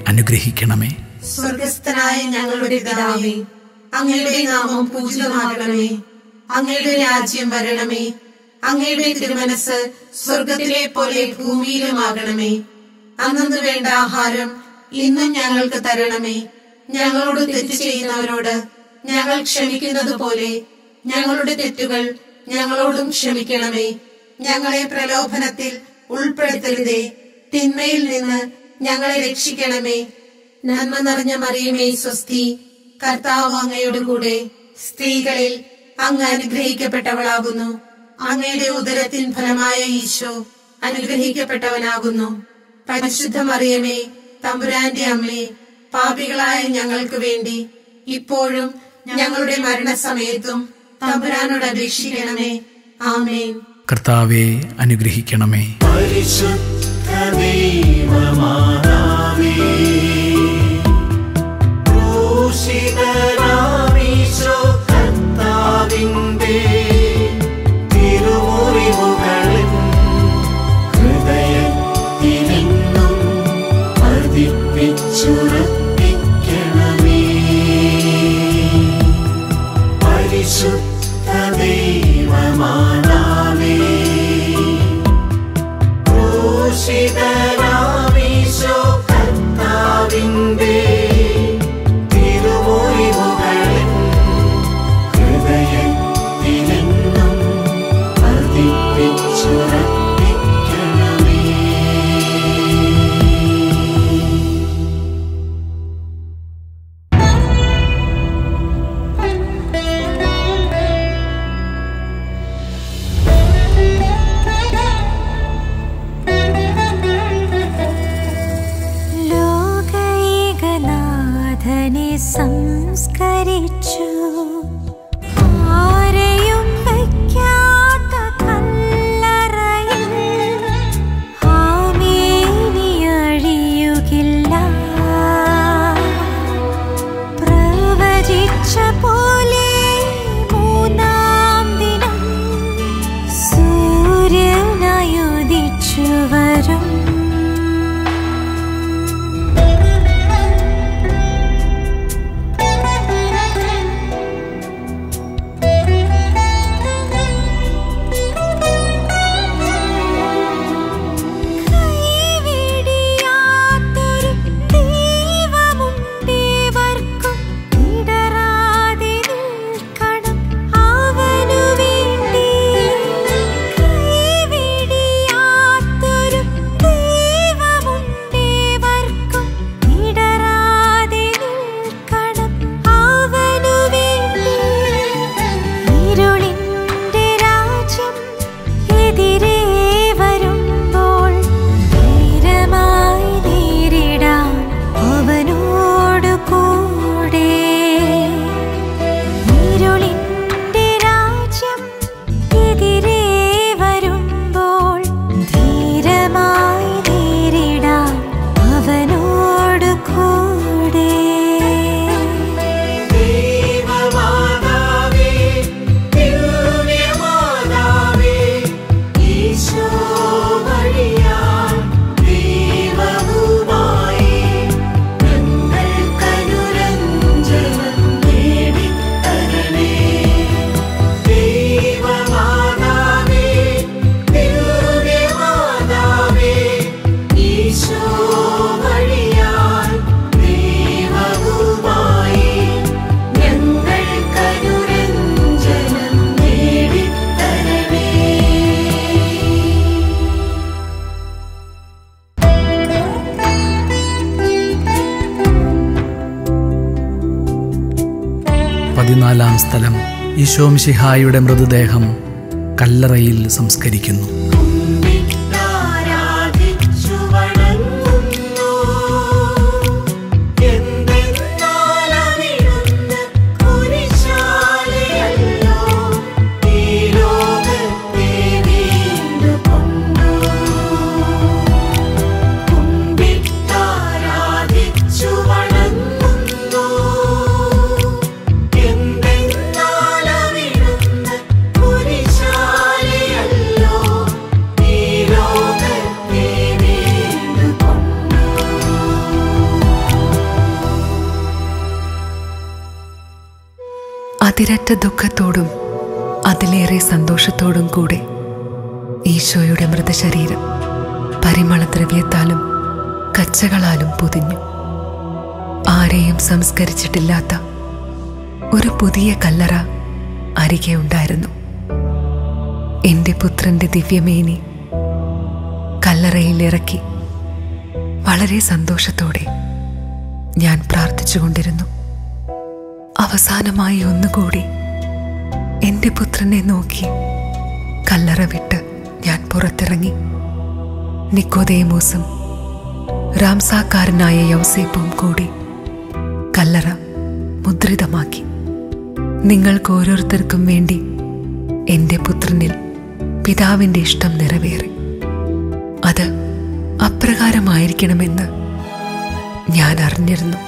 അനുഗ്രഹിക്കണമേ
സ്വർഗസ്ഥനായ ഞങ്ങളുടെ പിതാവേ അങ്ങയുടെ നാമം പൂജിതമാകണമേ അങ്ങയുടെ രാജ്യം വരണമേ അങ്ങയുടെ തിരുമനസ് സ്വർഗത്തിലെ പോലെ ഭൂമിയിലുമാകണമേ അന്നു വേണ്ട ആഹാരം ഇന്നും ഞങ്ങൾക്ക് തരണമേ ഞങ്ങളോട് തെറ്റ് ചെയ്യുന്നവരോട് ഞങ്ങൾ ക്ഷമിക്കുന്നത് പോലെ ഞങ്ങളുടെ തെറ്റുകൾ ഞങ്ങളോടും ക്ഷമിക്കണമേ ഞങ്ങളെ പ്രലോഭനത്തിൽ ഉൾപ്പെടുത്തരുതേ തിന്മയിൽ നിന്ന് ഞങ്ങളെ രക്ഷിക്കണമേ നന്മ നിറഞ്ഞ മറിയമേ സ്വസ്തി കർത്താവ് അങ്ങയുടെ കൂടെ സ്ത്രീകളിൽ അങ്ങ് അനുഗ്രഹിക്കപ്പെട്ടവളാകുന്നു അങ്ങയുടെ ഉദരത്തിൻ ഫലമായ ഈശോ അനുഗ്രഹിക്കപ്പെട്ടവനാകുന്നു പരിശുദ്ധ മറിയമേ തമ്പുരാന്റെ അമ്മേ പാപികളായ ഞങ്ങൾക്ക് വേണ്ടി ഇപ്പോഴും ഞങ്ങളുടെ മരണസമയത്തും തമ്പുരാനോട് അപേക്ഷിക്കണമേ ആമേൻ
കർത്താവെ അനുഗ്രഹിക്കണമേ
പരിശുദ്ധ ദൈവമാതാവേ ക്രൂശിതനാമീശോ കർത്താവിന്റെ തിരുമുറിവുകളിൽ ഹൃദയത്തിലെന്നും പതിപ്പിച്ചുറപ്പിക്കണമേ പരിശുദ്ധ ദൈവമാതാവേ ക്രൂശിതനാമീശോ കർത്താവിന്റെ തിരുമുറിവുകളിൽ ഹൃദയത്തിലെന്നും പതിപ്പിച്ചുറപ്പിക്കണമേ
ലോകൈകനാഥനെ സംസ്കരിച്ചു ആരെയും വയ്ക്കാത്ത കല്ലറയിൽ ആമേനി അഴിയുകില്ല പ്രവചിച്ച പോലെ മൂന്നാം ദിനം സൂര്യനായുദിച്ചു വരും കൈവിടിയാത്തൊരു ദൈവമുണ്ടേവർക്കും ഇടറാതെ നിൽക്കണം അവനു വേണ്ടി കൈവിടിയാത്തൊരു ദൈവമുണ്ടേവർക്കും ഇടറാതെ നിൽക്കണം അവനു വേണ്ടി ഇരുളിന്റെ രാജ്യം എതിരെ വരുമ്പോൾ ധീരമായി നേരിടാൻ അവനോട് കൂടെ ഇരുളിന്റെ രാജ്യം എതിരെ വരുമ്പോൾ ധീരമായി നേരിടാൻ അവനോട് കൂടെ
ദൈവമാതാവേ ദിവ്യമാതാവേ ഈശോ വഴിയാൽ ദൈവവുമായി ഞങ്ങൾക്കനുരഞ്ജനം നേടിത്തരണേ ദൈവമാതാവേ ദിവ്യമാതാവേ ഈശോ വഴിയാൽ ദൈവവുമായി ഞങ്ങൾക്കനുരഞ്ജനം നേടിത്തരണേ
പതിനാലാം സ്ഥലം ഈശോമിശിഹായുടെ മൃതദേഹം കല്ലറയിൽ സംസ്കരിക്കുന്നു
ആരാധിച്ചു വണങ്ങുന്നു എന്തെന്നാലവിടുന്ന് കുരിശാലയല്ലോ ഈ ലോകത്തെ വീണ്ടുകൊണ്ടു കുമ്പിട്ടാരാധിച്ചു വണങ്ങുന്നു എന്തെന്നാലവിടുന്ന് കുരിശാലയല്ലോ
അതിരറ്റ ദുഃഖത്തോടും അതിലേറെ സന്തോഷത്തോടും കൂടെ ഈശോയുടെ മൃതശരീരം പരിമളദ്രവ്യത്താലും കച്ചകളാലും പൊതിഞ്ഞു ആരെയും സംസ്കരിച്ചിട്ടില്ലാത്ത ഒരു പുതിയ കല്ലറ അരികെ ഉണ്ടായിരുന്നു എന്റെ പുത്രന്റെ ദിവ്യമേനി കല്ലറയിൽ ഇറക്കി വളരെ സന്തോഷത്തോടെ ഞാൻ പ്രാർത്ഥിച്ചുകൊണ്ടിരുന്നു അവസാനമായി ഒന്നുകൂടി എന്റെ പുത്രനെ നോക്കി കല്ലറ വിട്ട് ഞാൻ പുറത്തിറങ്ങി നിക്കോദേമൂസും റാംസാക്കാരനായ യൗസേപ്പും കൂടി കല്ലറ മുദ്രിതമാക്കി നിങ്ങൾക്ക് ഓരോരുത്തർക്കും വേണ്ടി എന്റെ പുത്രനിൽ പിതാവിന്റെ ഇഷ്ടം നിറവേറി അത് അപ്രകാരമായിരിക്കണമെന്ന് ഞാൻ അറിഞ്ഞിരുന്നു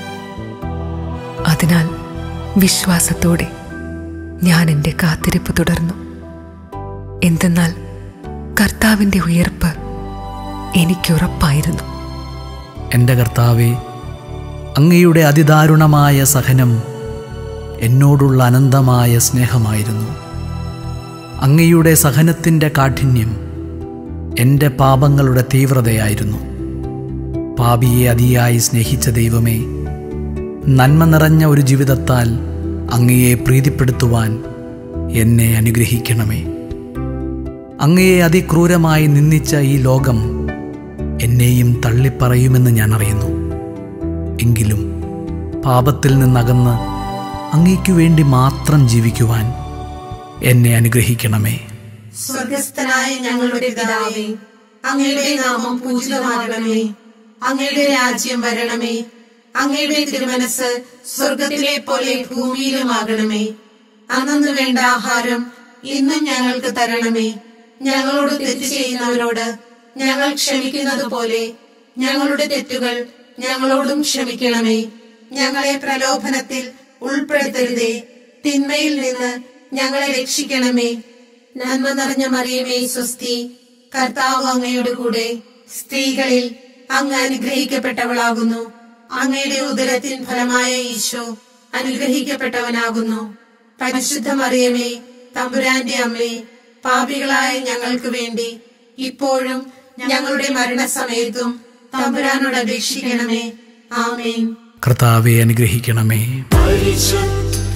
അതിനാൽ വിശ്വാസത്തോടെ ഞാൻ എൻ്റെ കാത്തിരിപ്പ് തുടർന്നു എന്തെന്നാൽ കർത്താവിൻ്റെ ഉയർപ്പ് എനിക്കുറപ്പായിരുന്നു
എൻ്റെ കർത്താവെ അങ്ങയുടെ അതിദാരുണമായ സഹനം എന്നോടുള്ള അനന്തമായ സ്നേഹമായിരുന്നു അങ്ങയുടെ സഹനത്തിൻ്റെ കാഠിന്യം എൻ്റെ പാപങ്ങളുടെ തീവ്രതയായിരുന്നു പാപിയെ അതിയായി സ്നേഹിച്ച ദൈവമേ നന്മ നിറഞ്ഞ ഒരു ജീവിതത്താൽ അങ്ങയെ പ്രീതിപ്പെടുത്തുവാൻ എന്നെ അനുഗ്രഹിക്കണമേ അങ്ങയെ അതിക്രൂരമായി നിന്ദിച്ച ഈ ലോകം എന്നെയും തള്ളിപ്പറയുമെന്ന് ഞാൻ അറിയുന്നു എങ്കിലും പാപത്തിൽ നിന്നകന്ന് അങ്ങയ്ക്കു വേണ്ടി മാത്രം ജീവിക്കുവാൻ എന്നെ അനുഗ്രഹിക്കണമേ
സ്വർഗസ്ഥനായ ഞങ്ങളുടെ പിതാവേ അങ്ങയുടെ നാമം പൂജിതമാകണമേ അങ്ങയുടെ രാജ്യം വരണമേ അങ്ങയുടെ തിരുമനസ് സ്വർഗത്തിലെ പോലെ ഭൂമിയിലുമാകണമേ അന്നു വേണ്ട ആഹാരം ഇന്നും ഞങ്ങൾക്ക് തരണമേ ഞങ്ങളോട് തെറ്റ് ചെയ്യുന്നവരോട് ഞങ്ങൾ ക്ഷമിക്കുന്നത് പോലെ ഞങ്ങളുടെ തെറ്റുകൾ ഞങ്ങളോടും ക്ഷമിക്കണമേ ഞങ്ങളെ പ്രലോഭനത്തിൽ ഉൾപ്പെടുത്തരുതേ തിന്മയിൽ നിന്ന് ഞങ്ങളെ രക്ഷിക്കണമേ നന്മ നിറഞ്ഞ മറിയമേ സ്വസ്തി കർത്താവ് അങ്ങയുടെ കൂടെ സ്ത്രീകളിൽ അങ്ങ് അനുഗ്രഹിക്കപ്പെട്ടവളാകുന്നു അങ്ങയുടെ ഉദരത്തിൻ ഫലമായ ഈശോ അനുഗ്രഹിക്കപ്പെട്ടവനാകുന്നു പരിശുദ്ധ മറിയമേ തമ്പുരാന്റെ അമ്മേ പാപികളായ ഞങ്ങൾക്ക് വേണ്ടി ഇപ്പോഴും ഞങ്ങളുടെ മരണസമയത്തും തമ്പുരാനോട് അപേക്ഷിക്കണമേ ആമേൻ
കർത്താവെ അനുഗ്രഹിക്കണമേ
പരിശുദ്ധ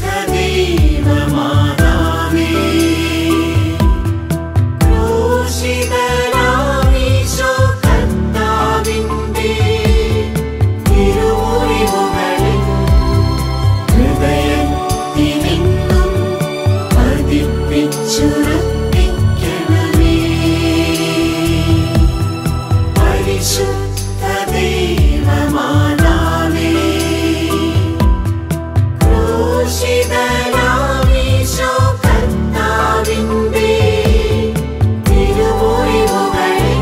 ദൈവമാതാവേ, ക്രൂശിതനാമീശോ കർത്താവിന്റെ തിരുമുറിവുകളിൽ ഹൃദയത്തിലെങ്ങും പതിപ്പിച്ചുറപ്പിക്കണമേ. പരിശുദ്ധ ദൈവമാതാവേ ക്രൂശിതനാമീശോ കർത്താവിന്റെ തിരുമുറിവുകളിൽ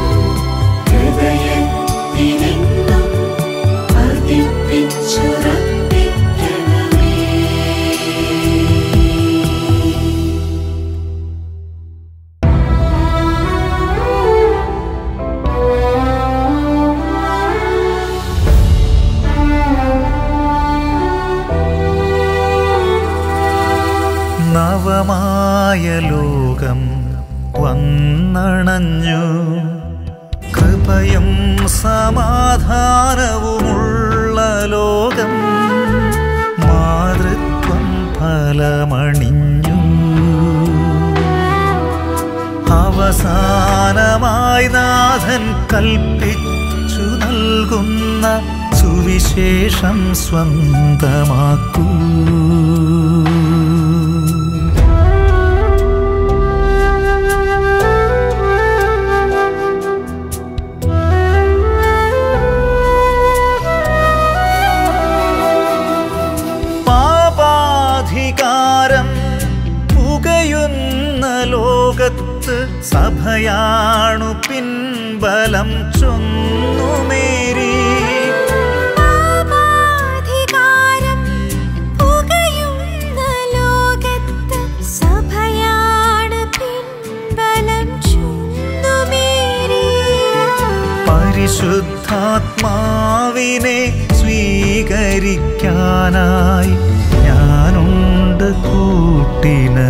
ഹൃദയത്തിലെങ്ങും പതിപ്പിച്ചുറപ്പിക്കണമേ.
നവമായ ലോകം വന്നണഞ്ഞു കൃപയും സമാധാനവുമുള്ള ലോകം മാതൃത്വം ഫലമണിഞ്ഞു അവസാനമായി നാഥൻ കൽപ്പിച്ചു നൽകുന്ന സുവിശേഷം സ്വന്തമാക്കൂ പാപാധികാരം പുകയുന്ന ലോകത്ത് സഭയാണു പിൻബലം ചൊന്നുമേരി
പാപാധികാരം പുകയുന്ന ലോകത്ത് സഭയാണ് പിൻബലം ചുന്നുമേറി
പരിശുദ്ധാത്മാവിനെ സ്വീകരിക്കാനായി ഞാനുണ്ട് കൂട്ടിന്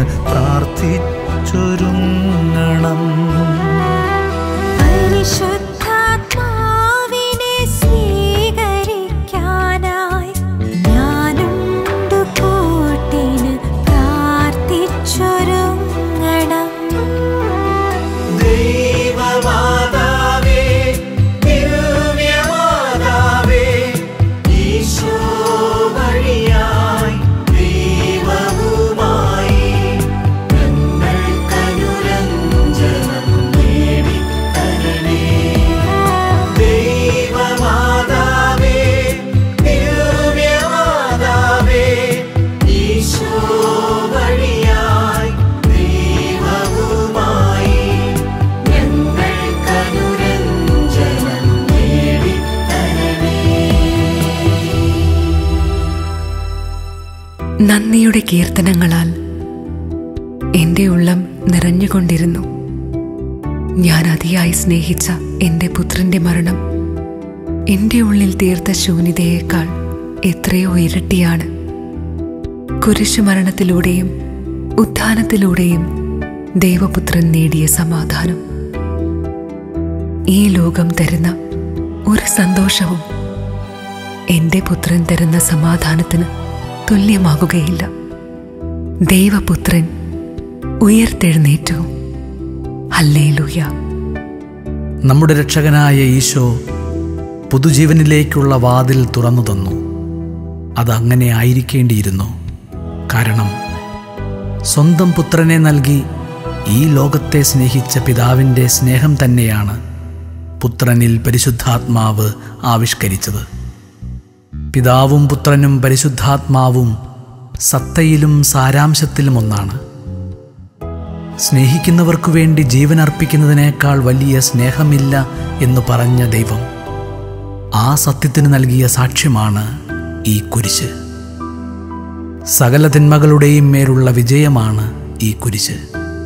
പ്രാർത്ഥിച്ചൊരുങ്ങണം
പരിശുദ്ധാത്മാവിനെ സ്വീകരിക്കാനായി ഞാനുണ്ട് കൂട്ടിന് പ്രാർത്ഥിച്ചൊരുങ്ങണം
ദൈവമാതാവേ ദിവ്യമാതാവേ ഈശോ വഴിയായി ദൈവവുമായി ഞങ്ങൾക്കനുരഞ്ജനം നേടിത്തരണേ ദൈവമാതാവേ ദിവ്യമാതാവേ ഈശോ വഴിയായി ദൈവവുമായി ഞങ്ങൾക്കനുരഞ്ജനം നേടിത്തരണേ
നന്ദിയുടെ കീർത്തനങ്ങളാൽ എൻ്റെ ഉള്ളം നിറഞ്ഞുകൊണ്ടിരുന്നു ഞാൻ അതിയായി സ്നേഹിച്ച എൻ്റെ പുത്രന്റെ മരണം എൻ്റെ ഉള്ളിൽ തീർത്ത ശൂന്യതയേക്കാൾ എത്രയോ ഇരട്ടിയാണ് കുരിശുമരണത്തിലൂടെയും ഉത്ഥാനത്തിലൂടെയും ദൈവപുത്രൻ നേടിയ സമാധാനം ഈ ലോകം തരുന്ന ഒരു സന്തോഷവും എൻ്റെ പുത്രൻ തരുന്ന സമാധാനത്തിന് തുല്യമാകുകയില്ല ദൈവപുത്രൻ ഉയർത്തെഴുന്നേറ്റു ഹല്ലേലൂയ
നമ്മുടെ രക്ഷകനായ ഈശോ പുതുജീവനിലേക്കുള്ള വാതിൽ തുറന്നു തന്നു അതങ്ങനെ ആയിരിക്കേണ്ടിയിരുന്നു കാരണം സ്വന്തം പുത്രനെ നൽകി ഈ ലോകത്തെ സ്നേഹിച്ച പിതാവിൻ്റെ സ്നേഹം തന്നെയാണ് പുത്രനിൽ പരിശുദ്ധാത്മാവ് ആവിഷ്കരിച്ചത് പിതാവും പുത്രനും പരിശുദ്ധാത്മാവും സത്തയിലും സാരാംശത്തിലും ഒന്നാണ് സ്നേഹിക്കുന്നവർക്കു വേണ്ടി ജീവൻ അർപ്പിക്കുന്നതിനേക്കാൾ വലിയ സ്നേഹമില്ല എന്ന് പറഞ്ഞ ദൈവം ആ സത്യത്തിന് നൽകിയ സാക്ഷ്യമാണ് ഈ കുരിശ് സകല തിന്മകളുടെയും മേലുള്ള വിജയമാണ് ഈ കുരിശ്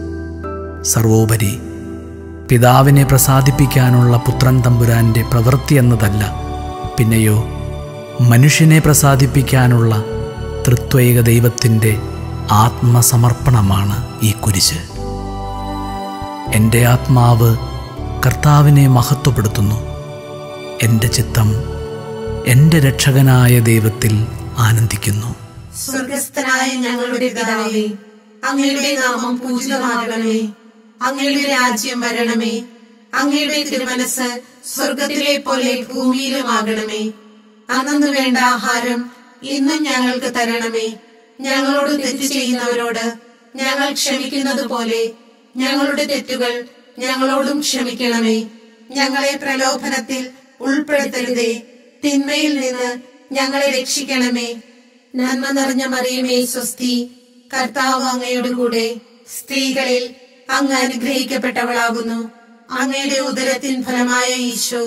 സർവോപരി പിതാവിനെ പ്രസാദിപ്പിക്കാനുള്ള പുത്രൻ തമ്പുരാന്റെ പ്രവൃത്തി എന്നതല്ല പിന്നെയോ മനുഷ്യനെ പ്രസാദിപ്പിക്കാനുള്ള തൃത്വൈക ദൈവത്തിൻ്റെ ആത്മസമർപ്പണമാണ് ഈ കുരിശ് എൻ്റെ ആത്മാവ് കർത്താവിനെ മഹത്വപ്പെടുത്തുന്നു എൻ്റെ ചിത്തം എൻ്റെ രക്ഷകനായ ദൈവത്തിൽ ആനന്ദിക്കുന്നു
സ്വർഗസ്ഥനായ ഞങ്ങളുടെ പിതാവേ അങ്ങയുടെ നാമം പൂജിതമാകണമേ അങ്ങയുടെ രാജ്യം വരണമേ അങ്ങയുടെ തിരുമനസ് സ്വർഗത്തിലെ പോലെ ഭൂമിയിലുമാകണമേ അന്നു വേണ്ട ആഹാരം ഇന്നും ഞങ്ങൾക്ക് തരണമേ ഞങ്ങളോട് തെറ്റ് ചെയ്യുന്നവരോട് ഞങ്ങൾ ക്ഷമിക്കുന്നത് പോലെ ഞങ്ങളുടെ തെറ്റുകൾ ഞങ്ങളോടും ക്ഷമിക്കണമേ ഞങ്ങളെ പ്രലോഭനത്തിൽ ഉൾപ്പെടുത്തരുതേ തിന്മയിൽ നിന്ന് ഞങ്ങളെ രക്ഷിക്കണമേ നന്മ നിറഞ്ഞ മറിയമേ സ്വസ്തി കർത്താവ് അങ്ങയുടെ കൂടെ സ്ത്രീകളിൽ അങ്ങ് അനുഗ്രഹിക്കപ്പെട്ടവളാകുന്നു അങ്ങയുടെ ഉദരത്തിൻ ഫലമായ ഈശോ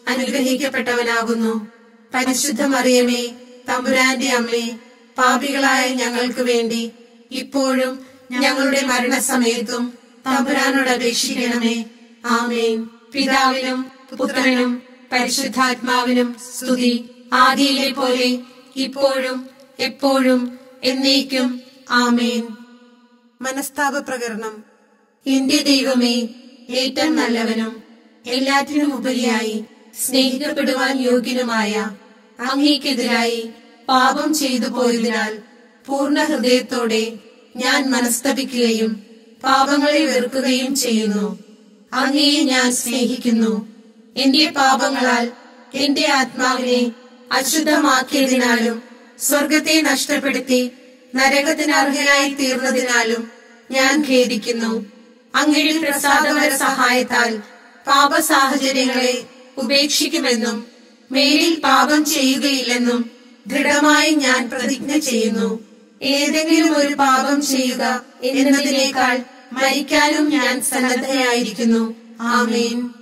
അനുഗ്രഹിക്കപ്പെട്ടവനാകുന്നു പരിശുദ്ധ മറിയമേ തമ്പുരാന്റെ അമ്മേ പാപികളായ ഞങ്ങൾക്ക് വേണ്ടി ഇപ്പോഴും ഞങ്ങളുടെ മരണസമയത്തും തമ്പുരാനോട് അപേക്ഷിക്കണമേ ആമേൻ പിതാവിനും പുത്രനും പരിശുദ്ധാത്മാവിനും സ്തുതി ആദിയിലെ പോലെ ഇപ്പോഴും എപ്പോഴും എന്നേക്കും ആമേൻ മനസ്താപ പ്രകരണം എന്റെ ദൈവമേ ഏറ്റവും നല്ലവനും എല്ലാറ്റിനും ഉപരിയായി സ്നേഹിക്കപ്പെടുവാൻ യോഗ്യനുമായ അങ്ങേക്കെതിരായി പാപം ചെയ്തു പോയതിനാൽ പൂർണ്ണ ഹൃദയത്തോടെ ഞാൻ മനസ്തപിക്കുകയും പാപങ്ങളെ വെറുക്കുകയും ചെയ്യുന്നു അങ്ങയെ ഞാൻ സ്നേഹിക്കുന്നു എന്റെ പാപങ്ങളാൽ എന്റെ ആത്മാവിനെ അശുദ്ധമാക്കിയതിനാലും സ്വർഗത്തെ നഷ്ടപ്പെടുത്തി നരകത്തിന് അർഹനായി തീർന്നതിനാലും ഞാൻ ഖേദിക്കുന്നു അങ്ങയുടെ പ്രസാദപര സഹായത്താൽ പാപ സാഹചര്യങ്ങളെ ഉപേക്ഷിക്കുമെന്നും മേലിൽ പാപം ചെയ്യുകയില്ലെന്നും ദൃഢമായി ഞാൻ പ്രതിജ്ഞ ചെയ്യുന്നു ഏതെങ്കിലും ഒരു പാപം ചെയ്യുക എന്നതിനേക്കാൾ മരിക്കാനും ഞാൻ സന്നദ്ധയായിരിക്കുന്നു ആമേൻ